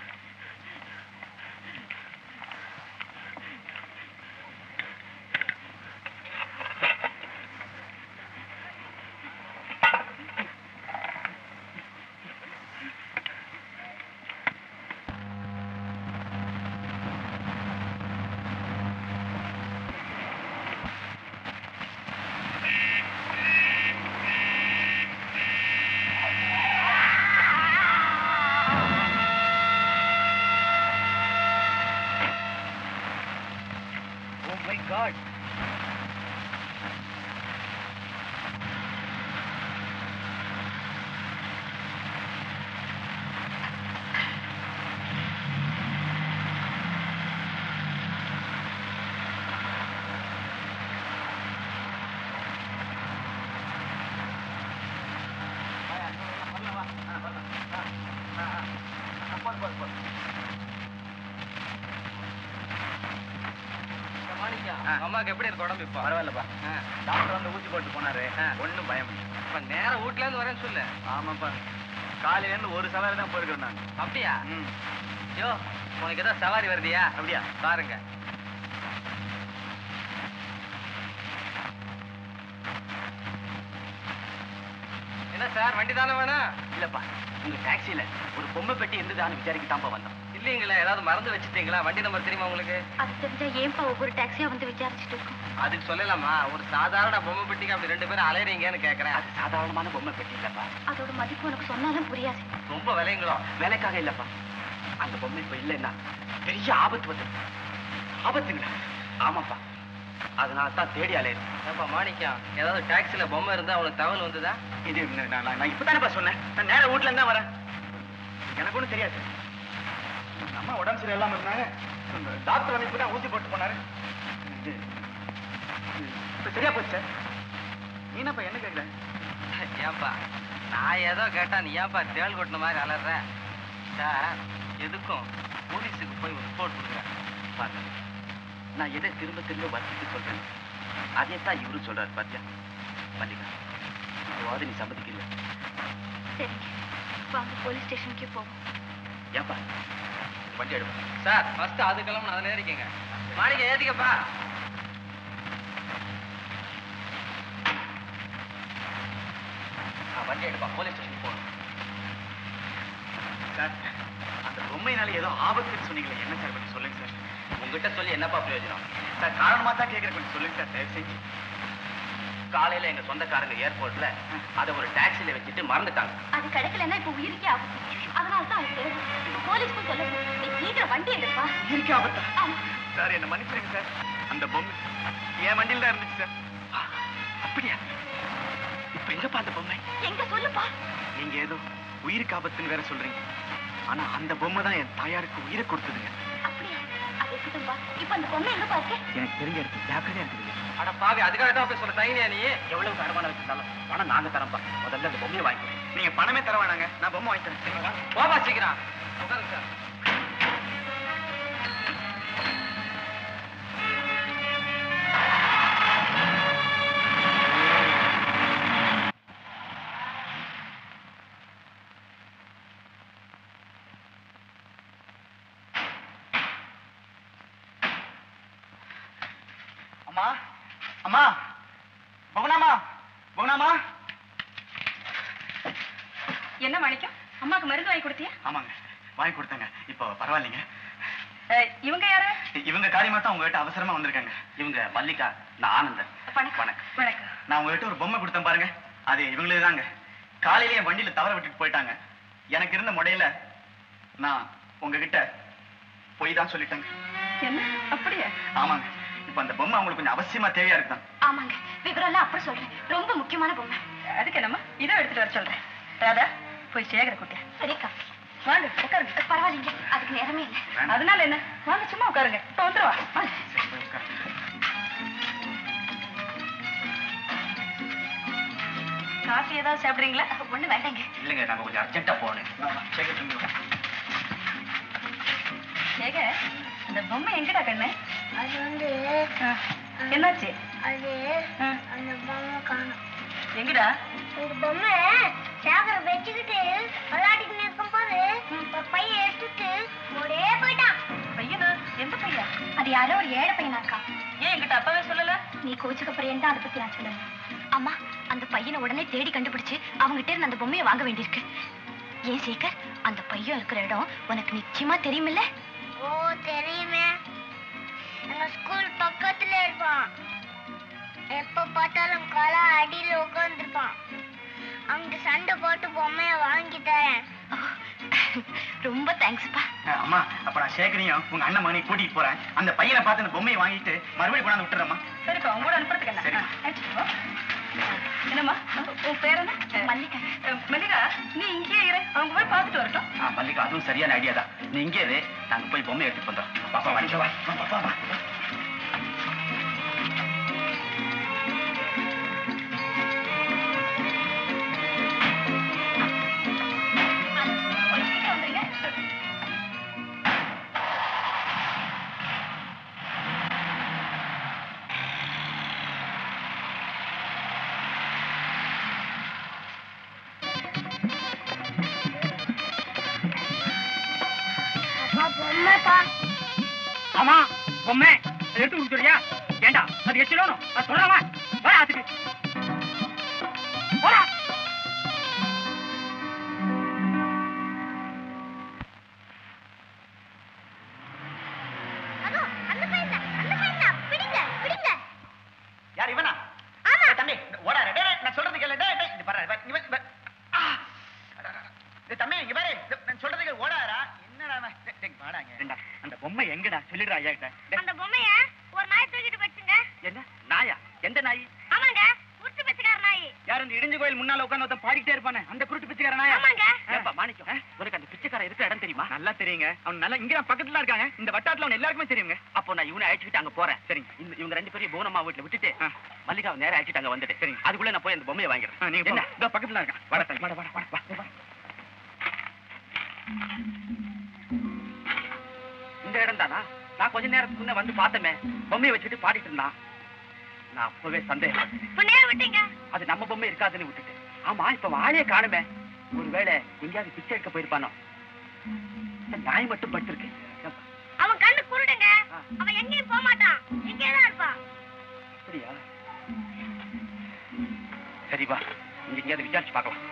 ஓ மை காட் அம்மாக்கு எப்படி இருக்கு உடம்பு இப்போ பரவாயில்லப்பா டாக்டர் வந்து ஊசி போட்டு போனாரு ஒண்ணும் பயம் இல்லை இப்ப நேரா வீட்ல இருந்து வரேன்னு சொல்லு ஆமாப்பா காலையில இருந்து ஒரு சவாரி தான் போயிருக்கேன் நான் அப்படியா ம் யோ உனக்கு ஏதோ சவாரி வருதியா அப்படியா பாருங்க என்ன சார் வண்டி தானே வேணும் இல்லப்பா உங்க டாக்ஸில ஒரு பொம்மை பெட்டி இருந்ததான்னு விசாரிக்க தான்ப்பா வந்தோம் இல்லீங்களே ஏதாவது மறந்து வச்சுட்டீங்களா வண்டி நம்பர் தெரியுமா உங்களுக்கு அது தெரிஞ்சா ஏன்பா ஒவ்வொரு டாக்ஸியா வந்து விசாரிச்சுட்டு இருக்கோம் அதுக்கு சொல்லலாமா ஒரு சாதாரண பொம்மை பெட்டிக்கு அப்படி ரெண்டு பேரும் அலையறீங்கன்னு கேக்குறேன் அது சாதாரணமான பொம்மை பெட்டி இல்லப்பா அதோட மதிப்பு உனக்கு சொன்னாலும் புரியாது ரொம்ப விலைங்களோ வேலைக்காக இல்லப்பா அந்த பொம்மை இப்ப இல்லைன்னா பெரிய ஆபத்து வந்து ஆபத்துங்களா ஆமாப்பா அதனால தான் தேடி அலையுது ஏப்பா மாணிக்கம் ஏதாவது டாக்ஸில பொம்மை இருந்தா அவனுக்கு தகவல் வந்ததா இது நான் நான் நான் இப்பதானேப்பா சொன்னேன் நான் நேரா வீட்ல இருந்தா வரேன் எனக்கு ஒண்ணும் தெரியாது எங்க அம்மா உடம்பு சரியில்லாம இருந்தாங்க இந்த டாக்டர் வந்து இப்பதான் ஊசி போட்டு போனாரு இது இப்ப சரியா போச்சு சார் நீ என்னப்பா என்ன கேட்கல ஏன்பா நான் ஏதோ கேட்டா நீ ஏன்பா தேள் கொட்டின மாதிரி அலற சார் எதுக்கும் போலீஸுக்கு போய் ஒரு ரிப்போர்ட் கொடுக்குறேன் பாருங்க நான் எதை திரும்ப திரும்ப வர்த்தித்து சொல்றேன் அதே தான் இவரு சொல்றாரு பாத்தியா மல்லிகா இப்போவாது நீ சம்மதிக்கல சரி வாங்க போலீஸ் ஸ்டேஷனுக்கே போவோம் ஏப்பா வண்டி எடுப்பா சார் ஃபர்ஸ்ட் அது கிளம்பு அதில் ஏறிக்கங்க மாணிக்கம் ஏத்திக்கப்பா வண்டி எடுப்பா போலீஸ் ஸ்டேஷன் போகணும் சார் அந்த பொம்மையினால ஏதோ ஆபத்துன்னு சொன்னீங்களே என்ன சார் கொஞ்சம் சொல்லுங்க சார் உங்ககிட்ட சொல்லி என்னப்பா பிரயோஜனம் சார் காரணமா தான் கேட்குறேன் கொஞ்சம் சொல்லுங்க சார் தயவு செஞ்சு காலையில எங்க சொந்தக்காரங்க ஏர்போர்ட்ல அதை ஒரு டாக்ஸில வச்சுட்டு மறந்துட்டாங்க அது கிடைக்கலன்னா இப்ப உயிருக்கே ஆகும் அதனால தான் அது தேவை இப்ப போலீஸ்க்கும் சொல்லணும் நீ சீக்கிரம் வண்டி எடுப்பா இருக்கு ஆபத்தா ஆமா சார் என்ன மன்னிச்சிருங்க சார் அந்த பொம்மை என் வண்டியில் தான் இருந்துச்சு சார் ஆ, அப்படியா இப்ப எங்கப்பா அந்த பொம்மை எங்க சொல்லுப்பா நீங்க ஏதோ உயிருக்கு ஆபத்துன்னு வேற சொல்றீங்க ஆனா அந்த பொம்மை தான் என் தாயாருக்கு உயிரை கொடுத்ததுங்க அப்படியா அது இருக்கட்டும்பா இப்ப அந்த பொண்ணு எங்க பாருக்கு எனக்கு தெரிஞ்ச இடத்துல ஜாக்கிரதையா இருக்குதுங்க அட பாவி அதுக்காக தான் போய் சொல்ல தயனியா நீ எவ்வளவு தரமான வச்சிருந்தாலும் பணம் நாங்க தரப்பா முதல்ல அந்த பொம்மையை வாங்கி நீங்க பணமே தர வேணாங்க நான் பொம்மை வாங்கி தரேன் சரிங்களா? போபா சீக்கிரம் உட்காருங்க சார் அம்மா அம்மா பவனாமா பவனாமா என்ன மாணிக்கம் அம்மாக்கு மருந்து வாங்கி கொடுத்தியா ஆமாங்க வாங்கி கொடுத்தாங்க இப்போ பரவாயில்லைங்க அஹ், இவங்க யாரு இவங்க காரியமா தான் உங்ககிட்ட அவசரமா வந்திருக்காங்க இவங்க மல்லிகா நான் ஆனந்தன் வணக்கம் வணக்கம் வணக்கம் நான் உங்ககிட்ட ஒரு பொம்மை கொடுத்தேன் பாருங்க அது இவங்களே தாங்க காலையில என் வண்டியில தவற விட்டுட்டு போயிட்டாங்க எனக்கு இருந்த முடையில நான் உங்ககிட்ட போய் தான் சொல்லிட்டேங்க என்ன அப்படியே ஆமாங்க இப்ப அந்த பொம்மை அவங்களுக்கு கொஞ்சம் அவசியமா தேவையா இருக்குதான் ஆமாங்க விவரம் எல்லாம் அப்புறம் சொல்றேன் ரொம்ப முக்கியமான பொம்மை அதுக்கு என்னம்மா இதோ எடுத்துட்டு வர சொல்றேன் ராதா போய் சேகர கூட்டியா சரிக்கா வாங்க உட்காருங்க பரவாயில்லைங்க அதுக்கு நேரமே இல்லை அதனால என்ன வாங்க சும்மா உட்காருங்க இப்போ வந்துருவா வாங்க காஃபி ஏதாவது சாப்பிடுறீங்களா ஒண்ணு வேண்டாங்க இல்லைங்க நாங்க கொஞ்சம் அர்ஜென்ட்டா போகணும் சரி, தம்பி, வா. சேக அந்த பொம்மை எங்கடா கண்ணு அது வந்து என்னாச்சு அது அந்த பொம்மை காணும் எங்கடா இந்த பொம்மை சேகர வச்சுக்கிட்டு விளையாடிக்கிட்டு இருக்கும் போது ஒரு பையன் எடுத்துட்டு ஓடே போயிட்டான் பையனா எந்த பையன் அது யாரோ ஒரு ஏழை பையனாக்கா ஏன் என்கிட்ட அப்பவே சொல்லல நீ கோச்சுக்க போறேன்னு தான் அதை பத்தி நான் சொல்லணும் அம்மா அந்த பையனை உடனே தேடி கண்டுபிடிச்சு அவங்ககிட்ட இருந்து அந்த பொம்மையை வாங்க வேண்டியிருக்கு ஏன் சேகர் அந்த பையன் இருக்கிற இடம் உனக்கு நிச்சயமா தெரியுமில்ல ஓ தெரியுமே எங்க ஸ்கூல் பக்கத்துல இருப்பான் எப்ப பார்த்தாலும் கலா அடியில உட்காந்துருப்பான் அங்க சண்டை போட்டு பொம்மைய வாங்கி தரேன் ரொம்ப தேங்க்ஸ்ப்பா அஹ், அம்மா அப்ப நான் சேகரையும் உங்க அண்ணன் மகனையும் கூட்டிட்டு போறேன் அந்த பையனை பார்த்து அந்த பொம்மையை வாங்கிட்டு மறுபடியும் கொண்டாந்து விட்டுறேம்மா சரிப்பா உங்களோட அனுப்புறதுக்கு என்ன சரி. ஆ, அழைச்சிட்டு போ. என்னம்மா உன் பேர் என்ன மல்லிகா அஹ், மல்லிகா நீ இங்கேயே இரு அவங்க போய் பார்த்துட்டு வரட்டும் ஆ, மல்லிகா அதுவும் சரியான ஐடியா தான் நீ இங்கே இரு நாங்க போய் பொம்மையை எடுத்து பண்றோம் பாப்பா வாங்க வா வா, பாப்பா வா கொஞ்சம் சீக்கிரம் வந்துருங்க அப்பா பொம்மைப்பா ஆமா பொம்மை அதை எடுத்து கொடுத்துறியா ஏண்டா அது எச்சிலோனும் அது சொல்லலாமா வர ஆத்துக்கு போடா ஏண்டா அந்த பொம்மை எங்கடா சொல்லிடுறா ஐயா கிட்ட டேய், அந்த பொம்மைய ஒரு நாய் தூக்கிட்டு போச்சுங்க என்ன நாயா எந்த நாய் ஆமாங்க உருட்டு பிச்சைக்கார நாய் யார் இந்த இடிஞ்ச கோயில் முன்னால உட்கார்ந்து ஒருத்தன் பாடிக்கிட்டே இருப்பானே அந்த குருட்டு பிச்சைக்கார நாயா ஆமாங்க. ஏப்பா மாணிக்கம் உனக்கு அந்த பிச்சைக்காரன் இருக்கிற இடம் தெரியுமா நல்லா தெரியுங்க அவன் நல்லா இங்க பக்கத்துல இருக்காங்க இந்த வட்டாரத்துல அவன் எல்லாருக்குமே தெரியுங்க அப்போ நான் இவனை அழைச்சிட்டு அங்க போறேன் சரிங்க இந்த இவங்க ரெண்டு பேரையும் போனம்மா வீட்டுல விட்டுட்டு மல்லிகாவை நேரம் அழைச்சிட்டு அங்க வந்துட்டு சரிங்க அதுக்குள்ள நான் போய் அந்த பொம்மையை வாங்கிடுறேன் நீங்க என்ன இதோ பக்கத்துல இருக்கான் வாடா தம்பி. வாடா வாடா வாடா வா, வா இந்த இடம் தானா நான் கொஞ்ச நேரத்துக்கு முன்ன வந்து பார்த்தமே பொம்மையை வச்சுட்டு பாடிட்டு இருந்தான் நான் அப்பவே சந்தேகப்பட்டேன் இப்ப நேரம் விட்டீங்க அது நம்ம பொம்மை இருக்காதுன்னு விட்டுட்டு ஆமா இப்ப வாழையே காணுமே ஒருவேளை எங்கேயாவது பிச்சை எடுக்க போயிருப்பானோ இந்த நாய் மட்டும் படுத்திருக்கு அவன் கண்ணு குருடுங்க அவன் எங்கேயும் போக மாட்டான் இங்கே தான் இருப்பான் அப்படியா சரி வா இங்க எங்கேயாவது விசாரிச்சு பார்க்கலாம்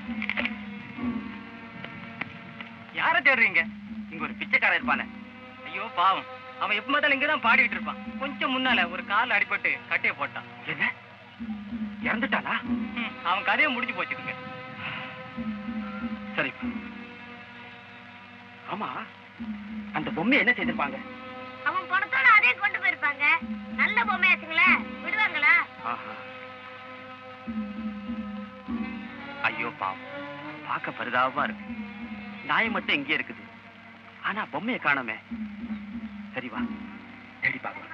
யார தேடுறீங்க இங்க ஒரு பிச்சைக்காரன் இருப்பானே ஐயோ பாவம் அவன் எப்ப பார்த்தாலும் இங்கதான் பாடிட்டு இருப்பான் கொஞ்சம் முன்னால ஒரு கால் அடிபட்டு கட்டைய போட்டான் என்ன இறந்துட்டானா அவன் கதையை முடிஞ்சு போச்சுங்க சரி ஆமா அந்த பொம்மை என்ன செய்திருப்பாங்க அவன் பணத்தோட அதே கொண்டு போயிருப்பாங்க நல்ல பொம்மையாச்சுங்களே விடுவாங்களா ஆஹா. ஐயோ பாவம் பார்க்க பரிதாபமா இருக்கு நாய் மட்டும் எங்கே இருக்குது ஆனா பொம்மையை காணோமே சரி வா தேடி பார்க்கலாம்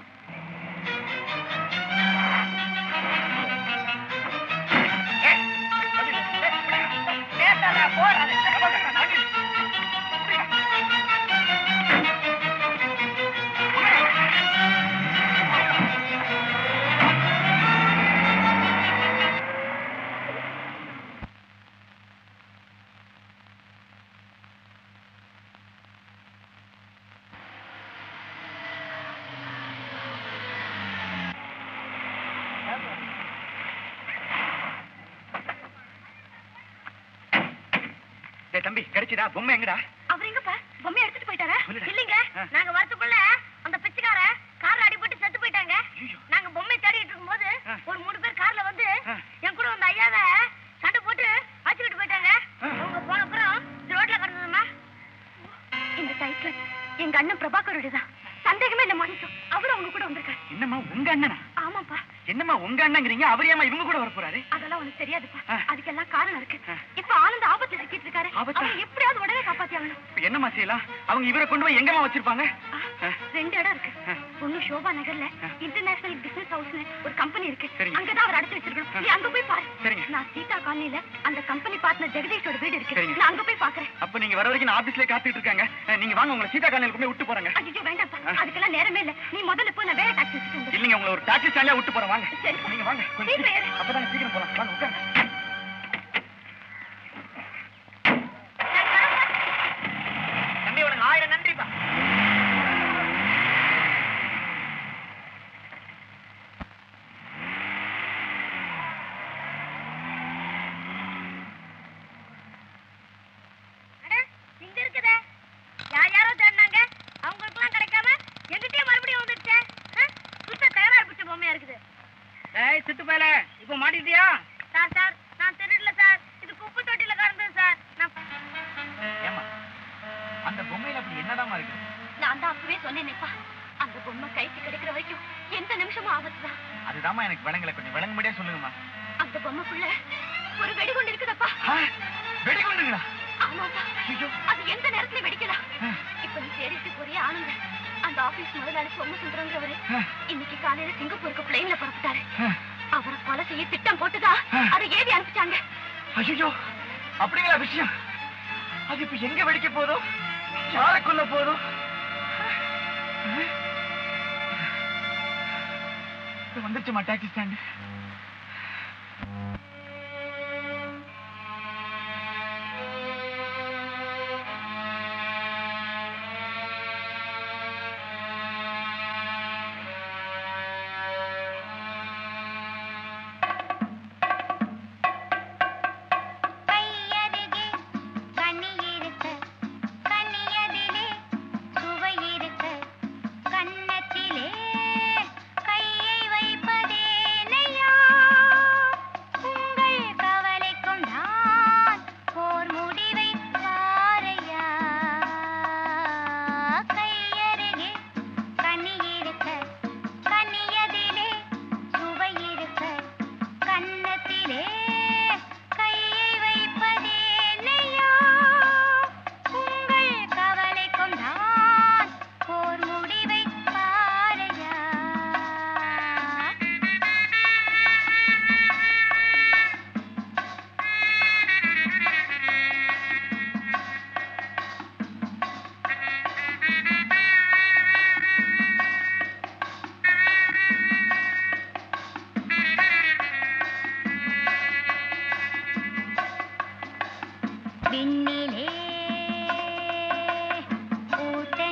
டேய் தம்பி கிடைச்சதா பொம்மை எங்கடா அவர் எங்கப்பா பொம்மை எடுத்துட்டு போயிட்டாரா சொல்லுடா. இல்லைங்க ஆ. நாங்க வரதுக்குள்ள அந்த பிச்சைக்கார கார்ல அடிபட்டு செத்து போயிட்டாங்க நாங்க பொம்மை தேடிட்டு இருக்கும்போது ஆ. ஒரு மூணு பேர் கார்ல வந்து ஆ. என் கூட அந்த ஐயாவ சண்டை போட்டு அடிச்சுக்கிட்டு போயிட்டாங்க அவங்க போன அப்புறம் ரோட்ல கிடந்ததுமா இந்த சைக்கிள் எங்க அண்ணன் பிரபாகரோடதான் சந்தேகமே இல்ல மாணிக்கம் அவரும் அவங்க கூட வந்திருக்காரு என்னம்மா உங்க அண்ணனா ஆமாப்பா என்னம்மா உங்க அண்ணங்கிறீங்க அவர் ஏமா இவங்க கூட வர போறாரு அதெல்லாம் உனக்கு தெரியாதுப்பா ஆ. அதுக்கெல்லாம் காரணம் இருக்கு ஆ. இப்ப ஆனந்த் ஆபத்துல சிக்கிட்டு இருக்காரு ஆபத்தா? அவரை எப்படியாவது உடனே காப்பாத்தி ஆகணும் இப்ப என்னம்மா செய்யலாம் அவங்க இவரை கொண்டு போய் எங்கம்மா வச்சிருப்பாங்க ஆ, ஆ. ரெண்டு இடம் இருக்கு ஆ. ஒண்ணு சோபா நகர்ல ஆ. இன்டர்நேஷனல் பிசினஸ் ஹவுஸ்னு ஒரு கம்பெனி இருக்கு சரிங்க. அங்கதான் அவர் அடைச்சு வச்சிருக்கணும் ஆ. நீ அங்க போய் பாரு சரிங்க. நான் சீதா காலனில அந்த கம்பெனி பார்ட்னர் ஜெகதீஷோட வீடு இருக்கு சரிங்க. நான் அங்க போய் பாக்குறேன் அப்ப நீங்க வர வரைக்கும் நான் ஆபீஸ்ல காத்துட்டு இருக்காங்க அஹ், நீங்க வாங்க உங்களை சீதா காலையில கொண்டு போய் விட்டு போறாங்க ஐயோ வேண்டாம்ப்பா ஆ. அதுக்கெல்லாம் நேரமே இல்ல நீ முதல்ல போய் நான் வேற டாக்ஸி வச்சுட்டு வந்துடுறேன். இல்லைங்க உங்களை ஒரு டாக்ஸி ஸ்டாண்ட்ல விட்டு போறேன் வாங்க சரி. நீங்க வாங்க கொஞ்சம் சீக்கிரம் ஏறு. அப்பதான் சீக்கிரம் போலாம் வாங்க உட்காருங்க தம்பி உனக்கு ஆயிரம் நன்றிப்பா அட, இங்க இருக்குதே யார் யாரோ தேடினாங்க அவங்களுக்குலாம் கிடைக்காம எங்கிட்டயே மறுபடியும் வந்துடுச்சே ஆ? சுத்த தகராறு பிடிச்ச பொம்மையா இருக்குது ஏய் சித்து பயல இப்ப மாட்டிட்டியா சார் சார் நான் திருடல சார் இது குப்பை தொட்டில கிடந்தது சார் நான் ஏமா அந்த பொம்மையில அப்படி என்னடாமா இருக்கு நான் தான் அப்பவே சொன்னேனேப்பா அந்த பொம்மை கைக்கு கிடைக்கிற வரைக்கும் எந்த நிமிஷமும் ஆபத்துதான் அதுதாம்மா எனக்கு விளங்கல கொஞ்சம் விளங்கும்படியா சொல்லுங்கம்மா அந்த பொம்மைக்குள்ள ஒரு வெடிகுண்டு இருக்குதப்பா வெடிகுண்டுங்களா ஆமாப்பா அது எந்த நேரத்துல வெடிக்கலாம் இப்ப நீ தேடிட்டு போறியே ஆனந்த அந்த ஆபீஸ் முதலாளி சொம்ம சுந்தரங்கிறவரு இன்னைக்கு காலையில சிங்கப்பூருக்கு பிளேன்ல புறப்பட்டாரு அவரை கொலை செய்ய திட்டம் போட்டுதான் அதை ஏவி அனுப்பிச்சாங்க ஐயோ அப்படிங்களா விஷயம் அது இப்ப எங்க வெடிக்க போதோ யாரை கொல்ல போதோ வந்துருச்சுமா டாக்ஸி ஸ்டாண்டு கையருகே கனி இருக்க கனியதிலே சுவை இருக்க கன்னத்திலே கையை வைப்பதேனையா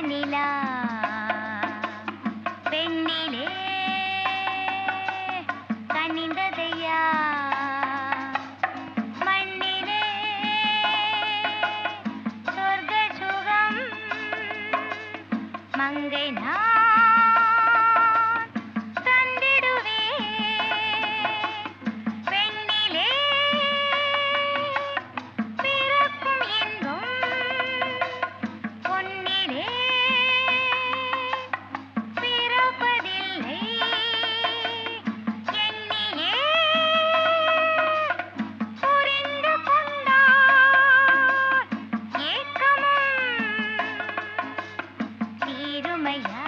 நிலா பெண்ணிலே கனிந்ததையா மண்ணிலே சொர்க்க சுகம் மங்கை நான் தந்திடுவேன் பெண்ணிலே பிறக்கும் இன்பம் பொன்னிலே பிறப்பதில்லை எண்ணியே புரிந்து கொண்டார் ஏக்கமும் தீருமையா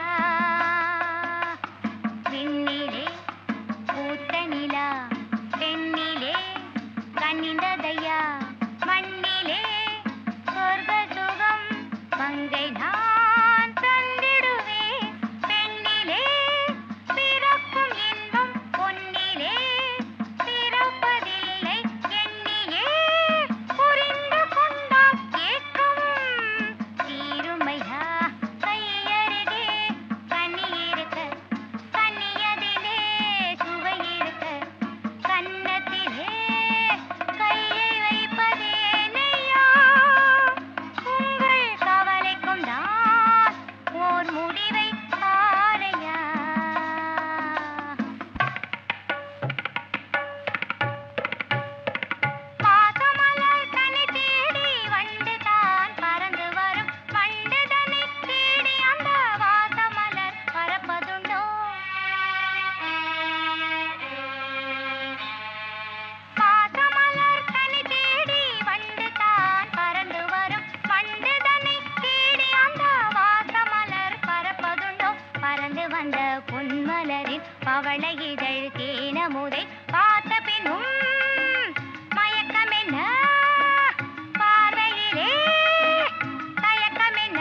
விண்ணிலே பூத்த நிலா பெண்ணிலே கனிந்ததையா மண்ணிலே சொர்க்க சுகம் மங்கை நான் தந்திடுவேன் பெண்ணிலே பிறக்கும் இன்பம் பொன்னிலே பிறப்பதில்லை எண்ணியே புரிந்து கொண்டால் ஏற்கவும் தீருமையா கையருகே கனி இருக்க கனியதிலே சுவை இருக்க கன்னத்திலே கையை வைப்பதேனையா உங்கள் கவலைக்கும் தான் ஓர் முடிவை பாரையா பாசமலர் கனி தேடி வண்டு தான் பறந்து வரும் வண்டு தன்னை தேடி அந்த வாசமலர் பறப்பதுண்டோ பாசமலர் கனி தேடி வண்டு தான் பறந்து வரும் வண்டு தன்னை தேடி அந்த வாசமலர் பறப்பதுண்டோ பறந்து வந்த பொன்மலரின் பவள இதழ் தேன முதை பார்த்த பின்னும் மயக்கம் என்ன பார்வையிலே தயக்கம் என்ன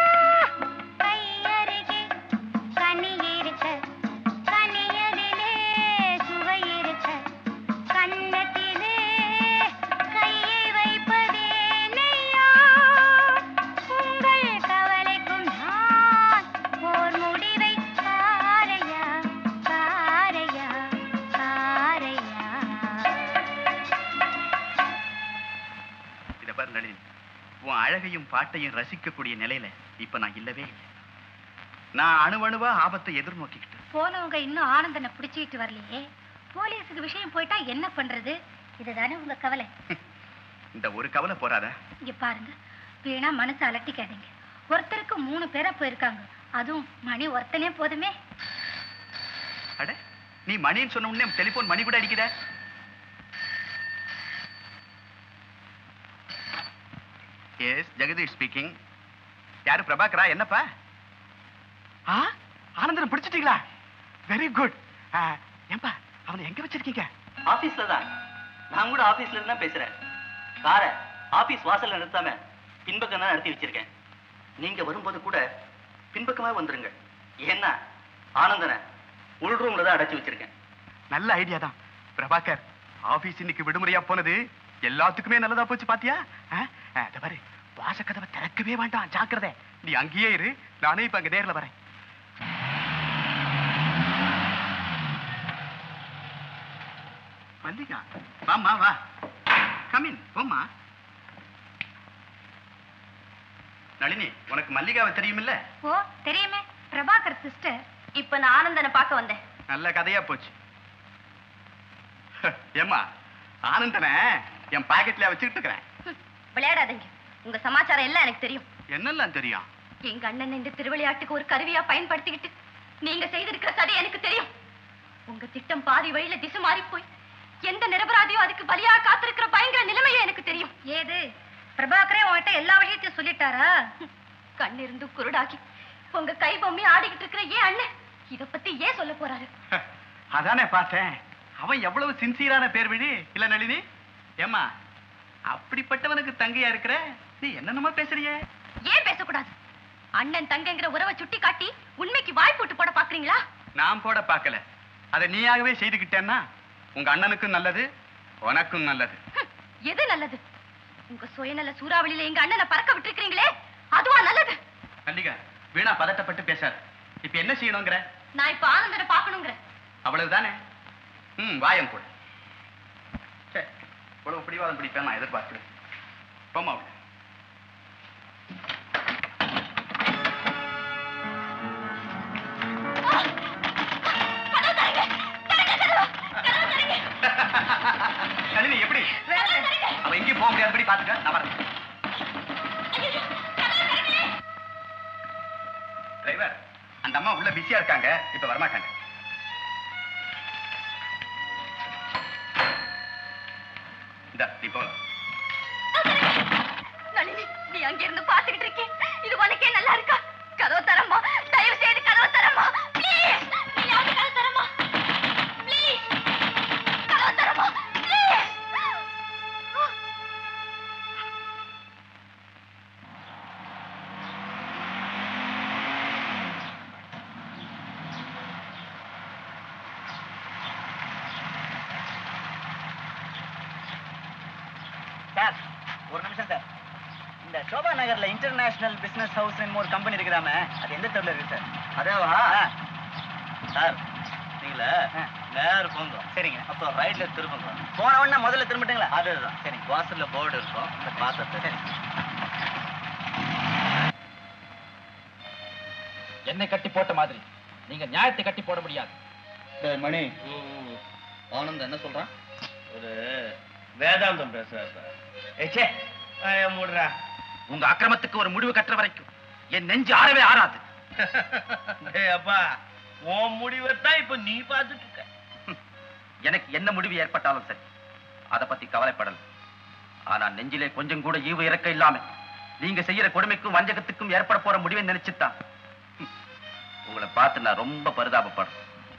கையருகே கனி இருக்க கனியதிலே சுவை இருக்க கன்னத்திலே கையை வைப்பதேனையா உங்கள் கவலைக்கும் நான் ஓர் முடிவை பாரையா பாரையா பாரையா இத பாரு நளினி உன் அழகையும் பாட்டையும் ரசிக்கக்கூடிய நிலையில இப்ப நான் இல்லவே இல்லை நான் அணுவணுவா ஆபத்தை எதிர்நோக்கிக்கிட்டு போனவங்க இன்னும் ஆனந்தனை பிடிச்சிக்கிட்டு வரலையே போலீஸுக்கு விஷயம் போயிட்டா என்ன பண்றது இதுதானே உங்க கவலை இந்த ஒரு கவலை போறாத இங்க பாருங்க வீணா மனசை அலட்டிக்காதீங்க ஒருத்தருக்கு மூணு பேரா போயிருக்காங்க அதுவும் மணி ஒருத்தனே போதுமே அட நீ மணின்னு சொன்ன உடனே டெலிபோன் மணி கூட அடிக்குத எஸ் ஜெகதீஷ் ஸ்பீக்கிங் யாரு பிரபாகரா என்னப்பா ஆ ஆனந்தன் பிடிச்சிட்டீங்களா வெரி குட் ஏன்பா அவனை எங்க வச்சிருக்கீங்க ஆபீஸ்ல தான் நான் கூட ஆபீஸ்ல இருந்து தான் பேசுறேன் காரை ஆபீஸ் வாசல்ல நிறுத்தாம பின்பக்கம் தான் நடத்தி வச்சிருக்கேன் நீங்க வரும்போது கூட பின்பக்கமா வந்துருங்க ஏன்னா ஆனந்தனை உள் ரூம்ல தான் அடைச்சு வச்சிருக்கேன் நல்ல ஐடியா தான் பிரபாகர் ஆபீஸ் இன்னைக்கு விடுமுறையா போனது எல்லாத்துக்குமே நல்லதா போச்சு பாத்தியா ஆ, ஆ, இதோ பாரு வாசக்கதவை திறக்கவே வேண்டாம் ஜாக்கிரதை நீ அங்கேயே இரு நானே இப்ப அங்க நேர்ல வரேன் மல்லிகா வாம்மா வா கமின் போம்மா நளினி உனக்கு மல்லிகாவை தெரியுமில்ல ஓ தெரியுமே பிரபாகர் சிஸ்டர் இப்ப நான் ஆனந்தனை பார்க்க வந்தேன் நல்ல கதையா போச்சு ஏம்மா ஆனந்தனை என் பாக்கெட்ல வச்சுக்கிட்டு இருக்கிறேன் விளையாடாதீங்க உங்க சமாச்சாரம் எல்லாம் எனக்கு தெரியும் என்னெல்லாம் தெரியும் எங்க அண்ணன் இந்த திருவிளையாட்டுக்கு ஒரு கருவியா பயன்படுத்திக்கிட்டு நீங்க செய்திருக்கிற சதி எனக்கு தெரியும் உங்க திட்டம் பாதி வழியில திசை மாறி போய் எந்த நிரபராதியோ அதுக்கு பலியா காத்திருக்கிற பயங்கர நிலைமையும் எனக்கு தெரியும் ஏது பிரபாகரே உன்கிட்ட எல்லா விஷயத்தையும் சொல்லிட்டாரா கண்ணிருந்து குருடாக்கி உங்க கை பொம்மை ஆடிக்கிட்டு இருக்கிற ஏன் அண்ணன் இத பத்தி ஏன் சொல்ல போறாரு அதானே பார்த்தேன் அவன் எவ்வளவு சின்சியரான பேர் வழி இல்ல நளினி ஏம்மா அப்படிப்பட்டவனுக்கு தங்கையா இருக்கிற நீ என்னென்னமோ பேசுறியே ஏன் பேசக்கூடாது அண்ணன் தங்கைங்கிற உறவை சுட்டி காட்டி உண்மைக்கு வாய் போட்டு போட பாக்குறீங்களா நான் போட பார்க்கல அதை நீயாகவே செய்துக்கிட்டேன்னா உங்க அண்ணனுக்கும் நல்லது உனக்கும் நல்லது எது நல்லது உங்க சுயநல சூறாவளியில எங்க அண்ணனை பறக்க விட்டுருக்கீங்களே அதுவா நல்லது மல்லிகா வீணா பதட்டப்பட்டு பேசாத இப்ப என்ன செய்யணுங்கிற நான் இப்ப ஆனந்தரை பார்க்கணுங்கிற அவ்வளவுதானே ம் வாயம் கூட சே இவ்வளவு பிடிவாதம் பிடிப்பேன் நான் எதிர்பார்க்கிறேன் போமா உள்ள. நளினி எப்படி அவ எங்கேயும் போக முடியாதபடி பாத்துக்க நான் வரேன் டிரைவர் அந்த அம்மா உள்ள பிஸியா இருக்காங்க இப்ப வரமாட்டாங்க இந்தா நீ போலாம் நளினி நீ அங்க இருந்து பாத்துக்கிட்டு இருக்கே இது உனக்கே நல்லா இருக்கா கதவு தரமா தயவு செய்து கதவு தரமா ப்ளீஸ் நீ யாரு கதவு தரமா ப்ளீஸ் கதவு தரமா ப்ளீஸ் சார் ஒரு நிமிஷம் சார் இந்த சோபா நகர்ல இன்டர்நேஷனல் பிசினஸ் ஹவுஸ் ஒரு கம்பெனி இருக்குதாமே அது எந்த தெருல இருக்கு சார் அதேவா சார் நீங்கள நேர் போங்க சரிங்க அப்போ ரைட்ல திரும்புங்க போன உடனே முதல்ல திரும்பிட்டுங்களா அதுதான் சரி வாசல்ல போர்டு இருக்கும் இந்த பாத்திரத்தை சரி என்னை கட்டி போட்ட மாதிரி நீங்க நியாயத்தை கட்டி போட முடியாது மணி ஆனந்த் என்ன சொல்றான் ஒரு வேதாந்தம் பேசுறாரு சார் ஏச்சே மூடுறா உங்க அக்கிரமத்துக்கு ஒரு முடிவு கட்டுற வரைக்கும் என் நெஞ்சு ஆறவே ஆறாது டேய் அப்பா உன் முடிவைத்தான் இப்ப நீ பார்த்துட்டு இருக்க எனக்கு என்ன முடிவு ஏற்பட்டாலும் சரி அதை பத்தி கவலைப்படல ஆனா நெஞ்சிலே கொஞ்சம் கூட ஈவு இறக்க இல்லாம நீங்க செய்யற கொடுமைக்கும் வஞ்சகத்துக்கும் ஏற்பட போற முடிவை நினைச்சுதான் ஹம், உங்களை பார்த்து நான் ரொம்ப பரிதாபப்படுறேன்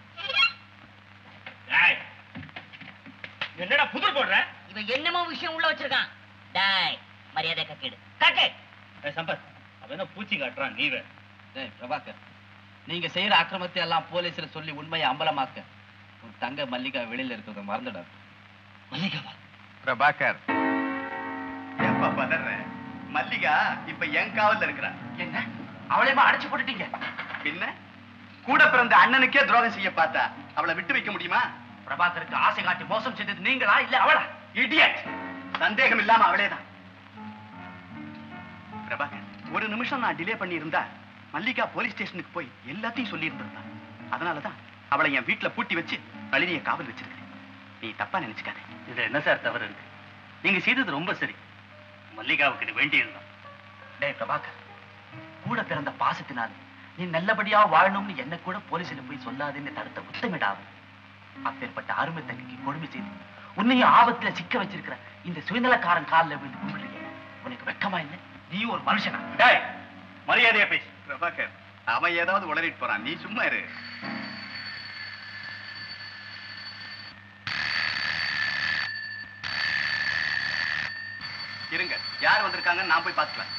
டேய், என்னடா புதிர் போடுற இவன் என்னமோ விஷயம் உள்ள வச்சிருக்கான் டாய் மரியாதை கட்டிடு காக்கே ஏய், சம்பத் அவன் என்ன பூச்சி காட்டுறான் நீ வேற டேய் பிரபாகர் நீங்க செய்யற அக்கிரமத்தை எல்லாம் போலீஸ்ல சொல்லி உண்மையை அம்பலமாக்க உன் தங்க மல்லிகா வெளியில இருக்கிறத மறந்துடாது மல்லிகாவா பிரபாகர் ஏப்பா பதற மல்லிகா இப்ப என் காவல்ல இருக்கிறா என்ன அவளையுமா அடைச்சு போட்டுட்டீங்க பின்ன கூட பிறந்த அண்ணனுக்கே துரோகம் செய்ய பார்த்தா அவளை விட்டு வைக்க முடியுமா பிரபாகருக்கு ஆசை காட்டி மோசம் செய்தது நீங்களா இல்ல அவளா இடியட் சந்தேகம் இல்லாம அவளேதான் பிரபாகர் ஒரு நிமிஷம் நான் டிலே பண்ணி இருந்தா மல்லிகா போலீஸ் ஸ்டேஷனுக்கு போய் எல்லாத்தையும் சொல்லி இருந்திருந்தா அதனாலதான் அவளை என் வீட்டுல பூட்டி வச்சு நளினிய காவல் வச்சிருக்கேன் நீ தப்பா நினைச்சுக்காத இது என்ன சார் தவறு இருக்கு நீங்க செய்தது ரொம்ப சரி மல்லிகாவுக்கு இது வேண்டியதுதான் டேய் பிரபாகர் கூட பிறந்த பாசத்தினால நீ நல்லபடியா வாழணும்னு என்ன கூட போலீஸில் போய் சொல்லாதுன்னு தடுத்த உத்தமிடாது அப்பேற்பட்ட அருமை தங்கிக்கு கொடுமை செய்து உன்னையும் ஆபத்துல சிக்க வச்சிருக்கிற இந்த சுயநலக்காரன் காலில் விழுந்து கும்பிடுறீங்க உனக்கு வெக்கமா இல்லை நீ ஒரு மனுஷனா டேய் மரியாதையா பேசு பிரபாகர் அவன் ஏதாவது உளறிட்டு போறான் நீ சும்மா இரு இருங்க யார் வந்திருக்காங்கன்னு நான் போய் பார்த்துக்கலாம்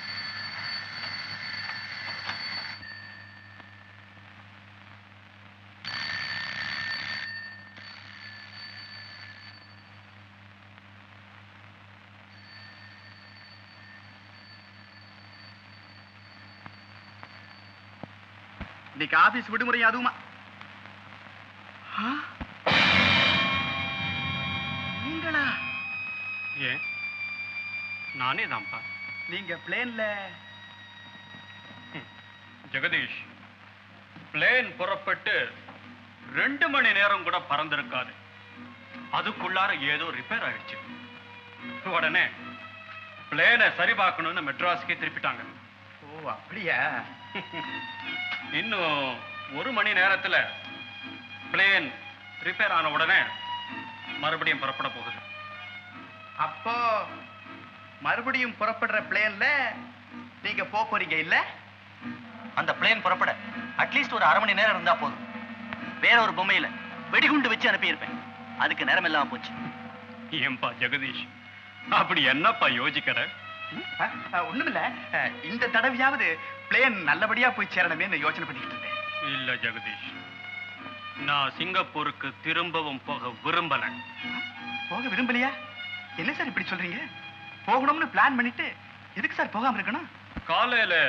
இன்னைக்கு ஆபீஸ் விடுமுறை அதுவுமா ஆ? நீங்களா ஏன் நானே தான்ப்பா நீங்க பிளேன்ல ஜெகதீஷ் பிளேன் புறப்பட்டு ரெண்டு மணி நேரம் கூட பறந்திருக்காது அதுக்குள்ளார ஏதோ ரிப்பேர் ஆயிடுச்சு உடனே பிளேனை சரி பார்க்கணும்னு மெட்ராஸ்க்கே திருப்பிட்டாங்க ஓ அப்படியா இன்னும் ஒரு மணி நேரத்துல பிளேன் ரிப்பேர் ஆன உடனே மறுபடியும் புறப்பட போகுது அப்போ மறுபடியும் புறப்படுற பிளேன்ல நீங்க போக போறீங்க இல்ல அந்த பிளேன் புறப்பட அட்லீஸ்ட் ஒரு அரை மணி நேரம் இருந்தா போதும் வேற ஒரு பொம்மையில வெடிகுண்டு வச்சு அனுப்பியிருப்பேன் அதுக்கு நேரம் இல்லாம போச்சு ஏன்பா ஜெகதீஷ் அப்படி என்னப்பா யோசிக்கிற ஒண்ணுமில்ல அஹ், இந்த தடவையாவது பிளேன் நல்லபடியா போய் சேரணுமே யோசனை பண்ணிக்கிட்டு இருந்தேன் இல்ல ஜெகதீஷ் நான் சிங்கப்பூருக்கு திரும்பவும் போக விரும்பல போக விரும்பலையா என்ன சார் இப்படி சொல்றீங்க போகணும்னு பிளான் பண்ணிட்டு எதுக்கு சார் போகாம இருக்கணும் காலையில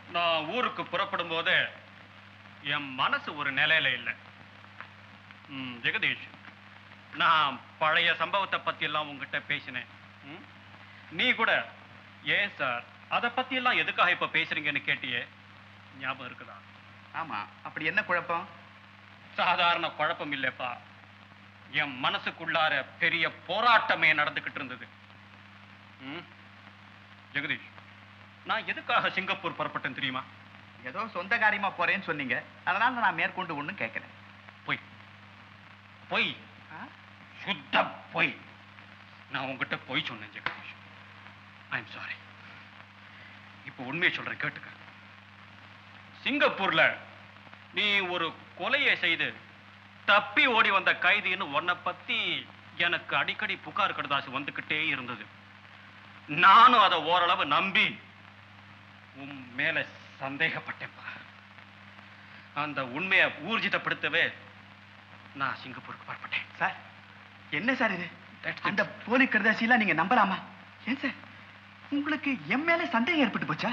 நான் ஊருக்கு புறப்படும் போது என் மனசு ஒரு நிலையில இல்லை ம், ஜெகதீஷ் நான் பழைய சம்பவத்தை பத்தி எல்லாம் உங்ககிட்ட பேசினேன் ம்? நீ கூட ஏன் சார் அதை பத்தி எல்லாம் எதுக்காக இப்ப பேசுறீங்கன்னு கேட்டியே ஞாபகம் இருக்குதா ஆமா அப்படி என்ன குழப்பம் சாதாரண குழப்பம் இல்லைப்பா என் மனசுக்குள்ளார பெரிய போராட்டமே நடந்துகிட்டு இருந்தது ம்? ஜெகதீஷ் நான் எதுக்காக சிங்கப்பூர் புறப்பட்டேன் தெரியுமா ஏதோ சொந்த காரியமா போறேன்னு சொன்னீங்க அதனால நான் மேற்கொண்டு ஒண்ணும் கேட்கிறேன் பொய் பொய் சுத்த பொய் நான் உங்ககிட்ட பொய் சொன்னேன் ஜெகதீஷ் ஐ எம் சாரி இப்போ உண்மையை சொல்றேன் கேட்டுக்க சிங்கப்பூர்ல நீ ஒரு கொலையை செய்து தப்பி ஓடி வந்த கைதின்னு உன்னை பத்தி எனக்கு அடிக்கடி புகார் கடுதாசு வந்துகிட்டே இருந்தது நானும் அதை ஓரளவு நம்பி உன் மேல சந்தேகப்பட்டேன்ப்பா அந்த உண்மையை ஊர்ஜிதப்படுத்தவே நான் சிங்கப்பூருக்கு புறப்பட்டேன் சார் என்ன சார் இது அந்த போலி கடுதாசியெல்லாம் நீங்க நம்பலாமா ஏன் சார் உங்களுக்கு என் மேல சந்தேகம் ஏற்பட்டு போச்சா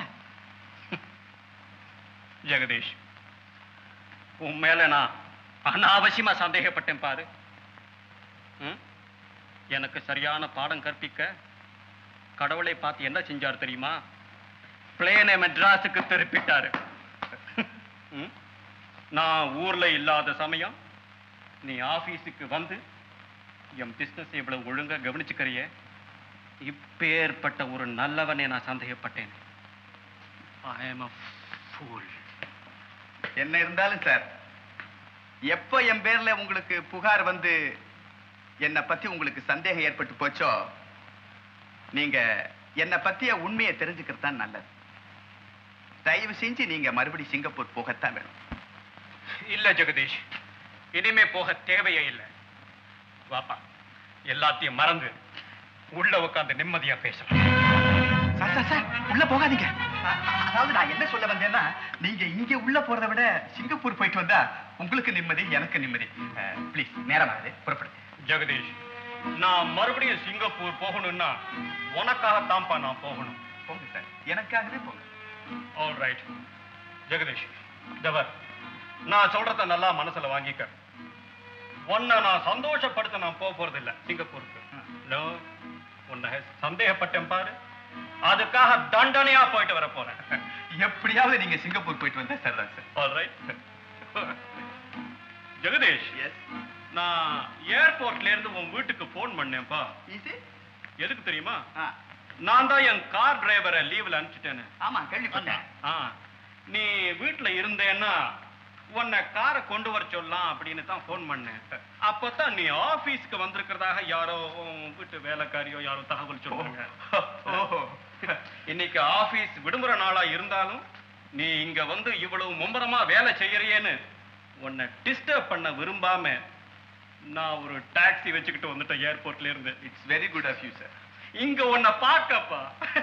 ஜெகதீஷ் உன் மேல நான் அனாவசியமா சந்தேகப்பட்டேன் பாரு ம்? எனக்கு சரியான பாடம் கற்பிக்க கடவுளை பார்த்து என்ன செஞ்சார் தெரியுமா பிளேனை மெட்ராஸுக்கு திருப்பிட்டாரு ம்? நான் ஊர்ல இல்லாத சமயம் நீ ஆபீஸுக்கு வந்து என் பிசினஸ் இவ்வளவு ஒழுங்கா கவனிச்சுக்கிறியே இப்பேற்பட்ட ஒரு நல்லவனை நான் சந்தேகப்பட்டேன் ஐ எம் அ ஃபூல் என்ன இருந்தாலும் சார் எப்ப என் பேர்ல உங்களுக்கு புகார் வந்து என்னை பத்தி உங்களுக்கு சந்தேகம் ஏற்பட்டு போச்சோ நீங்க என்னை பத்திய உண்மையை தெரிஞ்சுக்கிறது தான் நல்லது தயவு செஞ்சு நீங்க மறுபடி சிங்கப்பூர் போகத்தான் வேணும் இல்ல ஜெகதீஷ் இனிமே போக தேவையே இல்லை வாப்பா எல்லாத்தையும் மறந்து உள்ள உட்கார்ந்து நிம்மதியா பேசலாம் சார் சார் சார் உள்ள போகாதீங்க அ- அதாவது நான் என்ன சொல்ல வந்தேன்னா நீங்க இங்க உள்ள போறதை விட சிங்கப்பூர் போயிட்டு வந்தா உங்களுக்கு நிம்மதி எனக்கு நிம்மதி ப்ளீஸ் நேரமாகுது புறப்படுங்க ஜெகதீஷ் நான் மறுபடியும் சிங்கப்பூர் போகணும்னா உனக்காகத்தான்ப்பா நான் போகணும் போங்க சார் எனக்காகவே போங்க ஆல் ரைட் ஜெகதீஷ் தவர் நான் சொல்றத நல்லா மனசுல வாங்கிக்க உன்னை நான் சந்தோஷப்படுத்த நான் போக போறது இல்ல சிங்கப்பூருக்கு நோ உன்னை சந்தேகப்பட்டேன் பாரு அதுக்காக தண்டனையா போயிட்டு வர போறேன் எப்படியாவது நீங்க சிங்கப்பூர் போயிட்டு வந்தா சரிதான் சார் ஆல் ரைட் ஜெகதீஷ் நான் ஏர்போர்ட்ல இருந்து உன் வீட்டுக்கு போன் பண்ணேன்ப்பா எதுக்கு தெரியுமா நான் தான் என் கார் டிரைவரை லீவ்ல அனுப்பிச்சிட்டேன்னு ஆமா கேள்விப்பட்டேன் ஆ நீ வீட்ல இருந்தேன்னா உன்னை காரை கொண்டு வர சொல்லலாம் அப்படின்னு தான் ஃபோன் பண்ணேன் அப்பதான் நீ ஆபீஸ்க்கு வந்திருக்கிறதாக யாரோ உன் வீட்டு வேலைக்காரியோ யாரோ தகவல் சொல்றாங்க இன்னைக்கு ஆபீஸ் விடுமுறை நாளா இருந்தாலும் நீ இங்க வந்து இவ்வளவு மும்முரமா வேலை செய்யறியேன்னு உன்னை டிஸ்டர்ப் பண்ண விரும்பாம நான் ஒரு டாக்ஸி வச்சுக்கிட்டு வந்துட்டேன் ஏர்போர்ட்ல இருந்து it's very good of you sir இங்க உன்னை பார்க்கப்பா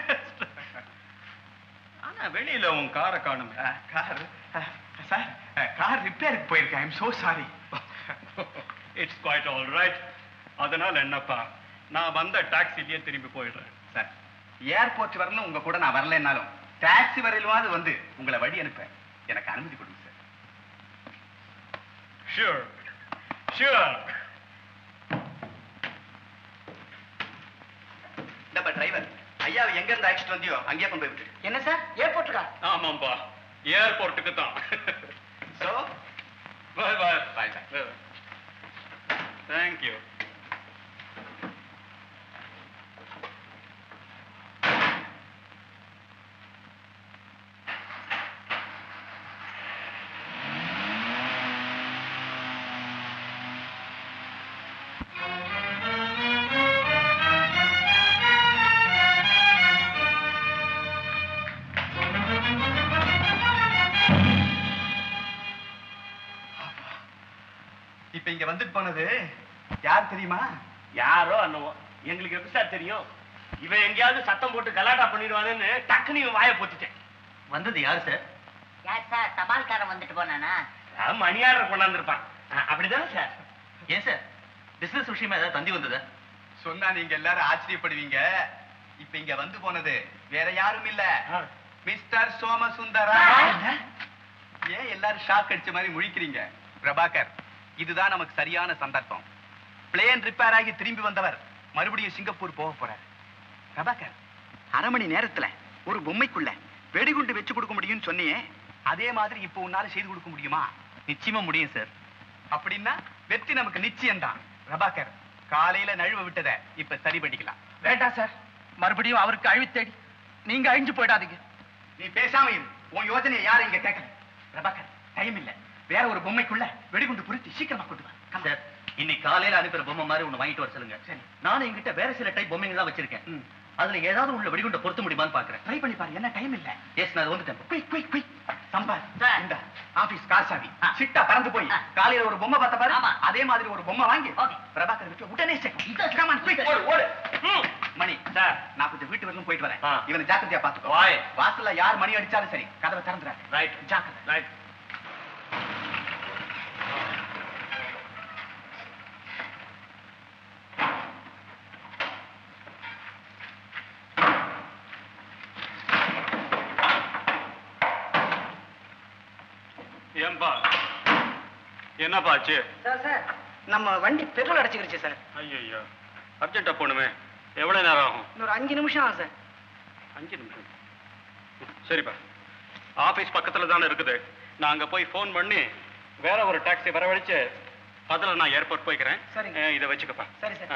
ஆனா வெளியில உன் காரை காணுமே கார் சார் கார் ரிப்பேருக்கு போயிருக்கேன் I'm so sorry it's quite all right அதனால என்னப்பா நான் வந்த டாக்ஸிலேயே திரும்பி போயிடுறேன் சார் ஏர்போர்ட் வரணும் உங்க கூட நான் வரலைன்னாலும் டாக்ஸி வரையிலுமாவது வந்து உங்களை வழி அனுப்ப எனக்கு அனுமதி கொடுங்க சார் ஷூர் ஷூர் நம்ம டிரைவர் ஐயாவை எங்க இருந்து அழைச்சிட்டு வந்தியோ அங்கேயே கொண்டு போய் விட்டு என்ன சார் ஏர்போர்ட்டுக்கா ஆமாம்பா ஏர்போர்ட்டுக்கு தான் சோ பாய் பாய் பாய் பாய் தேங்க்யூ இப்ப இங்க வந்துட்டு போனது யார் தெரியுமா யாரோ அண்ணவோ எங்களுக்கு எப்படி சார் தெரியும் இவன் எங்கேயாவது சத்தம் போட்டு கலாட்டா பண்ணிடுவானுன்னு டக்குன்னு இவன் வாயை பொத்திட்டேன் வந்தது யாரு சார் யார் சார் தபால்காரன் வந்துட்டு போனானா அஹ் மணியாளர் கொண்டாந்துருப்பான் அஹ் அப்படிதானே சார் ஏன் சார் பிசினஸ் விஷயமா ஏதாவது தந்தி வந்ததா சொன்னா நீங்க எல்லாரும் ஆச்சரியப்படுவீங்க இப்ப இங்க வந்து போனது வேற யாரும் இல்ல மிஸ்டர் சோமசுந்தரா ஏன் எல்லாரும் ஷாக் அடிச்ச மாதிரி முழிக்கிறீங்க பிரபாகர் இதுதான் நமக்கு சரியான சந்தர்ப்பம் பிளேன் ரிப்பேர் ஆகி திரும்பி வந்தவர் மறுபடியும் சிங்கப்பூர் போக போறார் பிரபாகர் அரை மணி நேரத்துல ஒரு பொம்மைக்குள்ள வெடிகுண்டு வச்சு கொடுக்க முடியும்னு சொன்னியே அதே மாதிரி இப்போ உன்னால செய்து கொடுக்க முடியுமா நிச்சயமா முடியும் சார் அப்படின்னா வெற்றி நமக்கு நிச்சயம்தான் பிரபாகர் காலையில நழுவ விட்டதை இப்ப சரி பண்ணிக்கலாம் வேண்டாம் சார் மறுபடியும் அவருக்கு அழிவு தேடி நீங்க அழிஞ்சு போயிடாதீங்க நீ பேசாம இரு உன் யோசனையை யாரும் இங்க கேட்கல பிரபாகர் டைம் இல்ல வேற ஒரு பொம்மைக்குள்ள வெடிகுண்டு பொருத்தி சீக்கிரமா கொண்டு வா Come on. சார் இன்னைக்கு காலையில அனுப்புற பொம்மை மாதிரி ஒண்ணு வாங்கிட்டு வர சொல்லுங்க சரி. நானும் என்கிட்ட வேற சில டைப் பொம்மைங்க தான் வச்சிருக்கேன் ம். அதுல ஏதாவது உள்ள வெடிகுண்ட பொருத்த முடியுமான்னு பாக்குறேன் ட்ரை பண்ணி பாரு என்ன டைம் இல்ல எஸ் நான் வந்துட்டேன் quick quick quick sambar sir. இந்த ஆபீஸ் கார் சாவி ஆ. சிட்டா பறந்து போய் ஆ. காலையில ஒரு பொம்மை பார்த்த பாரு ஆமா. அதே மாதிரி ஒரு பொம்மை வாங்கி Okay. பிரபாகர் வீட்டுல உடனே சேர்க்கும் இதோ, Come on, quick, இதோ. ஓடு ஓடு ம். மணி சார் நான் கொஞ்சம் வீட்டு வரைக்கும் போயிட்டு வரேன் ஆ. இவனை ஜாக்கிரதையா பாத்துக்கோ வாய். வாசல்ல யார் மணி அடிச்சாலும் சரி கதவை திறந்துறாரு ரைட் ஜாக்கிரதை ரைட் ஏன்பா என்னப்பா ஆச்சு சார் சார் நம்ம வண்டி பெட்ரோல் அடிச்சுக்கிருச்சு சார் ஐயோ அர்ஜென்ட்டா போகணுமே எவ்வளவு நேரம் ஆகும் இன்னொரு அஞ்சு நிமிஷம் ஆகும் சார் அஞ்சு நிமிஷம் சரிப்பா ஆபீஸ் பக்கத்துல தானே இருக்குது நான் அங்க போய் ஃபோன் பண்ணி வேற ஒரு டாக்ஸி வரவழைச்சு அதுல நான் ஏர்போர்ட் போய்க்கிறேன் சரிங்க. அஹ், இதை வச்சுக்கப்பா சரி சார் ஆ.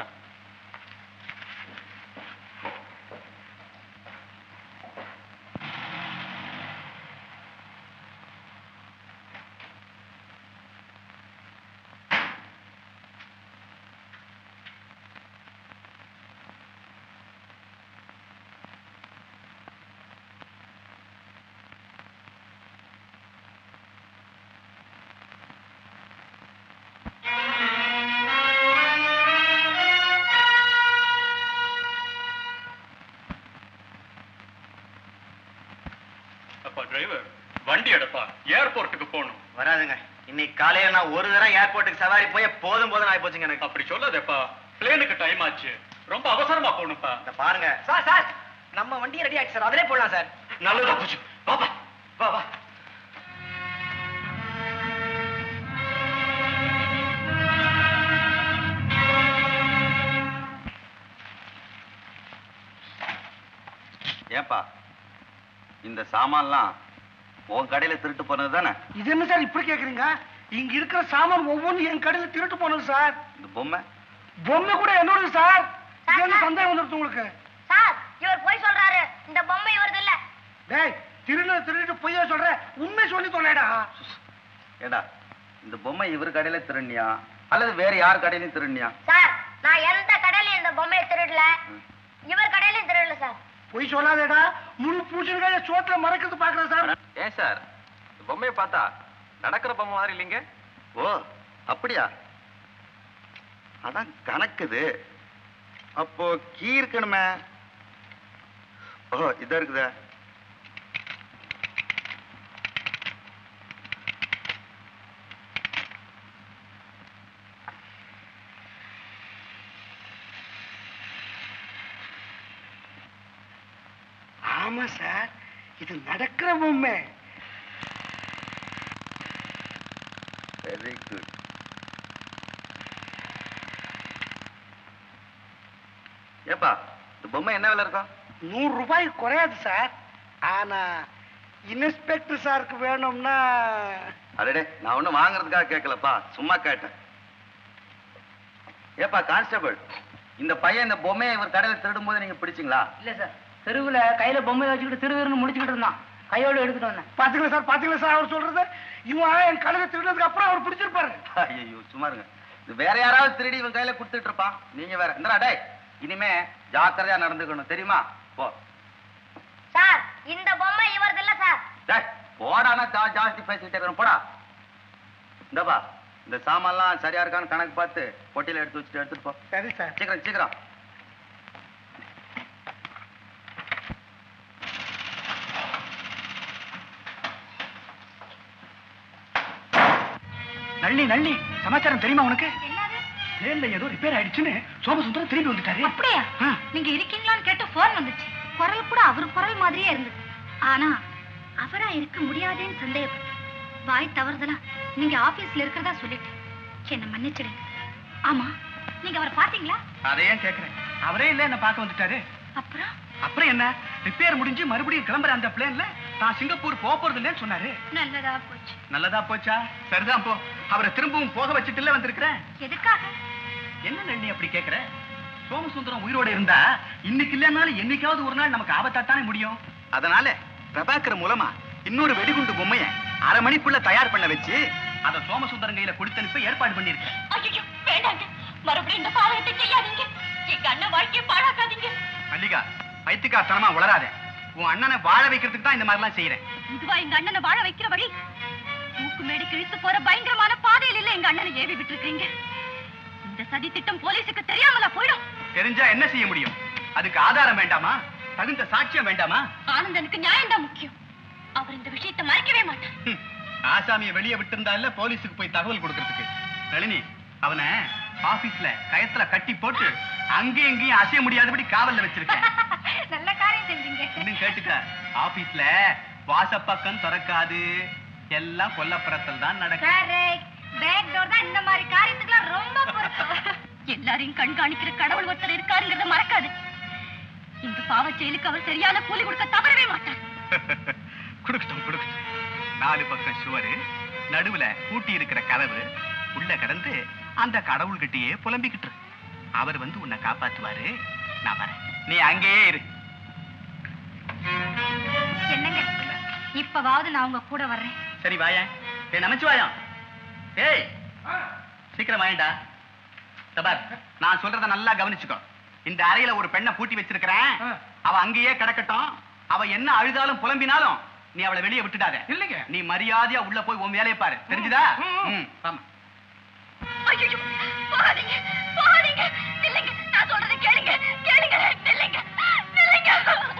அப்பா டிரைவர் வண்டி எடுப்பா ஏர்போர்ட்டுக்கு போகணும் வராதுங்க இன்னைக்கு காலையில நான் ஒரு தடவை ஏர்போர்ட்டுக்கு சவாரி போய் போதும் போதும் ஆகி போச்சுங்க எனக்கு அப்படி சொல்லாதேப்பா பிளேனுக்கு டைம் ஆச்சு ரொம்ப அவசரமா போகணும்ப்பா இந்த பாருங்க சார் சார் நம்ம வண்டி ரெடி ஆயிடுச்சு சார் அதிலே போடலாம் சார் நல்லதா போச்சு பாப்பா வா வா ஏப்பா இந்த சாமான்லாம் உன் கடையில திருட்டு போனது தானே இது என்ன சார் இப்படி கேக்குறீங்க இங்க இருக்கிற சாமான் ஒவ்வொன்றும் என் கடையில் திருட்டு போனது சார் இந்த பொம்மை பொம்மை கூட என்னோட சார் இது என்ன சந்தேகம் வந்துருது உங்களுக்கு சார் இவர் போய் சொல்றாரு இந்த பொம்மை இவரது இல்ல டேய் திருடு திருட்டு பொய்யா சொல்ற உண்மை சொல்லி தொலைடா ஏடா இந்த பொம்மை இவர் கடையில திருடினியா அல்லது வேற யார் கடையிலயும் திருடினியா சார் நான் எந்த கடையிலயும் இந்த பொம்மையை திருடல இவர் கடையிலயும் திருடல சார் பொய் சொல்லாதேடா முழு பூசணிக்காய சோத்துல மறக்கிறது பாக்குறேன் சார் ஏன் சார் இந்த பொம்மையை பார்த்தா நடக்கிற பொம்மை மாதிரி இல்லைங்க ஓ அப்படியா அதான் கணக்குது அப்போ கீ இருக்கணுமே ஓ இதா இருக்குதா ஆமா சார் இது நடக்கிற பொம்மை வெரி குட் ஏப்பா இந்த பொம்மை என்ன விலை இருக்கும் நூறு ரூபாய் குறையாது சார் ஆனா இன்ஸ்பெக்டர் சாருக்கு வேணும்னா அடடே நான் ஒண்ணும் வாங்குறதுக்காக கேட்கலப்பா சும்மா கேட்டேன் ஏப்பா கான்ஸ்டபிள் இந்த பையன் இந்த பொம்மையை இவர் கடையில திருடும் போது நீங்க பிடிச்சிங்களா இல்ல சார் தெருவுல கையில பொம்மை வச்சுக்கிட்டு திருவிருன்னு முடிச்சுக்கிட்டு இருந்தான் கையோட எடுத்துட்டு வந்தேன் பாத்துக்கலாம் சார் பாத்துக்கலாம் சார் அவர் சொல்றது இவன் என் கழுதை திருடுறதுக்கு அப்புறம் அவர் பிடிச்சிருப்பாரு ஐயோ சும்மா இருங்க இது வேற யாராவது திருடி இவன் கையில கொடுத்துட்டு இருப்பான் நீங்க வேற இந்த டேய் இனிமே ஜாக்கிரதையா நடந்துக்கணும் தெரியுமா போ சார் இந்த பொம்மை இவரது இல்ல சார் டேய் போடானா ஜா- ஜாஸ்தி பேசிக்கிட்டே இருக்கணும் போடா இந்தப்பா இந்த சாமான்லாம் சரியா இருக்கான்னு கணக்கு பார்த்து பொட்டியில எடுத்து வச்சுட்டு எடுத்துட்டு போ சரி சார் சீக்கிரம் சீக்கிரம் நள்ளி நள்ளி சமாச்சாரம் தெரியுமா உனக்கு என்னது பிளேன்ல ஏதோ ரிப்பேர் ஆயிடுச்சுன்னு சோமசுந்தரம் திரும்பி வந்துட்டாரு அப்படியா ஆ. நீங்க இருக்கீங்களான்னு கேட்டு போன் வந்துச்சு குரல் கூட அவர் குரல் மாதிரியே இருந்தது ஆனா அவரா இருக்க முடியாதேன்னு சந்தேகப்பட்டேன் வாய் தவறுதலா நீங்க ஆபீஸ்ல இருக்கிறதா சொல்லிட்டு என்ன மன்னிச்சிடுங்க ஆமா நீங்க அவரை பாத்தீங்களா அதை ஏன் கேக்குறேன் அவரே இல்ல என்ன பார்க்க வந்துட்டாரு அப்புறம் அப்புறம் என்ன ரிப்பேர் முடிஞ்சு மறுபடியும் கிளம்புற அந்த பிளேன்ல தான் சிங்கப்பூர் போக போறது இல்லைன்னு சொன்னாரு நல்லதா போச்சு நல்லதா போச்சா சரிதான் போ அவரை திரும்பவும் போக வச்சுட்டுல வந்திருக்கிறேன் எதுக்காக என்ன நளினி அப்படி கேக்குற சோமசுந்தரம் உயிரோட இருந்தா இன்னைக்கு இல்லைனாலும் என்னைக்காவது ஒரு நாள் நமக்கு ஆபத்தாத்தானே முடியும் அதனால பிரபாகர் மூலமா இன்னொரு வெடிகுண்டு பொம்மைய அரை மணிக்குள்ள தயார் பண்ண வச்சு அத சோமசுந்தரம் கையில கொடுத்தனுப்ப ஏற்பாடு பண்ணிருக்கேன் ஐயோ வேண்டாங்க மறுபடியும் இந்த பாதகத்தை செய்யாதீங்க எங்க அண்ணன் வாழ்க்கையை பாழாக்காதீங்க மல்லிகா பைத்தியக்காரத்தனமா உளராத உன் அண்ணனை வாழ வைக்கிறதுக்கு தான் இந்த மாதிரிலாம் செய்யறேன் இதுவா எங்க அண்ணனை வாழ வைக்கிற வழி தூக்கு மேடி கிழித்து போற பயங்கரமான பாதையில இல்ல எங்க அண்ணனை ஏவி விட்டுருக்கீங்க இந்த சதி திட்டம் போலீஸுக்கு தெரியாமலா போயிடும் தெரிஞ்சா என்ன செய்ய முடியும் அதுக்கு ஆதாரம் வேண்டாமா தகுந்த சாட்சியம் வேண்டாமா ஆனந்தனுக்கு நியாயம் தான் முக்கியம் அவர் இந்த விஷயத்தை மறைக்கவே மாட்டார் ஹம், ஆசாமியை வெளியே விட்டிருந்தா இல்ல போலீஸுக்கு போய் தகவல் கொடுக்கறதுக்கு நளினி அவனை ஆபீஸ்ல கயத்துல கட்டி போட்டு அங்கேயும் இங்கேயும் அசைய முடியாதபடி காவல்ல வச்சிருக்கேன் நல்ல காரியம் செஞ்சீங்க இன்னும் கேட்டுக்க ஆபீஸ்ல வாசப்பக்கம் திறக்காது எல்லாம் கொல்லப்புறத்தில் தான் நடக்கும் பேக் டோர் தான் இந்த மாதிரி காரியத்துக்குலாம் ரொம்ப பொறுப்பு எல்லாரையும் கண்காணிக்கிற கடவுள் ஒருத்தர் இருக்காருங்கிறத மறக்காது இந்த பாவச் செயலுக்கு அவர் சரியான கூலி கொடுக்க தவறவே மாட்டார் கொடுக்கட்டும் கொடுக்கட்டும் நாலு பக்கம் சுவரு நடுவுல பூட்டி இருக்கிற கதவு உள்ள கடந்து அந்த கடவுள்கிட்டயே புலம்பிக்கிட்டு இரு. அவர் வந்து உன்னை காப்பாத்துவாரு நான் வரேன் நீ அங்கேயே இரு என்னங்க இப்பவாவது நான் உங்க கூட வர்றேன் சரி வாயேன் ஏய் நமச்சிவாயம் ஏய் சீக்கிரம் வாயேன்டா தபார் நான் சொல்றத நல்லா கவனிச்சுக்கோ இந்த அறையில ஒரு பெண்ணை பூட்டி வச்சிருக்கிறேன் அவ அங்கேயே கிடக்கட்டும் அவ என்ன அழுதாலும் புலம்பினாலும் நீ அவளை வெளியே விட்டுடாத இல்லைங்க நீ மரியாதையா உள்ள போய் உன் வேலையை பாரு தெரிஞ்சுதா ம், ஆமா ஐயோ போகாதீங்க போகாதீங்க நில்லுங்க நான் சொல்றதை கேளுங்க கேளுங்க நில்லுங்க நில்லுங்க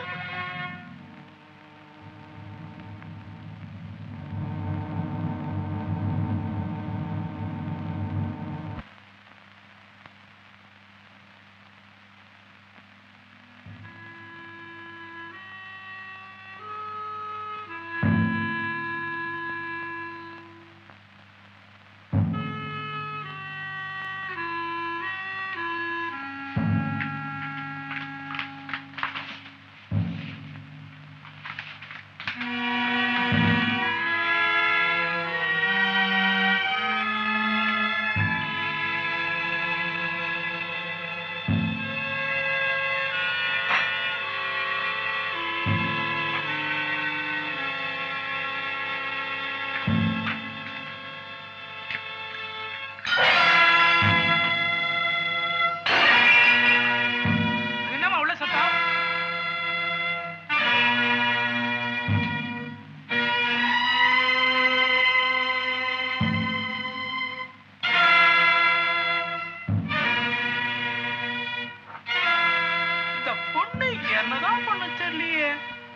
என்னம்மா உள்ள சத்தம் இந்த பொண்ணு என்னதான் பண்ண தெரியலையே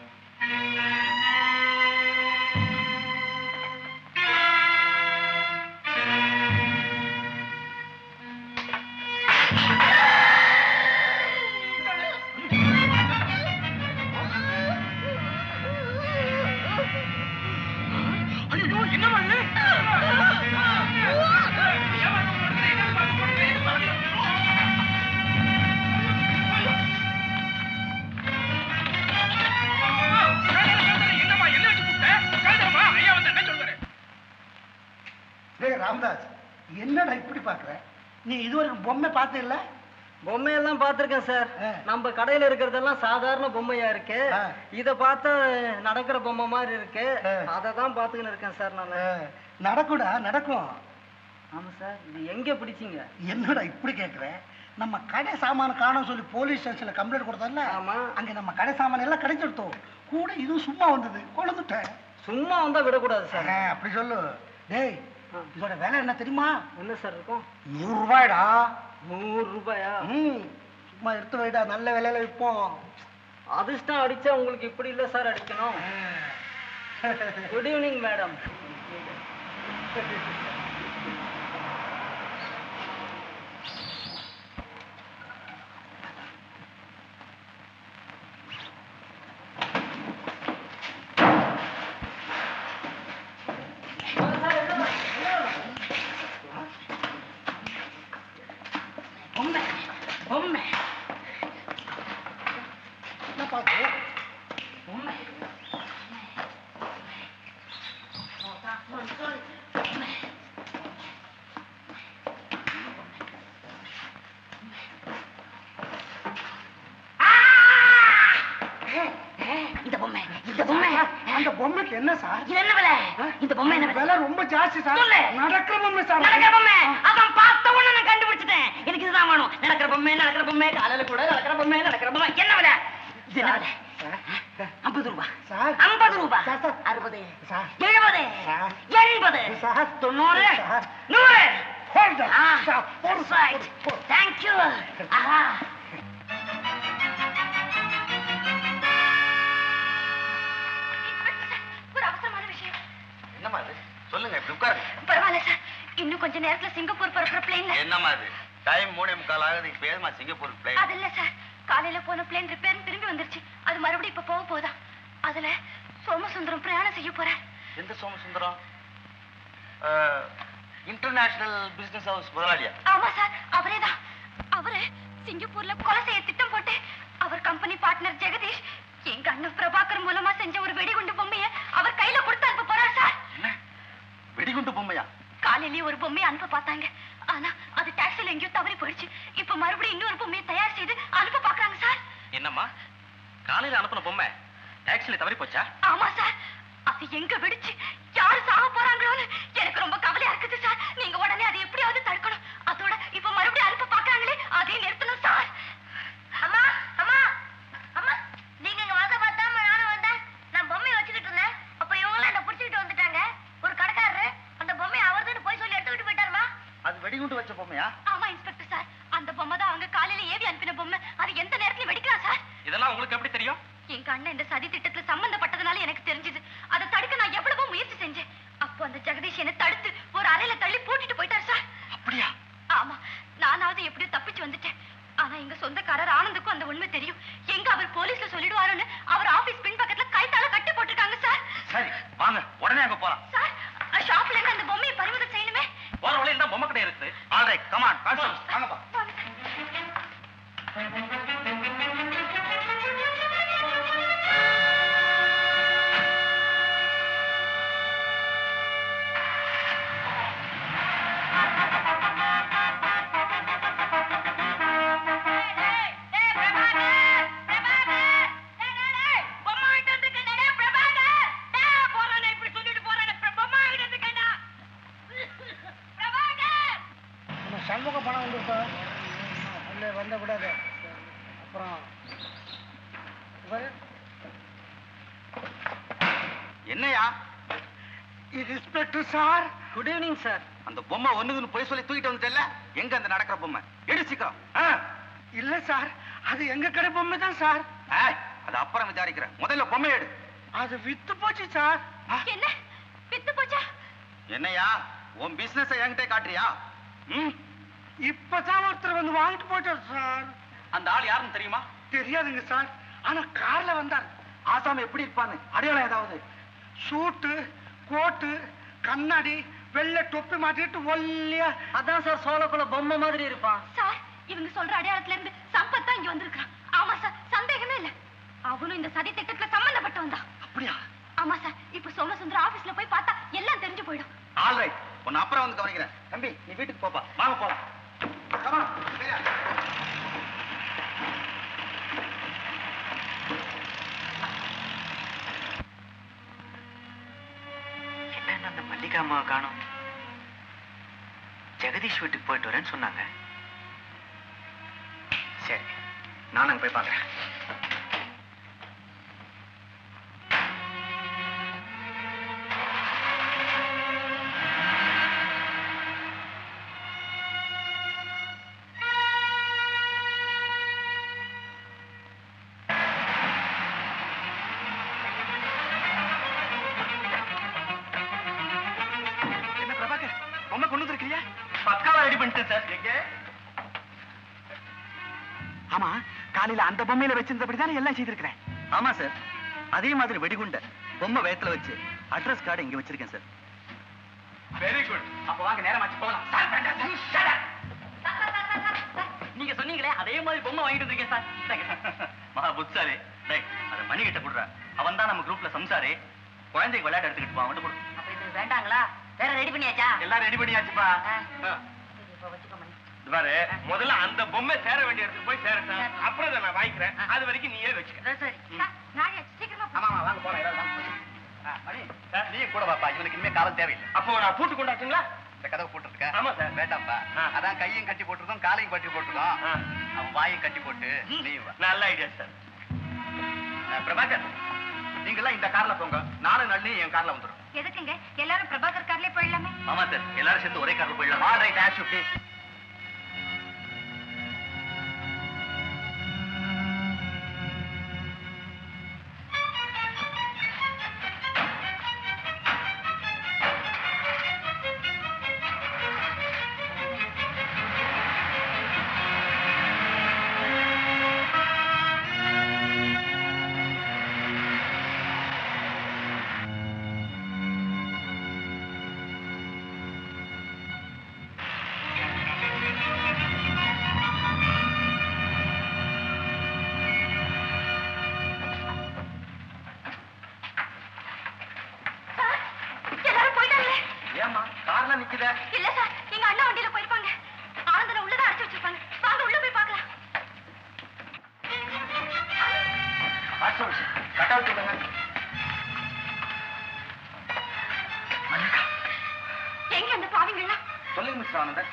ஐயோ என்ன பண்ணு என்னம்மா என்ன வச்சு கூப்பிட்ட கழுதம்மா ஐயா வந்து என்ன சொல்றாரு டேய் ராமதாஸ் என்னடா இப்படி பாக்குற நீ இதுவரைக்கும் பொம்மை பார்த்து இல்ல பொம்மையெல்லாம் பார்த்திருக்கேன் சார் நம்ம கடையில இருக்கிறதெல்லாம் சாதாரண பொம்மையா இருக்கு இத பார்த்தா நடக்கிற பொம்மை மாதிரி இருக்கு அதை தான் பார்த்துக்கின்னு இருக்கேன் சார் நான் நடக்கும்டா நடக்கும் ஆமா சார் இது எங்க பிடிச்சீங்க என்னடா இப்படி கேக்குற நம்ம கடை சாமான காணோம் சொல்லி போலீஸ் ஸ்டேஷன்ல கம்ப்ளைண்ட் கொடுத்தோம்ல அங்க நம்ம கடை சாமான் எல்லாம் கிடைச்சிருத்தோம் கூட இதுவும் சும்மா வந்தது கொழுந்துட்டேன் சும்மா வந்தா விடக்கூடாது சார் அப்படி சொல்லு டேய் இதோட விலை என்ன தெரியுமா என்ன சார் இருக்கும் நூறு ரூபாய்டா நூறு ரூபாயா ம் சும்மா எடுத்து வைடா நல்ல விலையில விற்போம் அதிர்ஷ்டம் அடிச்சா உங்களுக்கு இப்படி இல்ல சார் அடிக்கணும் குட் ஈவினிங் மேடம் என்ன சார் இது என்ன விலை இந்த பொம்மை என்ன விலை விலை ரொம்ப ஜாஸ்தி சார் சொல்லு. நடக்கிற பொம்மை சார் நடக்கிற பொம்மை அதான் பார்த்த உடனே நான் கண்டுபிடிச்சிட்டேன் எனக்கு இதுதான் வேணும் நடக்கிற பொம்மை நடக்கிற பொம்மை காலையில கூட நடக்கிற பொம்மை நடக்கிற பொம்மை என்ன விலை இது என்ன விலை ஐம்பது ரூபா சார் ஐம்பது ரூபா சார், சார். அறுபது சார். எழுபது சார். எண்பது சார். தொண்ணூறு சார். நூறு Hold on. ஆ, சார், போடு that's right. Thank you. ஆஹா. ஒரு அவசரமான விஷயம் என்னம்மா அது சொல்லுங்க இப்படி உட்காருங்க பரவாயில்ல சார் இன்னும் கொஞ்ச நேரத்துல சிங்கப்பூர் புறப்புற பிளேன்ல என்னம்மா அது டைம் மூணே முக்கால் ஆகுது இப்ப ஏதுமா சிங்கப்பூர் பிளேன் அது இல்ல சார் காலையில போன பிளேன் ரிப்பேர் திரும்பி வந்துருச்சு அது மறுபடியும் இப்ப போக போதா அதுல சோமசுந்தரம் பிரயாணம் செய்ய போறார் எந்த சோமசுந்தரம் இன்டர்நேஷனல் பிசினஸ் ஹவுஸ் முதலாளியா ஆமா சார் அவரேதான் அவரு சிங்கப்பூர்ல கொலை செய்ய திட்டம் போட்டு அவர் கம்பெனி பார்ட்னர் ஜெகதீஷ் எங்க அண்ணன் பிரபாகர் மூலமா செஞ்ச ஒரு வெடிகுண்டு பொம்மைய அவர் கையில கொடுத்து அனுப்ப போறார் சார் வெடிகுண்டு பொம்மையா காலையிலேயே ஒரு பொம்மையை அனுப்ப பார்த்தாங்க ஆனா அது டாக்ஸில எங்கேயோ தவறி போயிடுச்சு இப்ப மறுபடியும் இன்னொரு பொம்மையை தயார் செய்து அனுப்ப பாக்குறாங்க சார் என்னம்மா காலையில அனுப்பின பொம்மை டாக்ஸில தவறி போச்சா ஆமா சார் அது எங்க வெடிச்சு யாரு சாக போறாங்களோன்னு எனக்கு ரொம்ப கவலையா இருக்குது சார் நீங்க உடனே அதை எப்படியாவது தடுக்கணும் அதோட இப்ப மறுபடியும் அனுப்ப பாக்குறாங்களே அதையும் நிறுத்தணும் சார் அம்மா அம்மா அம்மா நீங்க இங்க வந்த பார்த்தாம நானும் வந்தேன் நான் பொம்மையை வச்சுக்கிட்டு இருந்தேன் அப்ப இவங்களாம் என்ன பிடிச்சிக்கிட்டு வந்துட்டாங்க ஒரு கடைக்காரரு அந்த பொம்மையை அவர்தான் போய் சொல்லி எடுத்துக்கிட்டு போயிட்டாருமா அது வெடிகுண்டு வச்ச பொம்மையா ஆமா இன்ஸ்பெக்டர் சார் அந்த பொம்மை தான் அவங்க காலையில ஏவி அனுப்பின பொம்மை அது எந்த நேரத்துல வெடிக்கலாம் சார் இதெல்லாம் உங்களுக்கு எப்படி தெரியும் எங்க அண்ணன் இந்த சதி திட்டத்துல சம்பந்தப்பட்டதுனால எனக்கு தெரிஞ்சது அதை தடுக்க நான் எவ்வளவோ முயற்சி செஞ்சேன் அப்போ அந்த ஜெகதீஷ் என்ன தடுத்து ஒரு அறையில தள்ளி பூட்டிட்டு போயிட்டார் சார் அப்படியா ஆமா நானாவது எப்படியோ தப்பிச்சு வந்துட்டேன் ஆனா எங்க சொந்தக்காரர் ஆனந்துக்கும் அந்த உண்மை தெரியும் எங்க அவர் போலீஸ்ல சொல்லிடுவாருன்னு அவர் ஆபீஸ் பின் பக்கத்துல கைத்தால கட்டி போட்டிருக்காங்க சார் சரி வாங்க உடனே அங்க போலாம் சார் ஷாப்ல இருந்து அந்த பொம்மையை பறிமுதல் செய்யணுமே போற வழியில தான் பொம்மை கடை இருக்குது ஆல்ரைட் கமான் கான்ஸ்டபிள்ஸ் வாங்கப்பா நம்ம சண்முக பணம் வந்து சார் வந்து வந்த கூடாது அப்புறம் இவரு என்னையா இது inspector sir good evening sir அந்த பொம்மை ஒண்ணுதுன்னு போய் சொல்லி தூக்கிட்டு வந்துட்டல எங்க அந்த நடக்கிற பொம்மை எடு சீக்கிரம் ஆ. இல்ல சார் அது எங்க கடை பொம்மை தான் சார் ஏய், அது அப்புறம் விசாரிக்கிறேன் முதல்ல பொம்மை எடு அது வித்து போச்சு சார் என்ன வித்து போச்சா என்னையா உன் பிசினஸ் என்கிட்ட காட்டுறியா ம் இப்பதான் ஒருத்தர் வந்து வாங்கிட்டு போயிட்டார் சார் அந்த ஆள் யாருன்னு தெரியுமா தெரியாதுங்க சார் ஆனா கார்ல வந்தார் ஆசாம எப்படி இருப்பான்னு அடையாளம் ஏதாவது சூட்டு கோட்டு கண்ணாடி வெள்ளை தொப்பி மாட்டிட்டு ஒல்லியா அதான் சார் சோளக்குள்ள பொம்மை மாதிரி இருப்பான் சார் இவங்க சொல்ற அடையாளத்துல இருந்து சம்பத் தான் இங்க வந்திருக்கான் ஆமா சார் சந்தேகமே இல்ல அவனும் இந்த சதி திட்டத்துல சம்பந்தப்பட்டவன் தான் அப்படியா ஆமா சார் இப்ப சோமசுந்தரம் ஆபீஸ்ல போய் பார்த்தா எல்லாம் தெரிஞ்சு போயிடும் ஆல்ரைட் உன்னை அப்புறம் வந்து கவனிக்கிறேன் தம்பி நீ வீட்டுக்கு போப்பா வாங்க போலாம் Come on, சரியா? என்னன்னு அந்த மல்லிகா அம்மாவை காணோம் ஜெகதீஷ் வீட்டுக்கு போயிட்டு வரேன்னு சொன்னாங்க சரி நான் அங்க போய் பார்க்கறேன் என்ன பிரபாகர் பொம்மை கொண்டு வந்திருக்கிறியா பக்காவா ரெடி பண்ணிட்டேன் சார் எங்க ஆமா காலையில அந்த பொம்மையில வச்சிருந்தபடி தானே எல்லாம் செய்திருக்கிறேன் ஆமா சார் அதே மாதிரி வெடிகுண்ட பொம்மை வயத்துல வச்சு அட்ரஸ் கார்டு இங்க வச்சிருக்கேன் சார் வெரி குட் அப்ப வாங்க நேரமாச்சு போகலாம் நீங்க சொன்னீங்களே அதே மாதிரி பொம்மை வாங்கிட்டு வந்திருக்கேன் சார் இந்தாங்க சார். மகா புத்தாரே டேய் அதை மணி கிட்ட கொடுறா அவன் தான் நம்ம குரூப்ல சம்சாரே குழந்தைக்கு விளையாட எடுத்துக்கிட்டு போ அவன்கிட்ட கொடு அப்ப இது வேண்டாங்களா வேற ரெடி பண்ணியாச்சா எல்லாம் ரெடி பண்ணியாச்சுப்பா ஆ. ஆ. சரி, இப்ப வச்சுக்கோ மணி. இது பாரு முதல்ல அந்த பொம்மை சேர வேண்டிய இடத்துக்கு போய் சேரட்டும் அப்புறம் இதை நான் வாங்கிக்கிறேன் அது வரைக்கும் நீயே வச்சுக்க சரி, சரி சார், நாளைக்கு சீக்கிரமா போ. ஆமா ஆமா வாங்க போலாம் எல்லாரும் வாங்க நீ கூட வாப்பா இவனுக்கு இனிமே காலம் தேவையில்லை அப்போ நான் பூட்டு கொண்டாட்டுங்களா இந்த கதவை போட்டுருக்க ஆமா சார். வேண்டாம்ப்பா அதான் கையும் கட்டி போட்டிருக்கோம் காலையும் கட்டி போட்டிருக்கோம் அவன் வாயும் கட்டி போட்டு நீ வா நல்ல ஐடியா சார் அஹ், பிரபாகர் நீங்கெல்லாம் இந்த கார்ல போங்க நானும் நளினி என் கார்ல வந்துடும் எதுக்குங்க எல்லாரும் பிரபாகர் கார்லயே போயிடலாமே ஆமா சார் எல்லாரும் சேர்ந்து ஒரே கார்ல போயிடலாம் ஆல் ரைட் ஆஷ் ப்ளீஸ் எல்லாரும் போயிட்டாங்களே ஏமா கார்ல நிக்குத இல்ல சார் எங்க அண்ணா வண்டியில போயிருப்பாங்க ஆனந்தனை உள்ளதான் அடைச்சு வச்சிருப்பாங்க வாங்க உள்ள போய் பார்க்கலாம் கட் அவுட் சொல்லுங்க எங்க அந்த பாவிங்கெல்லாம் சொல்லுங்க மிஸ்டர் ஆனந்தன்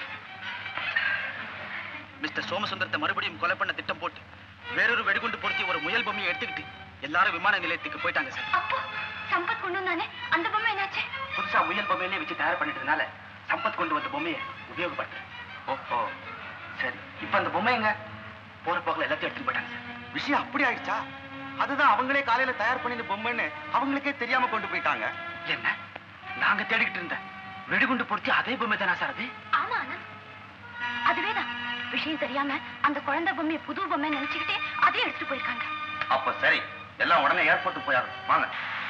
மிஸ்டர் சோமசுந்தரத்தை மறுபடியும் கொலை பண்ண திட்டம் போட்டு வேறொரு வெடிகுண்டு பொருத்தி ஒரு முயல் பொம்மையை எடுத்துக்கிட்டு எல்லாரும் விமான நிலையத்துக்கு போயிட்டாங்க சார் அப்போ சம்பத் கொண்டு வந்தானே அந்த பொம்மை என்னாச்சு புதுசா முயல் பொம்மையிலே வச்சு தயார் பண்ணிட்டதுனால சம்பத் கொண்டு வந்த பொம்மையை உபயோகப்படுத்துறேன் ஓஹோ சரி இப்ப அந்த பொம்மை எங்க போற போகல எல்லாத்தையும் எடுத்துட்டு போயிட்டாங்க சார் விஷயம் அப்படி ஆயிடுச்சா அதுதான் அவங்களே காலையில தயார் பண்ணின பொம்மைன்னு அவங்களுக்கே தெரியாம கொண்டு போயிட்டாங்க என்ன நாங்க தேடிக்கிட்டு இருந்த வெடிகுண்டு பொருத்தி அதே பொம்மை தானா சார் அது ஆமா ஆனந்த் அதுவேதான் விஷயம் தெரியாம அந்த குழந்தை பொம்மையை புது பொம்மை நினைச்சுக்கிட்டே அதையும் எடுத்துட்டு போயிருக்காங்க அப்ப சரி எல்லாம் உடனே ஏர்போர்ட் போயாரும் வாங்க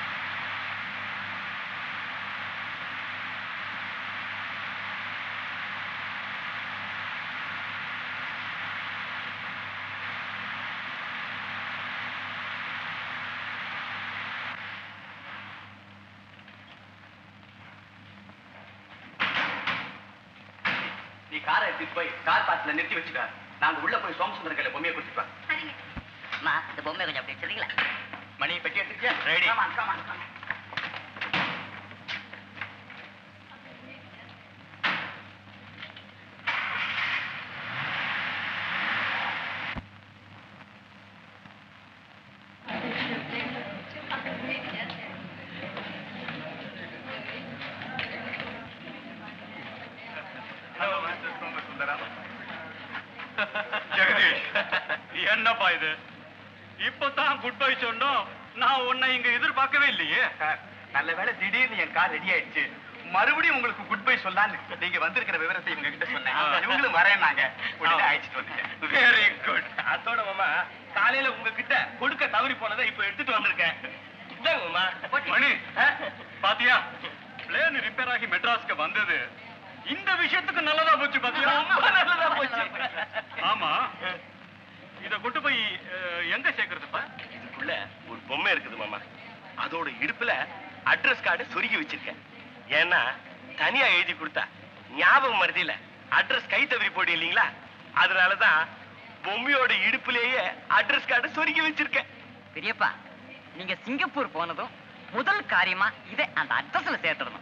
நீ காரை எடுத்துட்டு போய் கார் பாத்துல நிறுத்தி வச்சுக்க நாங்க உள்ள போய் சோமசுந்தர கையில பொம்மையை கொடுத்துட்டு வரோம். சரிங்க அம்மா இந்த பொம்மை கொஞ்சம் அப்படி வச்சிருக்கீங்களா மணி பெட்டி எடுத்துக்கியா ரெடி ஜெகதீஷ் என்னப்பா இது இப்பதான் குட் பை சொன்னோம் நான் உன்னை இங்க எதிர்பார்க்கவே இல்லையே நல்ல வேளை திடீர்னு என் கார் ரெடி ஆயிடுச்சு மறுபடியும் உங்களுக்கு குட் பை சொல்லான்னு நீங்க வந்திருக்கிற விவரத்தை இவங்க கிட்ட சொன்னேன் இவங்களும் வரேன்னாங்க உடனே அழைச்சிட்டு வந்துட்டேன் வெரி குட் அதோட மாமா காலையில உங்ககிட்ட கொடுக்க தவறி போனதை இப்ப எடுத்துட்டு வந்திருக்கேன் இந்தாங்க மாமா மணி பாத்தியா பிளேன் ரிப்பேர் ஆகி மெட்ராஸ்க்கு வந்தது இந்த விஷயத்துக்கு நல்லதா போச்சு பாத்தியா ரொம்ப நல்லதா போச்சு. ஆமா இத கொண்டு போய் அஹ், எங்க சேர்க்கறதுப்பா இதுக்குள்ள ஒரு பொம்மை இருக்குது மாமா அதோட இடுப்புல அட்ரஸ் கார்டு சொருகி வச்சிருக்கேன் ஏன்னா தனியா எழுதி கொடுத்தா ஞாபகம் மருதியில அட்ரஸ் கை தவறி போடு இல்லீங்களா அதனாலதான் பொம்மையோட இடுப்புலயே அட்ரஸ் கார்டு சொருகி வச்சிருக்கேன் பெரியப்பா நீங்க சிங்கப்பூர் போனதும் முதல் காரியமா இதை அந்த அட்ரஸ்ல சேர்த்துடணும்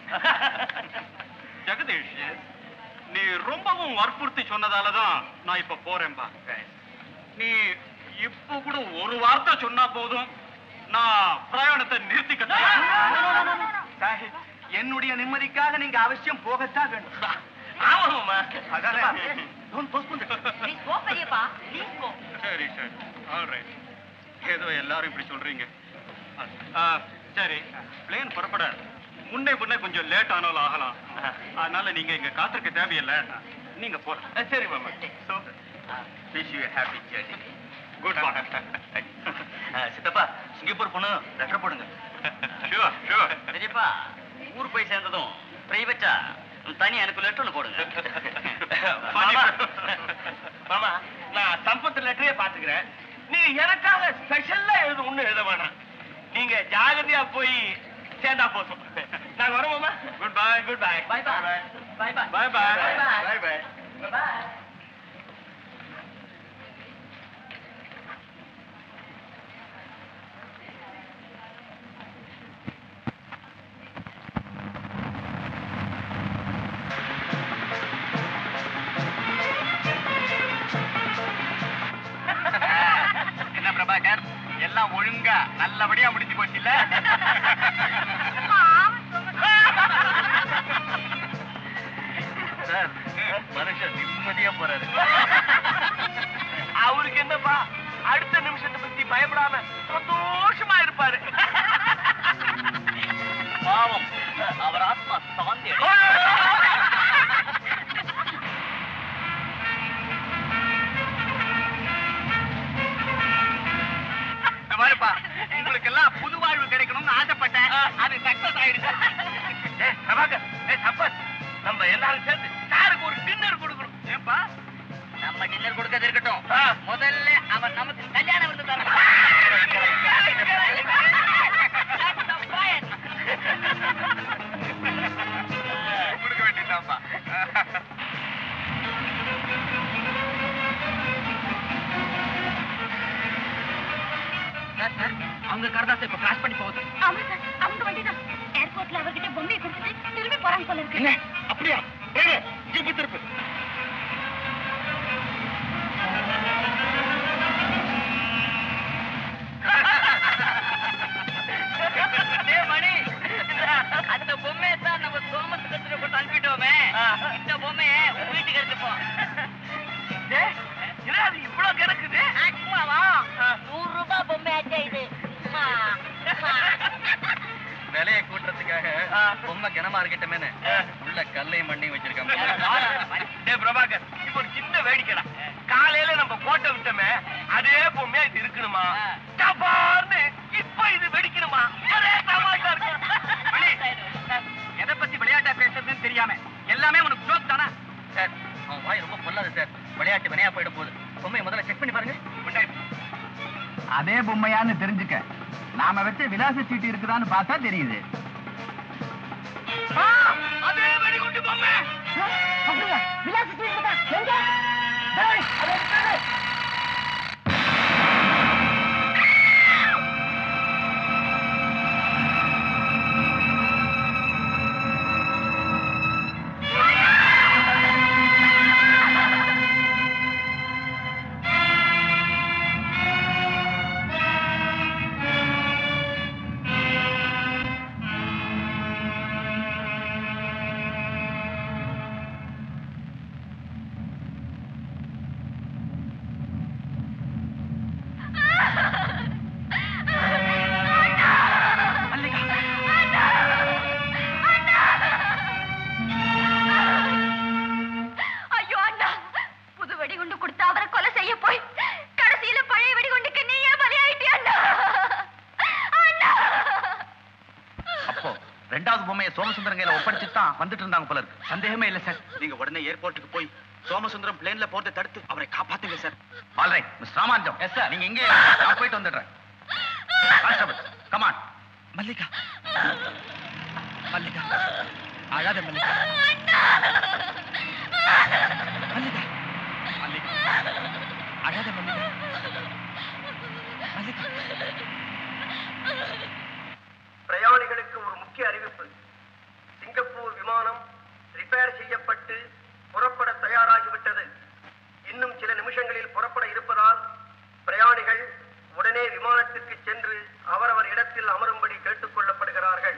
ஜெகதீஷ் நீ ரொம்பவும் வற்புறுத்தி சொன்னதாலதான் நான் இப்ப போறேன்பா நீ இப்ப கூட ஒரு வார்த்தை சொன்னா போதும் நான் பிரயாணத்தை நிறுத்திக்க சாஹிப் என்னுடைய நிம்மதிக்காக நீங்க அவசியம் போகத்தான் வேண்டும் ஆமா மாமா அதானே Don't postpone it. ப்ளீஸ் போ பெரியப்பா ப்ளீஸ் போ சரி சரி ஆல்ரைட் ஏதோ எல்லாரும் இப்படி சொல்றீங்க ஆ, சரி பிளேன் புறப்பட முன்னே முன்னே கொஞ்சம் லேட் ஆனாலும் ஆகலாம் அதனால நீங்க இங்க காத்திருக்க தேவையில்லை நீங்க போலாம் சரி மாமா So, wish you a happy journey. Good சித்தப்பா சிங்கப்பூர் பொண்ணு லெட்டர் போடுங்க ஷூர் ஷூர் பெரியப்பா ஊர் போய் சேர்ந்ததும் பிரைவேட்டா தனி எனக்கு லெட்டர் ஒன்று போடுங்க மாமா மாமா நான் சம்பத்து லெட்டரே பாத்துக்கிறேன் நீ எனக்காக ஸ்பெஷலா எழுத ஒண்ணு எழுத வேணாம் நீங்க ஜாகிரதையா போய் சேர்ந்தா போதும் நாங்க வரோம் மாமா goodbye goodbye Bye bye. Bye bye. Bye bye Bye bye. Bye bye. எல்லாம் ஒழுங்கா நல்லபடியா முடிஞ்சு போச்சு இல்ல சார் மனுஷன் நிம்மதியா போறாரு அவருக்கு என்னப்பா அடுத்த நிமிஷத்தை பத்தி பயப்படாம சந்தோஷமா இருப்பாரு பாவம் அவர் ஆத்மா சாந்தி இந்த மாதிரிப்பா உங்களுக்கு எல்லாம் புது வாழ்வு கிடைக்கணும்னு ஆசைப்பட்டேன் அது சக்சஸ் ஆயிடுச்சு ஏய், பிரபாகர், ஏய், சம்பத், நம்ம எல்லாரும் சேர்ந்து சாருக்கு ஒரு டின்னர் கொடுக்கணும் ஏன்பா நம்ம டின்னர் கொடுக்கறது இருக்கட்டும் ஆ. முதல்ல அவன் நமக்கு கல்யாணம் வந்து தரணும் கொடுக்க வேண்டியதான்ப்பா அவங்க கரதாசை இப்ப கிராஸ் பண்ணி போகுது ஆமா சார் அவங்க வண்டிதான் ஏர்போர்ட்ல அவர்கிட்ட பொம்மையை கொடுத்துட்டு திரும்பி போறாங்க போல இருக்கு அப்படியா ஏறு, ஜீப்பு திருப்பு டேய் மணி அந்த பொம்மையை தான் நம்ம சோமசுகத்துல போட்டு அனுப்பிட்டோமே இந்த பொம்மையை உன் வீட்டுக்கு எடுத்துப்போம் ஏய், என்னடா அது இவ்வளவு கிடக்குது ஆச்சுமாவா நூறு ரூபாய் பொம்மை ஆச்சா இது அம்மா, அம்மா. விலையை கூட்டுறதுக்காக பொம்மை கிணமா இருக்கட்டுமேனு உள்ள கல்லையும் மண்ணையும் வச்சிருக்காங்க டேய் பிரபாகர் இப்ப ஒரு சின்ன வேடிக்கைடா காலையில நம்ம கோட்டை விட்டோமே அதே பொம்மையா இது இருக்கணுமா டபார்னு இப்ப இது வெடிக்கணுமா ஒரே தமாஷா இருக்கு மணி, எதை பத்தி விளையாட்டா பேசுறதுன்னு தெரியாம எல்லாமே உனக்கு ஜோக் தானா சார் அவன் வாய் ரொம்ப பொல்லாது சார் விளையாட்டு வினையா போயிட போகுது பொம்மையை முதல்ல செக் பண்ணி பாருங்க அதே பொம்மையான்னு தெரிஞ்சுக்க நாம வச்ச விலாச சீட்டு இருக்குதான்னு பார்த்தா தெரியுது அதே வெடிகுண்டு பொம்மை விலாச சீட்டு தான் எங்க டேய், அதை எடுத்துடு. ஐயோ அண்ணா புது வெடிகுண்டு கொடுத்து அவரை கொலை செய்ய போய் கடைசியில பழைய வெடிகுண்டுக்கு நீயே பலியாயிட்டியா அண்ணா அண்ணா அப்போ ரெண்டாவது பொம்மையை சோமசுந்தரம் கையில ஒப்படைச்சிட்டு தான் வந்துட்டு இருந்தாங்க போல இருக்கு சந்தேகமே இல்ல சார் நீங்க உடனே ஏர்போர்ட்டுக்கு போய் சோமசுந்தரம் பிளேன்ல போறதை தடுத்து அவரை காப்பாத்துங்க sir alright miss Ramanjam yes sir நீங்க எங்கே நான் போயிட்டு வந்துடுறேன் கான்ஸ்டபிள் கமான் மல்லிகா மல்லிகா அழாத மல்லிகா மல்லிகா மல்லிகா அழாத மல்லிகா மல்லிகா பிரயாணிகளுக்கு ஒரு முக்கிய அறிவிப்பு சிங்கப்பூர் விமானம் ரிப்பேர் செய்யப்பட்டு புறப்பட தயாராகிவிட்டது இன்னும் சில நிமிஷங்களில் புறப்பட இருப்பதால் பிரயாணிகள் உடனே விமானத்திற்கு சென்று அவரவர் இடத்தில் அமரும்படி கேட்டுக் கொள்ளப்படுகிறார்கள்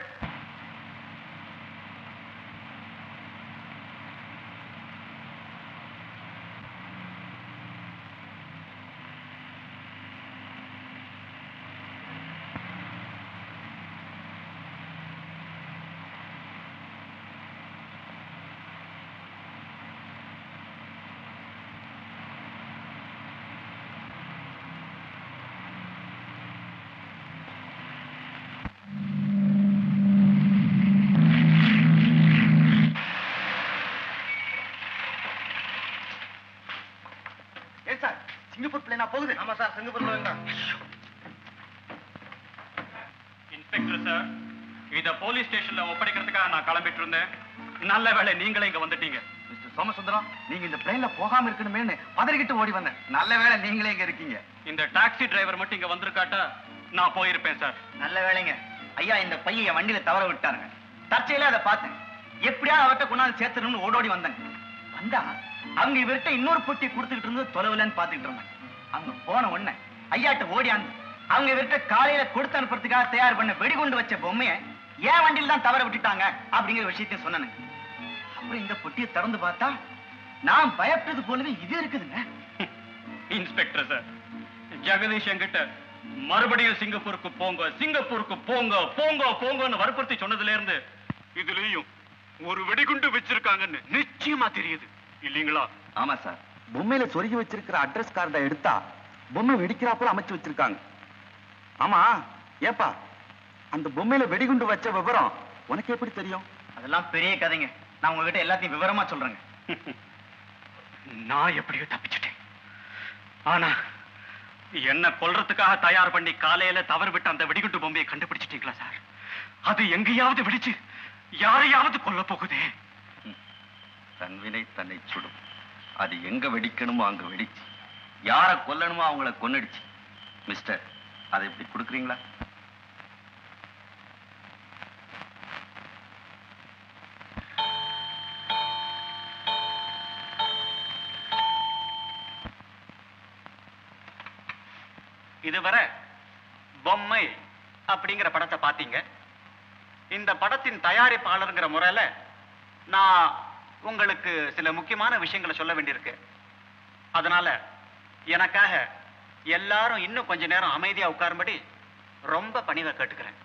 ஏன் சார் சிங்கப்பூர் பிளேனா போகுது ஆமா சார் சிங்கப்பூர் பிளேன் தான் இன்ஸ்பெக்டர் சார் இத போலீஸ் ஸ்டேஷன்ல ஒப்படைக்கிறதுக்காக நான் கிளம்பிட்டு இருந்தேன் நல்ல வேளை நீங்களே இங்க வந்துட்டீங்க மிஸ்டர் சோமசுந்தரம் நீங்க இந்த பிளேன்ல போகாம இருக்கணுமேனு பதறிக்கிட்டு ஓடி வந்தேன் நல்ல வேளை நீங்களே இங்க இருக்கீங்க இந்த டாக்ஸி டிரைவர் மட்டும் இங்க வந்திருக்காட்டா நான் போயிருப்பேன் சார் நல்ல வேலைங்க ஐயா இந்த பையன் என் வண்டியில தவற விட்டாருங்க தற்செயலா அதை பார்த்தேன் எப்படியா அவர்கிட்ட கொண்டாந்து சேர்த்துணும்னு ஓடோடி வந்தேன் வந்தா அவங்க இவர்கிட்ட இன்னொரு பொட்டி கொடுத்துக்கிட்டு இருந்தது தொலைவிலன்னு பார்த்துக்கிட்டு இருந்தேன் அங்க போன உடனே ஐயாட்ட ஓடியாந்து அவங்க இவர்கிட்ட காலையில கொடுத்து அனுப்புறதுக்காக தயார் பண்ண வெடிகுண்டு வச்ச பொம்மையை ஏன் வண்டியில தான் தவற விட்டுட்டாங்க அப்படிங்கிற விஷயத்தையும் சொன்னானுங்க அப்புறம் இந்த பொட்டியை திறந்து பார்த்தா நான் பயப்பட்டது போலவே இது இருக்குதுங்க இன்ஸ்பெக்டர் சார் ஜெகதீஷ் என்கிட்ட மறுபடியும் சிங்கப்பூருக்கு போங்க சிங்கப்பூருக்கு போங்க போங்க போங்கன்னு வற்புறுத்தி சொன்னதுல இருந்து இதுலயும் ஒரு வெடிகுண்டு வச்சிருக்காங்கன்னு நிச்சயமா தெரியுது இல்லீங்களா ஆமா சார் பொம்மையில சொருகி வச்சிருக்கிற அட்ரஸ் கார்டை எடுத்தா பொம்மை வெடிக்கிறாப்புல அமைச்சு வச்சிருக்காங்க ஆமா ஏப்பா அந்த பொம்மையில வெடிகுண்டு வச்ச விவரம் உனக்கு எப்படி தெரியும் அதெல்லாம் பெரிய கதைங்க நான் உங்ககிட்ட எல்லாத்தையும் விவரமா சொல்றேங்க நான் எப்படியோ தப்பிச்சிட்டேன் ஆனா என்ன கொல்றதுக்காக தயார் பண்ணி காலையில தவறு விட்டு அந்த வெடிகுண்டு பொம்மையை கண்டுபிடிச்சிட்டீங்களா சார் அது எங்கேயாவது வெடிச்சு யாரையாவது கொல்ல போகுதே தன்வினை தன்னை சுடும் அது எங்க வெடிக்கணுமோ அங்க வெடிச்சு யார கொல்லணுமோ அவங்கள கொன்னுடுச்சு மிஸ்டர் அதை இப்படி கொடுக்குறீங்களா இதுவரை பொம்மை அப்படிங்கிற படத்தை பார்த்தீங்க இந்த படத்தின் தயாரிப்பாளருங்கிற முறையில நான் உங்களுக்கு சில முக்கியமான விஷயங்களை சொல்ல வேண்டியிருக்கு அதனால எனக்காக எல்லாரும் இன்னும் கொஞ்ச நேரம் அமைதியா உட்காரும்படி ரொம்ப பணிவை கேட்டுக்கிறேன்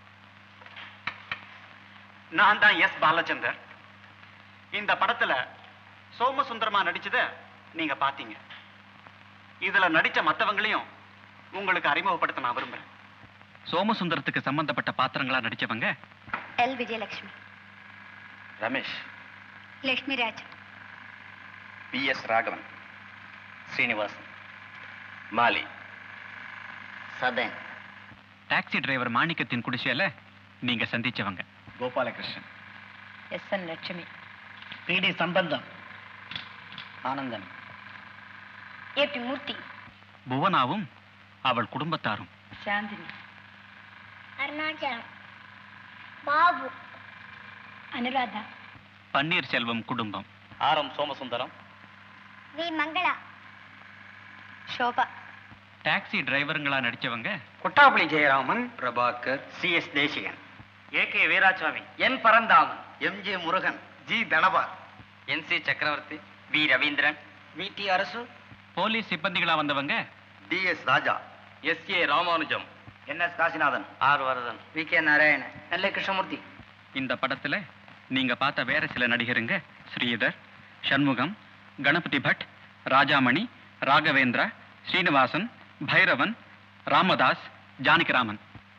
நான் தான் எஸ் பாலச்சந்தர் இந்த படத்துல சோமசுந்தரமா நடிச்சத நீங்க பாத்தீங்க இதுல நடிச்ச மத்தவங்களையும் உங்களுக்கு அறிமுகப்படுத்த நான் விரும்புறேன் சோமசுந்தரத்துக்கு சம்பந்தப்பட்ட பாத்திரங்களா நடிச்சவங்க L Vijayalakshmi Ramesh Lakshmi Raj P S Raghavan Srinivasan Mali Sadhan taxi driver மாணிக்கத்தின் குடிசையில நீங்க சந்திச்சவங்க Gopalakrishnan S N Lakshmi P D Sambandham Anandan AB மூர்த்தி புவனாவும் அவள் குடும்பத்தாரும் சாந்தினி அருணாச்சலம் பாபு அனுராதா பன்னீர்செல்வம் குடும்பம் R M Somasundaram V Mangala Shoba taxi டிரைவருங்களா நடிச்சவங்க Kuttappuli Jayaraman Prabhakar C S Desikan A K Veerasamy N Paranthaman M J Murugan G Dhanapal N C Chakravarthy V Ravindran V T Arasu police சிப்பந்திகளா வந்தவங்க T S Raja S A Ramanujam N S Kasinathan R Varadhan V K Narayanan L A Krishnamurthy இந்த படத்துல நீங்க பார்த்த வேற சில நடிகருங்க ஸ்ரீதர் சண்முகம் கணபதி பட் ராஜாமணி ராகவேந்திரா ஸ்ரீனிவாசன் பைரவன் ராமதாஸ் ஜானகிராமன்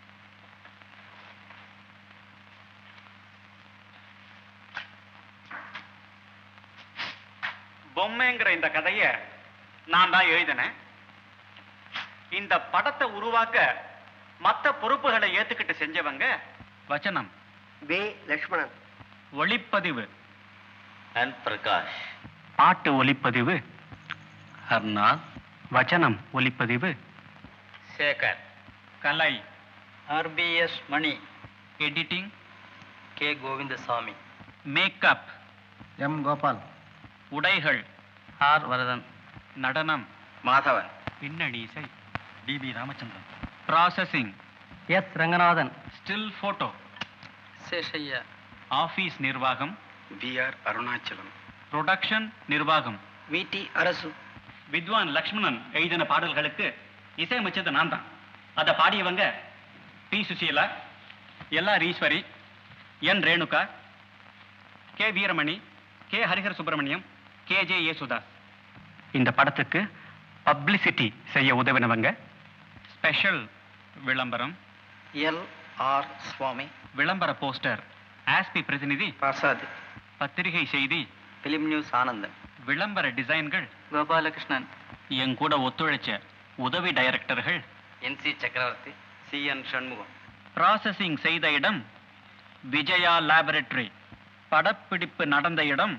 பொம்மைங்கிற இந்த கதைய நான் தான் எழுதினேன் இந்த படத்தை உருவாக்க மத்த பொறுப்புகளை ஏத்துக்கிட்டு செஞ்சவங்க வச்சனம் பி லக்ஷ்மணன் ஒளிப்பதிவு அண்ட் பிரகாஷ் பாட்டு ஒளிப்பதிவு ஹர்நாத் வச்சனம் ஒளிப்பதிவு சேகர் கலை RPS Mani editing K Govindasamy makeup M Gopal உடைகள் ஆர் வரதன் நடனம் மாதவன் பின்னணி இசை TP Ramachandran processing S Ranganathan still photo Seshaiah office நிர்வாகம் வி ஆர் அருணாச்சலம் ப்ரொடக்ஷன் நிர்வாகம் வி டி அரசு வித்வான் லக்ஷ்மணன் எழுதின பாடல்களுக்கு இசையமைச்சது நான் தான் அதை பாடியவங்க P Susheela LR Eswari N Renuka K Veeramani K Harihara Subramaniam K J Yesudas இந்த படத்துக்கு பப்ளிசிட்டி செய்ய உதவினவங்க ஸ்பெஷல் விளம்பரம் எல் ஆர் சுவாமி விளம்பர போஸ்டர் ஆஸ்பி பிரதிநிதி பிரசாத் பத்திரிகை செய்தி பிலிம் நியூஸ் ஆனந்தன் விளம்பர டிசைன்கள் கோபாலகிருஷ்ணன் என் கூட ஒத்துழைச்ச உதவி டைரக்டர்கள் N C Chakravarthy C N Shanmugam processing செய்த இடம் விஜயா லேபரட்டரி படப்பிடிப்பு நடந்த இடம்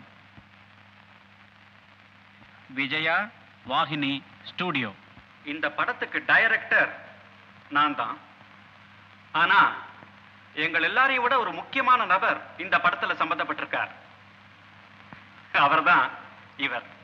விஜயா வாகினி ஸ்டூடியோ இந்த படத்துக்கு டைரக்டர் நான் தான் ஆனா எங்கள் எல்லாரையும் விட ஒரு முக்கியமான நபர் இந்த படத்துல சம்பந்தப்பட்டிருக்கார் அவர்தான் இவர்